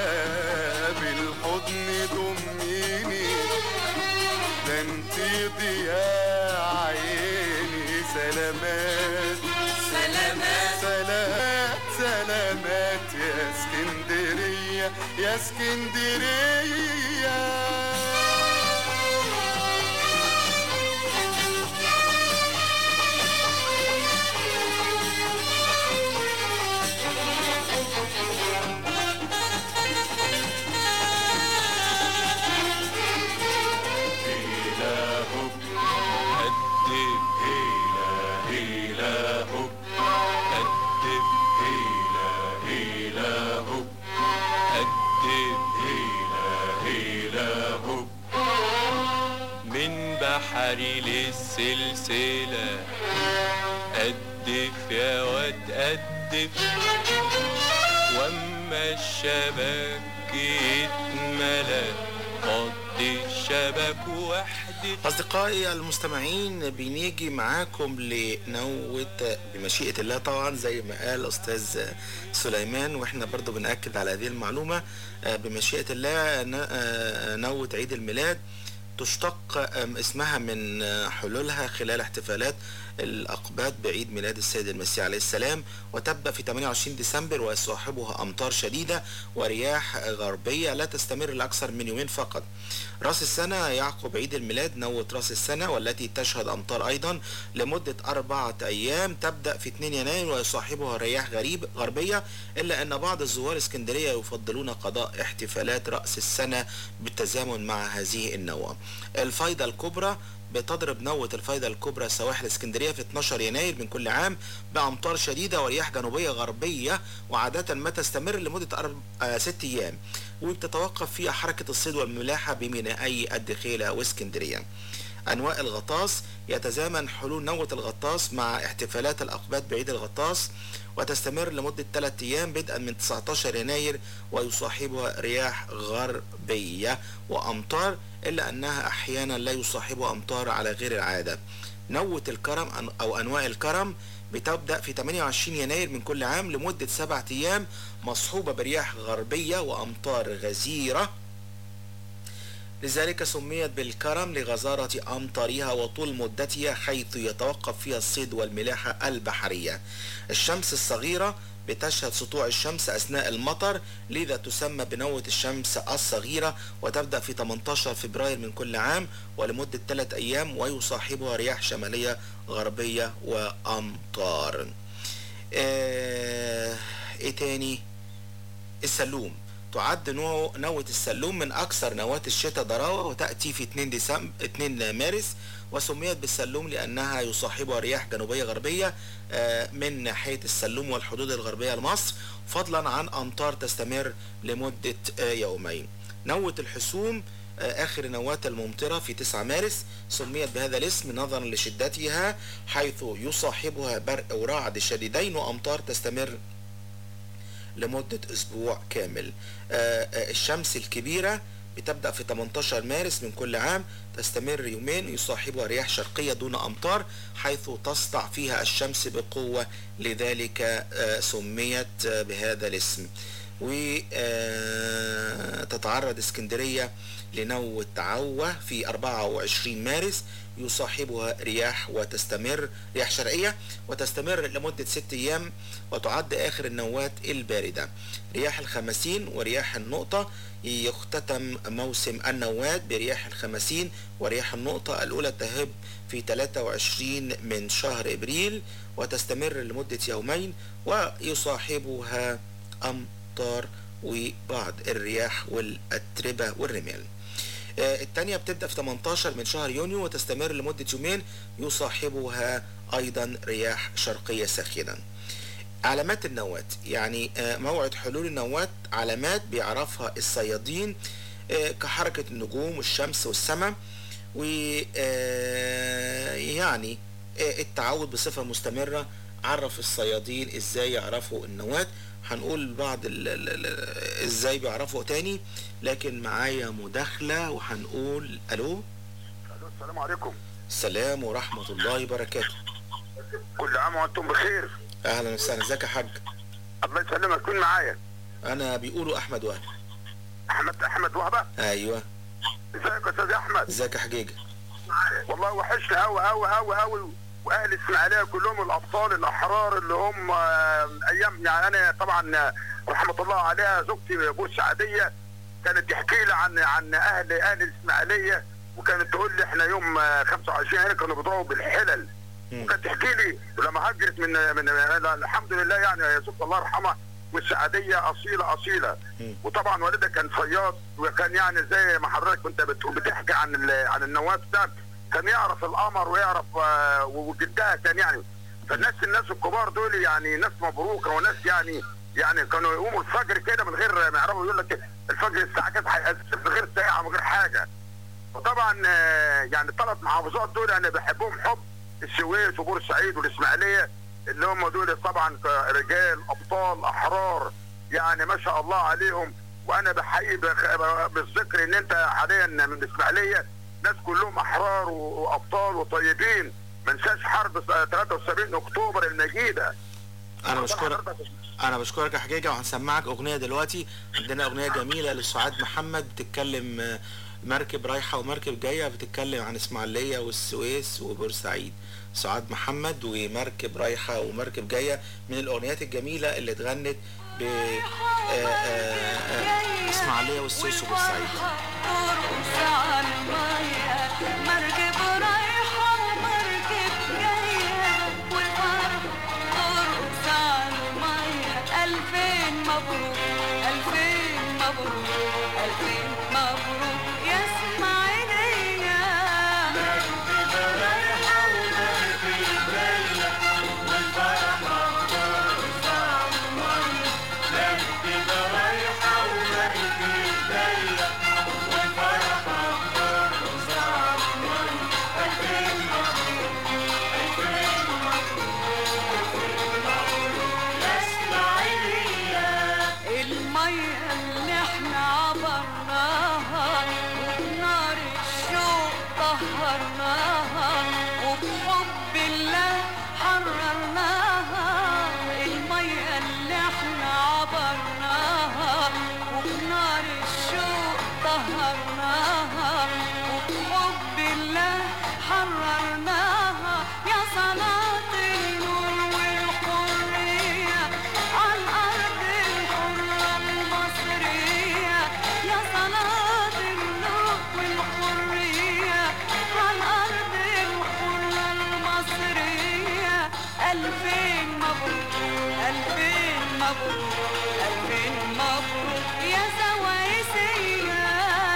بالحضن ضميني ده انتي ضياء عيني سلامات سلامات. سلامات سلامات يا اسكندرية يا اسكندرية هدف هيلا هيلا هوب هدف هيلا هيلا هوب هدف هيلا هيلا هوب من بحري للسلسلة قدف يا واد قدف واما الشبك يتملى فضي الشبك واحدف أصدقائي المستمعين بنيجي معاكم لنوة بمشيئة الله طبعا زي ما قال أستاذ سليمان وإحنا برضو بنأكد على هذه المعلومة آه، بمشيئة الله ن- آه، نوة عيد الميلاد تشتق آم، اسمها من آه، حلولها خلال احتفالات الأقباط بعيد ميلاد السيد المسيح عليه السلام وتبدأ في 28 ديسمبر ويصاحبها أمطار شديدة ورياح غربية لا تستمر لأكثر من يومين فقط راس السنة يعقب عيد الميلاد نوة راس السنة والتي تشهد أمطار أيضا لمدة أربعة أيام تبدأ في 2 يناير ويصاحبها رياح غريب غربية إلا أن بعض الزوار اسكندرية يفضلون قضاء احتفالات رأس السنة بالتزامن مع هذه النوة الفايدة الكبرى بتضرب نوة الفايدة الكبرى سواحل اسكندرية في 12 يناير من كل عام بأمطار شديدة ورياح جنوبية غربية وعادة ما تستمر لمدة أرب... آه ست أيام وبتتوقف فيها حركة الصيد والملاحة بمينائي الدخيلة واسكندرية أنواع الغطاس يتزامن حلول نوة الغطاس مع احتفالات الأقباط بعيد الغطاس وتستمر لمدة 3 أيام بدءا من 19 يناير ويصاحبها رياح غربية وأمطار إلا أنها أحيانا لا يصاحبها أمطار على غير العادة نوة الكرم أن- أو أنواع الكرم بتبدأ في 28 يناير من كل عام لمدة سبعة أيام مصحوبة برياح غربية وأمطار غزيرة لذلك سميت بالكرم لغزارة أمطارها وطول مدتها حيث يتوقف فيها الصيد والملاحة البحرية الشمس الصغيرة بتشهد سطوع الشمس أثناء المطر لذا تسمى بنوة الشمس الصغيرة وتبدأ في 18 فبراير من كل عام ولمدة ثلاث أيام ويصاحبها رياح شمالية غربية وأمطار آه، إيه تاني السلوم تعد نوع نوة السلوم من أكثر نوات الشتاء ضراوة وتأتي في 2 ديسمبر 2 مارس وسميت بالسلوم لأنها يصاحبها رياح جنوبية غربية آه، من ناحية السلوم والحدود الغربية لمصر فضلا عن أمطار تستمر لمدة آه، يومين نوة الحسوم آه، آخر نوات الممطرة في 9 مارس سميت بهذا الاسم نظرا لشدتها حيث يصاحبها برق ورعد شديدين وأمطار تستمر لمدة أسبوع كامل آه، آه، الشمس الكبيرة بتبدأ في 18 مارس من كل عام تستمر يومين يصاحبها رياح شرقية دون أمطار حيث تسطع فيها الشمس بقوة لذلك آه، سميت آه، بهذا الاسم وتتعرض اسكندرية لنوة عوة في 24 مارس يصاحبها رياح وتستمر رياح شرقية وتستمر لمدة ست أيام وتعد آخر النوات الباردة رياح الخمسين ورياح النقطة يختتم موسم النوات برياح الخمسين ورياح النقطة الأولى تهب في 23 من شهر إبريل وتستمر لمدة يومين ويصاحبها أمطار وبعض الرياح والأتربة والرمال آه، التانية بتبدأ في 18 من شهر يونيو وتستمر لمدة يومين يصاحبها أيضا رياح شرقية ساخنة علامات النوات يعني آه، موعد حلول النوات علامات بيعرفها الصيادين آه، كحركة النجوم والشمس والسماء و آه، يعني آه، التعود بصفة مستمرة عرف الصيادين ازاي يعرفوا النوات هنقول بعض ال ال ال ازاي بيعرفوا تاني لكن معايا مداخلة وهنقول الو السلام عليكم السلام ورحمة الله وبركاته كل عام وانتم بخير اهلا وسهلا ازيك يا حاج الله يسلمك كن معايا انا بيقولوا احمد وهب احمد احمد وهبه ايوه ازيك يا استاذ احمد ازيك يا حجيجة والله وحشنا قوي قوي قوي قوي واهل الاسماعيليه كلهم الابطال الاحرار اللي هم آه، ايام يعني انا طبعا آه، رحمه الله عليها زوجتي بورسعيديه كانت تحكي لي عن عن اهل اهل الاسماعيليه وكانت تقول لي احنا يوم آه، 25 هنا كانوا بيضربوا بالحلل وكانت تحكي لي ولما هجرت من من من- الحمد لله يعني يا زوجتي الله يرحمها والسعاديه اصيله اصيله وطبعا والدها كان صياد وكان يعني زي ما حضرتك كنت بتقول بتحكي عن ال- عن النواه ده كان يعرف القمر ويعرف آه، وجدها كان يعني فالناس الناس الكبار دول يعني ناس مبروكه وناس يعني يعني كانوا يقوموا الفجر كده من غير ما يعرفوا يقول لك الفجر الساعه كذا هيأذن من غير ساعه من غير حاجه وطبعا آه، يعني الثلاث محافظات دول انا بحبهم حب السويس وبورسعيد والاسماعيليه اللي هم دول طبعا رجال ابطال احرار يعني ما شاء الله عليهم وانا بحيي بخ- بالذكر ان انت حاليا من الاسماعيليه ناس كلهم احرار و- وابطال وطيبين ما ننساش حرب س- 73 اكتوبر المجيده انا بشكرك انا بشكرك يا حجاجه وهنسمعك اغنيه دلوقتي عندنا اغنيه جميله لسعاد محمد بتتكلم آه، مركب رايحه ومركب جايه بتتكلم عن اسماعيليه والسويس وبورسعيد سعاد محمد ومركب رايحه ومركب جايه من الاغنيات الجميله اللي اتغنت ب آه، آه، آه، اسماعيليه والسويس وبورسعيد ترقص على المية مركب رايحة ومركب جاية والفرح ترقص على المية ألفين مبروك ألفين مبروك ألفين مبروك يا إسماعيلية مركب رايحة ومركب جاية والفرح ترقص على المية مركب رايحة ومركب جاية والفرح ترقص على المية ألفين مبروك ألفين مبروك يا إسماعيلية المية اللي احنا عبرناها وبنار الشوق طهرناها وبحب الله حررناها المية اللي احنا عبرناها وبنار الشوق طهرناها وبحب الله حررناها يا صلاة النور والحرية على الأرض الحرة المصرية يا صلاة النور والحرية على الأرض الحرة المصرية ألفين مبروك ألفين مبروك ألفين مبروك يا سويسية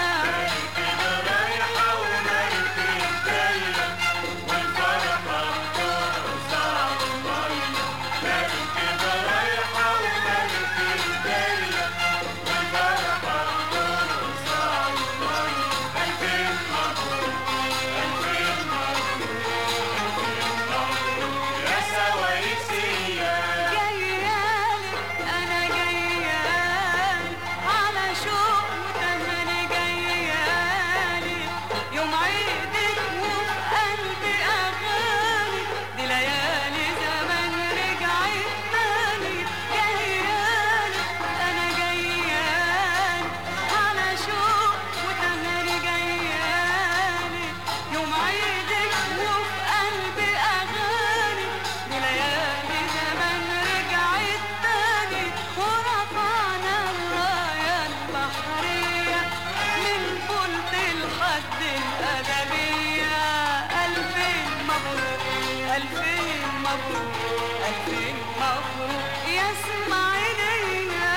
رايحة ومركب جاية والفرحة ترقص على المية مركب رايحة ومركب جاية والفرحة ترقص على المية ألفين مبروك ألفين مبروك ألفين مبروك يا سويسية جايالك أنا جايالك على شوق وتمني جايالك يوم عيدك وفي قلبي أغاني دي ليالي زمان رجعت تاني جايالك أنا جايالك على شوق وتمني جايالك يوم عيدك وفي قلبي أغاني دي ليالي زمان رجعت تاني ورفعنا الراية البحرية من بلد الحد الأدبية ألفين مبروك ألفين مبروك ألفين مبروك يا إسماعيلية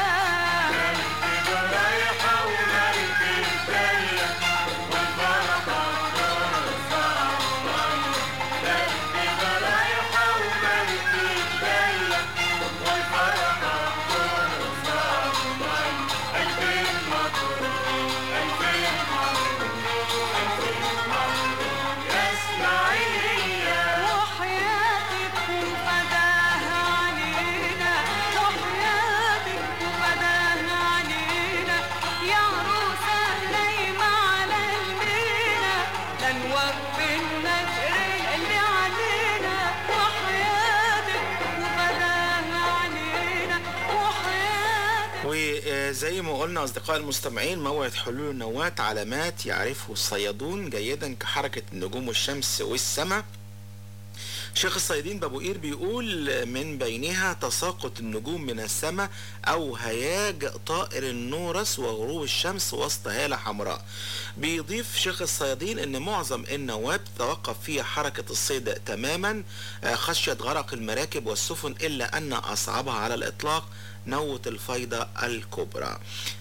رايحة ومركب جاية والفرحة ترقص على المية مركب رايحة ومركب جاية والفرحة ترقص على المية ألفين مبروك ألفين مبروك ألفين مبروك يا إسماعيلية وحياتك وفداها علينا وحياتك وفداها علينا يا عروسة نايمة على المينا لا نوفي النذر اللي علينا وحياتك وفداها علينا وحياتك وزي ما قلنا أصدقاء المستمعين موعد حلول النواة علامات يعرفه الصيادون جيدا كحركة النجوم والشمس والسماء شيخ الصيادين بابو قير بيقول من بينها تساقط النجوم من السماء أو هياج طائر النورس وغروب الشمس وسط هالة حمراء بيضيف شيخ الصيادين أن معظم النواه تتوقف فيها حركة الصيد تماما آه، خشية غرق المراكب والسفن إلا أن أصعبها على الإطلاق نوة الفيضة الكبرى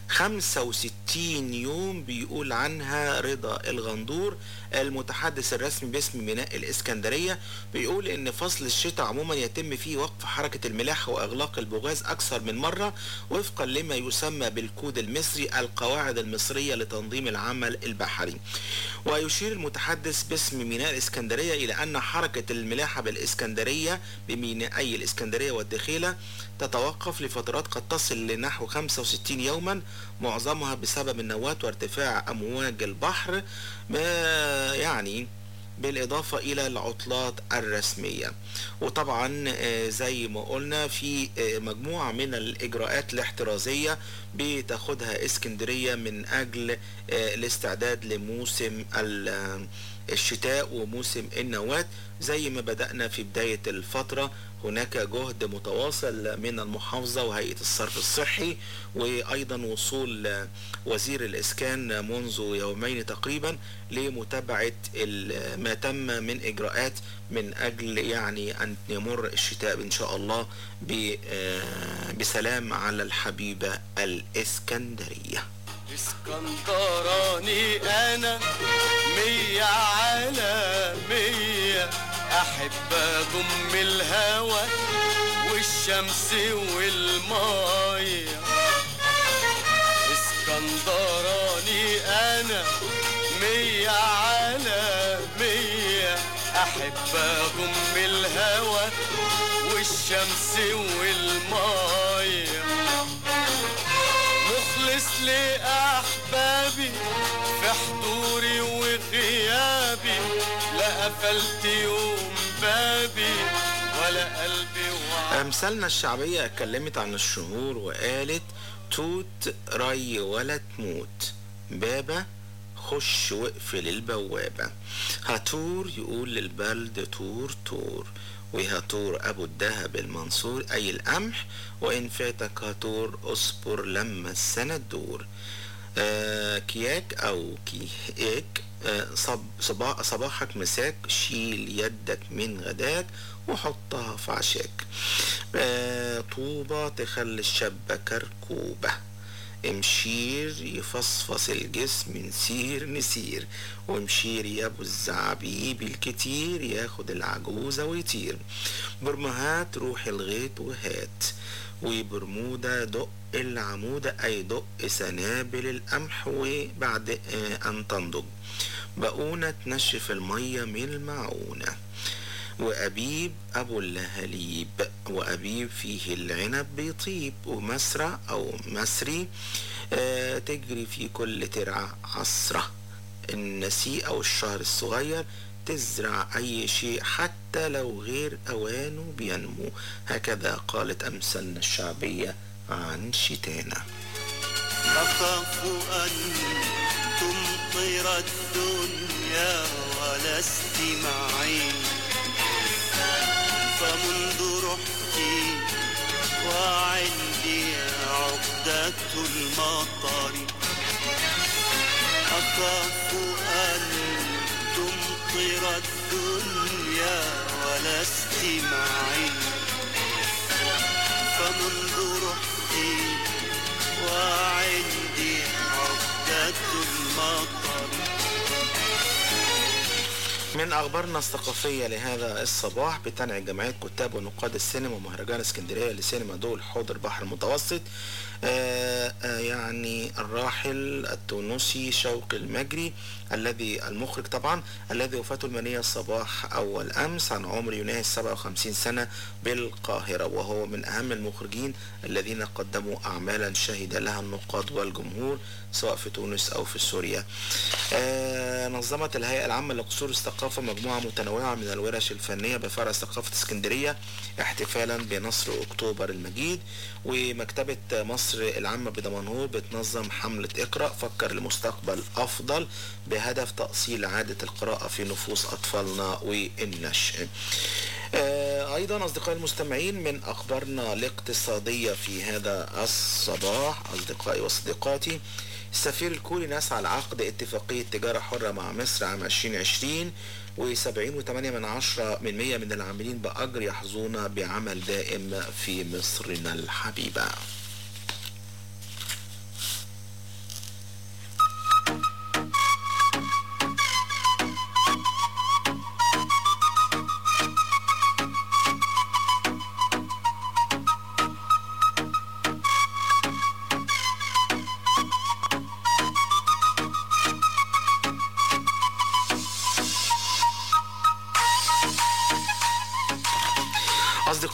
65 يوم بيقول عنها رضا الغندور المتحدث الرسمي باسم ميناء الإسكندرية بيقول إن فصل الشتاء عموما يتم فيه وقف حركة الملاحة وإغلاق البوغاز أكثر من مرة وفقا لما يسمى بالكود المصري القواعد المصرية لتنظيم العمل البحري ويشير المتحدث باسم ميناء الإسكندرية إلى أن حركة الملاحة بالإسكندرية بمينائي الإسكندرية والدخيلة تتوقف لفترات قد تصل لنحو 65 يوما معظمها بسبب النواة وارتفاع أمواج البحر ما يعني بالإضافة إلى العطلات الرسمية وطبعا آه، زي ما قلنا في آه، مجموعة من الإجراءات الاحترازية بتاخدها اسكندرية من أجل آه، الاستعداد لموسم ال- آه، الشتاء وموسم النواة زي ما بدأنا في بداية الفترة هناك جهد متواصل من المحافظة وهيئة الصرف الصحي وأيضا وصول آه، وزير الإسكان منذ يومين تقريبا لمتابعة ال- ما تم من إجراءات من أجل يعني أن يمر الشتاء إن شاء الله ب- آه، بسلام على الحبيبة الإسكندرية اسكندراني انا مية على مية احب اضم الهوى والشمس والمية اسكندراني انا مية على مية احب اضم الهوى والشمس والمية مخلص لأحبابي في حضوري وغيابي لا قفلت يوم بابي ولا قلبي وعي أمثالنا الشعبية اتكلمت عن الشهور وقالت توت ري ولا تموت بابا خش واقفل البوابة هاتور يقول للبلد تور تور وهاتور أبو الدهب المنصور أي القمح وإن فاتك هاتور أصبر لما السنة تدور آه كياك أو كيك آه صب صبا صباحك مساك شيل يدك من غداك وحطها في عشاك آه طوبة تخلي الشابة كركوبة امشير يفصفص الجسم نسير نسير ومشير يا ابو الزعبيب الكتير ياخد العجوزة ويطير برمهات روح الغيط وهات وبرمودة دق العمودة أي دق سنابل القمح وبعد آه، أن تنضج بقونة تنشف المية من المعونة وأبيب أبو اللهاليب وأبيب فيه العنب بيطيب ومسرى أو مسري آه تجري في كل ترعة عصرة النسيء أو الشهر الصغير تزرع أي شيء حتى لو غير أوانه بينمو هكذا قالت أمثالنا الشعبية عن شتانا أخاف أن تمطر الدنيا ولست معي فمنذ رحتي وعندي عقدة المطر أخاف أن تمطر الدنيا ولست معي فمنذ رحتي وعندي عقدة المطر من أخبارنا الثقافية لهذا الصباح بتنعي جمعية كتاب ونقاد السينما ومهرجان اسكندرية لسينما دول حوض البحر المتوسط آه آه يعني الراحل التونسي شوقي المجري الذي المخرج طبعا الذي وفاته المنية الصباح أول أمس عن عمر يناهز 57 سنة بالقاهرة وهو من أهم المخرجين الذين قدموا أعمالا شهد لها النقاد والجمهور سواء في تونس أو في سوريا آه نظمت الهيئة العامة لقصور الثقافة مجموعة متنوعة من الورش الفنية بفرع ثقافة اسكندرية احتفالا بنصر أكتوبر المجيد ومكتبة مصر العامة بدمنهور بتنظم حملة اقرأ فكر لمستقبل أفضل بهدف تأصيل عادة القراءة في نفوس أطفالنا والنشء آه، أيضا أصدقائي المستمعين من أخبارنا الاقتصادية في هذا الصباح أصدقائي وصديقاتي السفير الكوري نسعى لعقد اتفاقية تجارة حرة مع مصر عام 2020 و70 وثمانية من عشرة من مية من العاملين بأجر يحظون بعمل دائم في مصرنا الحبيبة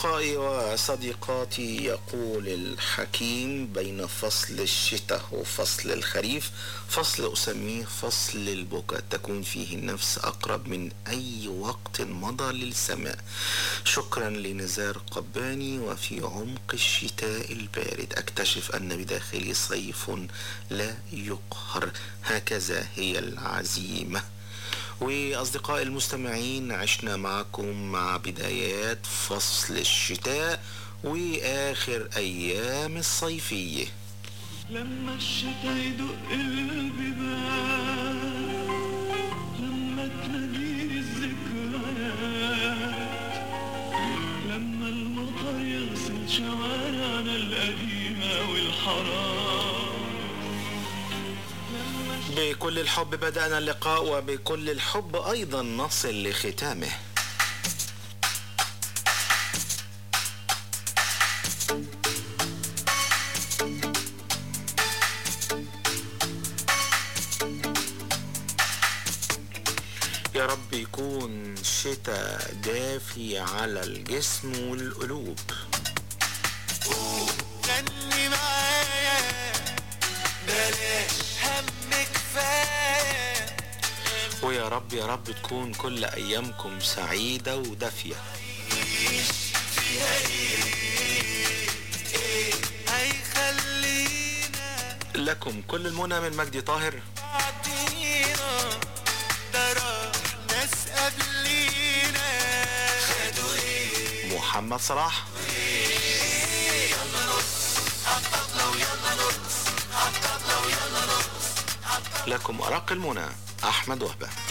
أصدقائي وصديقاتي يقول الحكيم بين فصل الشتاء وفصل الخريف فصل أسميه فصل البكاء تكون فيه النفس أقرب من أي وقت مضى للسماء شكرا لنزار قباني وفي عمق الشتاء البارد أكتشف أن بداخلي صيف لا يقهر هكذا هي العزيمة وأصدقائي المستمعين عشنا معكم مع بدايات فصل الشتاء وآخر أيام الصيفية لما الشتا يدق البيبان لما تناديني الذكريات لما المطر يغسل شوارعنا القديمة والحرام بكل الحب بدأنا اللقاء وبكل الحب أيضا نصل لختامه يا رب يكون شتاء دافي على الجسم والقلوب غني معايا بلاش هم كفاية ويا رب يا رب تكون كل أيامكم سعيدة ودافية فيها ايه ايه هيخلينا لكم كل المنى من مجدي طاهر بعدينا ده راح ناس قبلينا خدوا ايه محمد صلاح يلا نص عالطبلة ويلا نرقص عالطبلة ويلا نرقص لكم أرق المنى أحمد وهبة